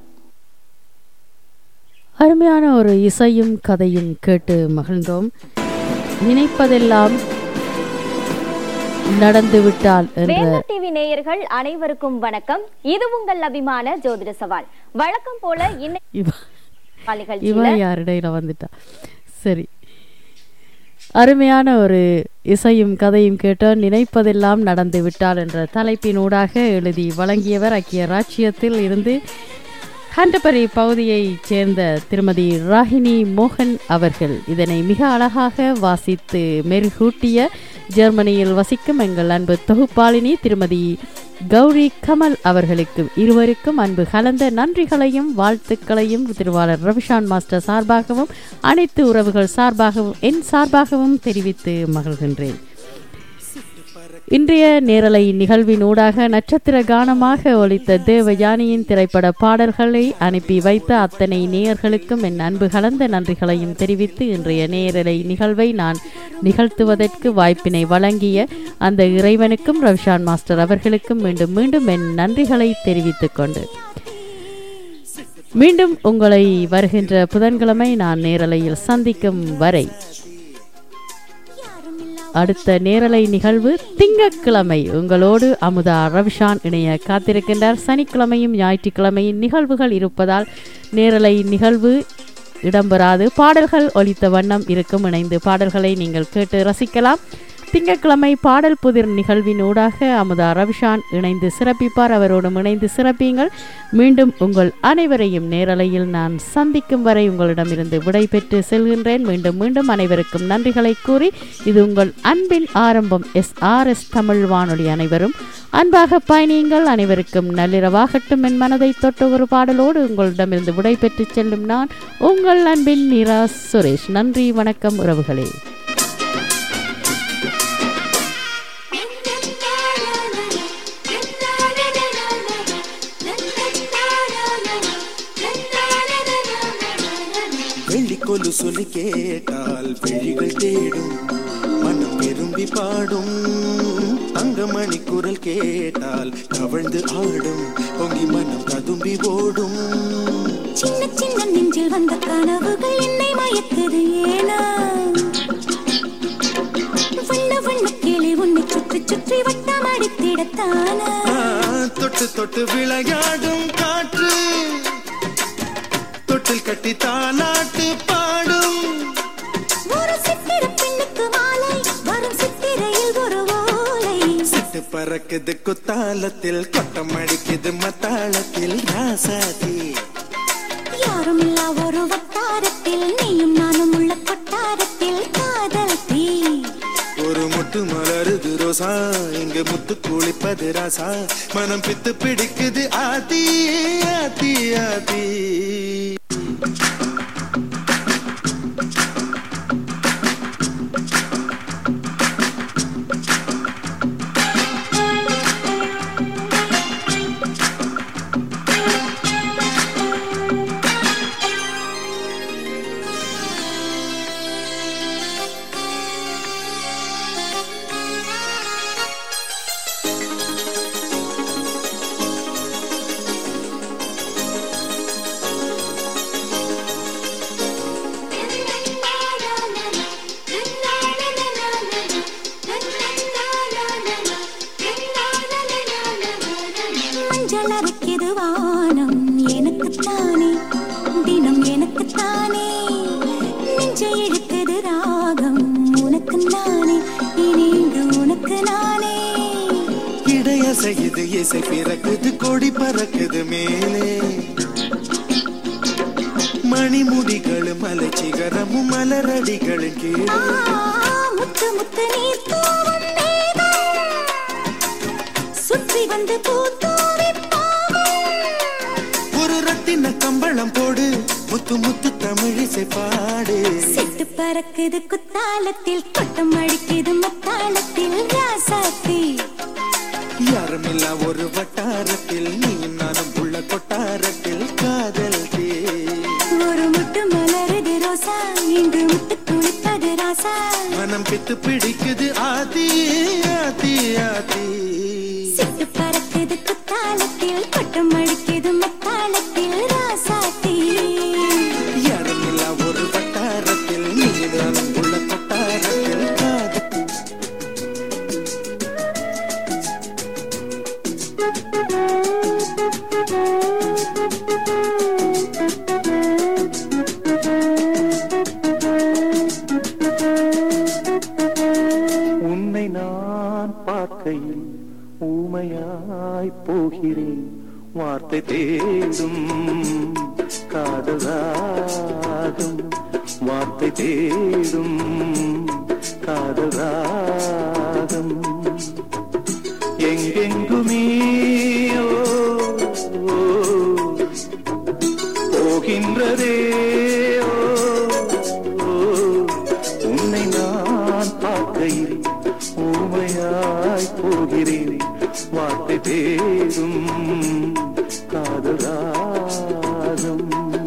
அருமையான ஒரு இசையும் கதையும் கேட்டு மகிழ்ந்தோம் நினைப்பதெல்லாம் நடந்துவிட்டால் என்ற வேந்தர் டிவி நேயர்கள் அனைவருக்கும் வணக்கம் இது உங்கள் அபிமான ஜோதிட சவால் வழக்கம் போல இன்னைக்கு இவ- நிகழ்ச்சியில இவன் யார் இடையில வந்துட்டா சரி அருமையான ஒரு இசையும் கதையும் கேட்டோம் நினைப்பதெல்லாம் நடந்து விட்டால் என்ற தலைப்பினூடாக எழுதி வழங்கியவர் ஐக்கிய ராச்சியத்தில் இருந்து ஹண்டபரி பகுதியைச் சேர்ந்த திருமதி ராகினி மோகன் அவர்கள் இதனை மிக அழகாக வாசித்து மெருகூட்டிய ஜெர்மனியில் வசிக்கும் எங்கள் அன்பு தொகுப்பாளினி திருமதி கௌரி கமல் அவர்களுக்கு இருவருக்கும் அன்பு கலந்த நன்றிகளையும் வாழ்த்துக்களையும் திருவாளர் ரவிஷான் மாஸ்டர் சார்பாகவும் அனைத்து உறவுகள் சார்பாகவும் என் சார்பாகவும் தெரிவித்து மகிழ்கின்றேன் இன்றைய நேரலை நிகழ்வினூடாக நட்சத்திர கானமாக ஒலித்த தேவயானியின் திரைப்பட பாடல்களை அனுப்பி வைத்த அத்தனை நேயர்களுக்கும் என் அன்பு கலந்த நன்றிகளையும் தெரிவித்து இன்றைய நேரலை நிகழ்வை நான் நிகழ்த்துவதற்கு வாய்ப்பினை வழங்கிய அந்த இறைவனுக்கும் ரவிஷான் மாஸ்டர் அவர்களுக்கும் மீண்டும் மீண்டும் என் நன்றிகளை தெரிவித்துக் கொண்டு மீண்டும் உங்களை வருகின்ற புதன்கிழமை நான் நேரலையில் சந்திக்கும் வரை அடுத்த நேரலை நிகழ்வு திங்கட்கிழமை உங்களோடு அமுதா ரவிஷான் இணைய காத்திருக்கின்றார் சனிக்கிழமையும் ஞாயிற்றுக்கிழமையும் நிகழ்வுகள் இருப்பதால் நேரலை நிகழ்வு இடம்பெறாது பாடல்கள் ஒலித்த வண்ணம் இருக்கும் இணைந்து பாடல்களை நீங்கள் கேட்டு ரசிக்கலாம் திங்கட்கிழமை பாடல் புதிர் நிகழ்வின் ஊடாக அமுதா ரவிஷான் இணைந்து சிறப்பிப்பார் அவரோடும் இணைந்து சிறப்பியுங்கள் மீண்டும் உங்கள் அனைவரையும் நேரலையில் நான் சந்திக்கும் வரை உங்களிடமிருந்து விடைபெற்று செல்கின்றேன் மீண்டும் மீண்டும் அனைவருக்கும் நன்றிகளை கூறி இது உங்கள் அன்பின் ஆரம்பம் எஸ் ஆர் எஸ் தமிழ் வானொலி அனைவரும் அன்பாக பயணியுங்கள் அனைவருக்கும் நள்ளிரவாகட்டும் என் மனதை தொட்ட ஒரு பாடலோடு உங்களிடமிருந்து விடைபெற்று செல்லும் நான் உங்கள் அன்பின் நிரா சுரேஷ் நன்றி வணக்கம் உறவுகளே வெள்ளிக்கொலு சொல்லி கேட்டால் விழிகள் தேடும் மனம் விரும்பி பாடும் தங்கமணி குரல் கேட்டால் கவிழ்ந்து ஆடும் பொங்கி மனம் கதும்பி ஓடும் சின்ன சின்ன நெஞ்சில் வந்த கனவுகள் என்னை மயக்குது ஏனா வண்ண வண்ண கிளி உன்னை சுற்றி சுற்றி வட்டம் அடித்திடத்தானா ஆ, தொட்டு தொட்டு விளையாடும் காற்று தொட்டில் கட்டி தாலாட்டு பாடும் ஒரு சித்திர பெண்ணுக்கு மாலை வரும் சித்திரையில் ஒரு ஓலை சிட்டு பறக்குது குத்தாலத்தில் கொட்டம் அடிக்குது மத்தாளத்தில் ராசாதி யாரும் இல்லா ஒரு வட்டாரத்தில் நீயும் நானும் உள்ள கொட்டாரத்தில் காதல் தீ ஒரு முட்டு மலருது ரோசா இங்க முத்து குளிப்பது ராசா மனம் பித்து பிடிக்குது ஆதி ஆதி ஆதி மஞ்சள் அரைக்குது வானம் எனக்குத்தானே தினம் எனக்குத்தானே நெஞ்சை இழுக்குது ராகம் உனக்கு நானே இனி இங்கு உனக்கு நானே இடையசையுது இசை பிறக்குது கொடி பறக்குது மேலே மணிமுடிகளும் மலை சிகரமும் மலரடிகளும் கீழே ஆ, முத்து முத்து நீர் தூவும் மேகம் சுற்றி வந்து பூத்தூவி ஒரு ரத்தின கம்பளம் போட ஆசை பாடு சிட்டு பறக்குது குத்தாலத்தில் கொட்டம் அடிக்குது மத்தாளத்தில் ராசாத்தி யாருமில்லா ஒரு வட்டாரத்தில் நீ நானும் உள்ள கொட்டாரத்தில் காதல் தே ஒரு முட்டு மலருது ரோசா இங்கு முட்டு குளிப்பது ராசா மனம் பித்து பிடிக்குது ஆதி ஆதி ஆதி சிட்டு பறக்குது குத்தாலத்தில் கொட்டம் அடிக்குது மத்தாளத்தில் ராசாத்தி யாருமில்லா ஒரு வட்டாரத்தில் நீ நானும் உள்ள கொட்டாரத்தில் காதல் உன்னை நான் பார்க்கையில் ஊமையாய் போகிறேன் வார்த்தை தேடும் காதலாகும் வார்த்தை தேடும் காதலாகும் எங்கெங்குமே ஓ, ஓ, போகின்றதே ஓ, ஓ, உன்னை நான் பார்க்கையில் ஊமையாய் போகிறேன் வார்த்தை தேடும் காதலாகும்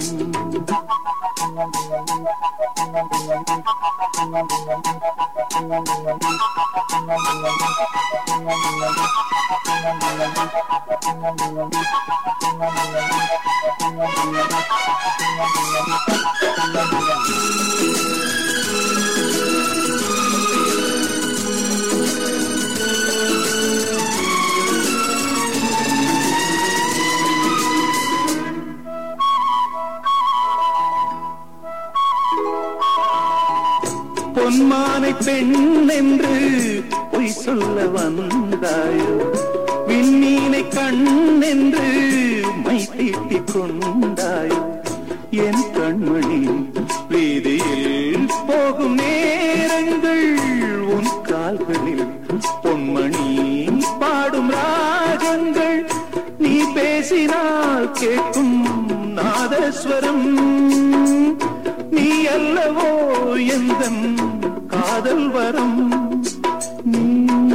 பொன்மானை பெண் என்று பொய் சொல்ல வந்தாயோ விண்ணீனை கண் என்று மை தீட்டிக் கொண்டாயோ என் கண்மணி வீதியில் போகும் நேரங்கள் உன் கால்களில் பொன்மணி பாடும் ராகங்கள் நீ பேசினால் கேட்கும் நாதஸ்வரம் நீ அல்லவோ எந்த காதல் வரம் நீ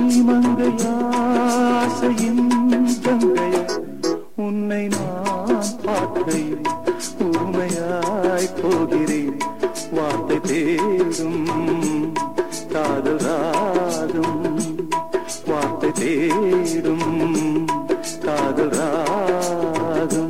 மங்கையாசையின் கங்கை உன்னை நான் பார்க்கையில் ஊமையாய் போகிறேன் வார்த்தை தேடும் காதல் ராகம் வார்த்தை தேடும் காதல் ராகம்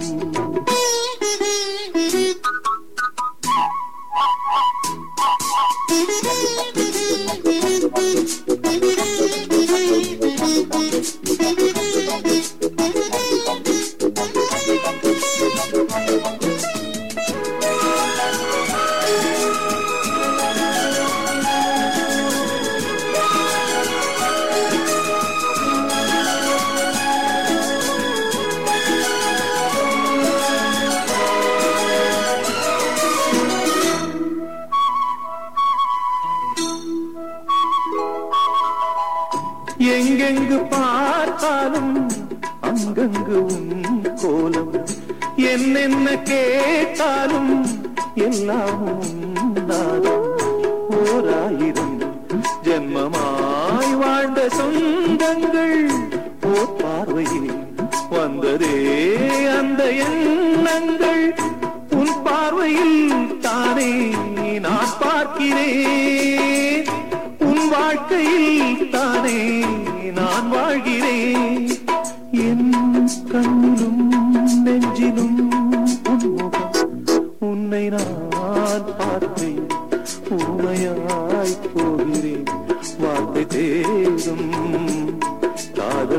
எங்கெங்கு பார்த்தாலும் அங்கங்கு உன் கோலம் என்னென்ன கேட்டாலும் எல்லாம் உன்னாதம் ஓராயிரம் ஜென்மமாய் வாழ்ந்த சொந்தங்கள் ஓர் பார்வையில் வந்ததே அந்த எண்ணங்கள் உன் பார்வையில் தானே நான் பார்க்கிறேன் உன் வாழ்க்கையில் தானே நான் வாழ்கிறேன் என் கண்ணிலும் நெஞ்சிலும் உன்முகம் உன்னை நான் பார்த்தேன் ஊமையாய் போகிறேன் வார்த்தை தே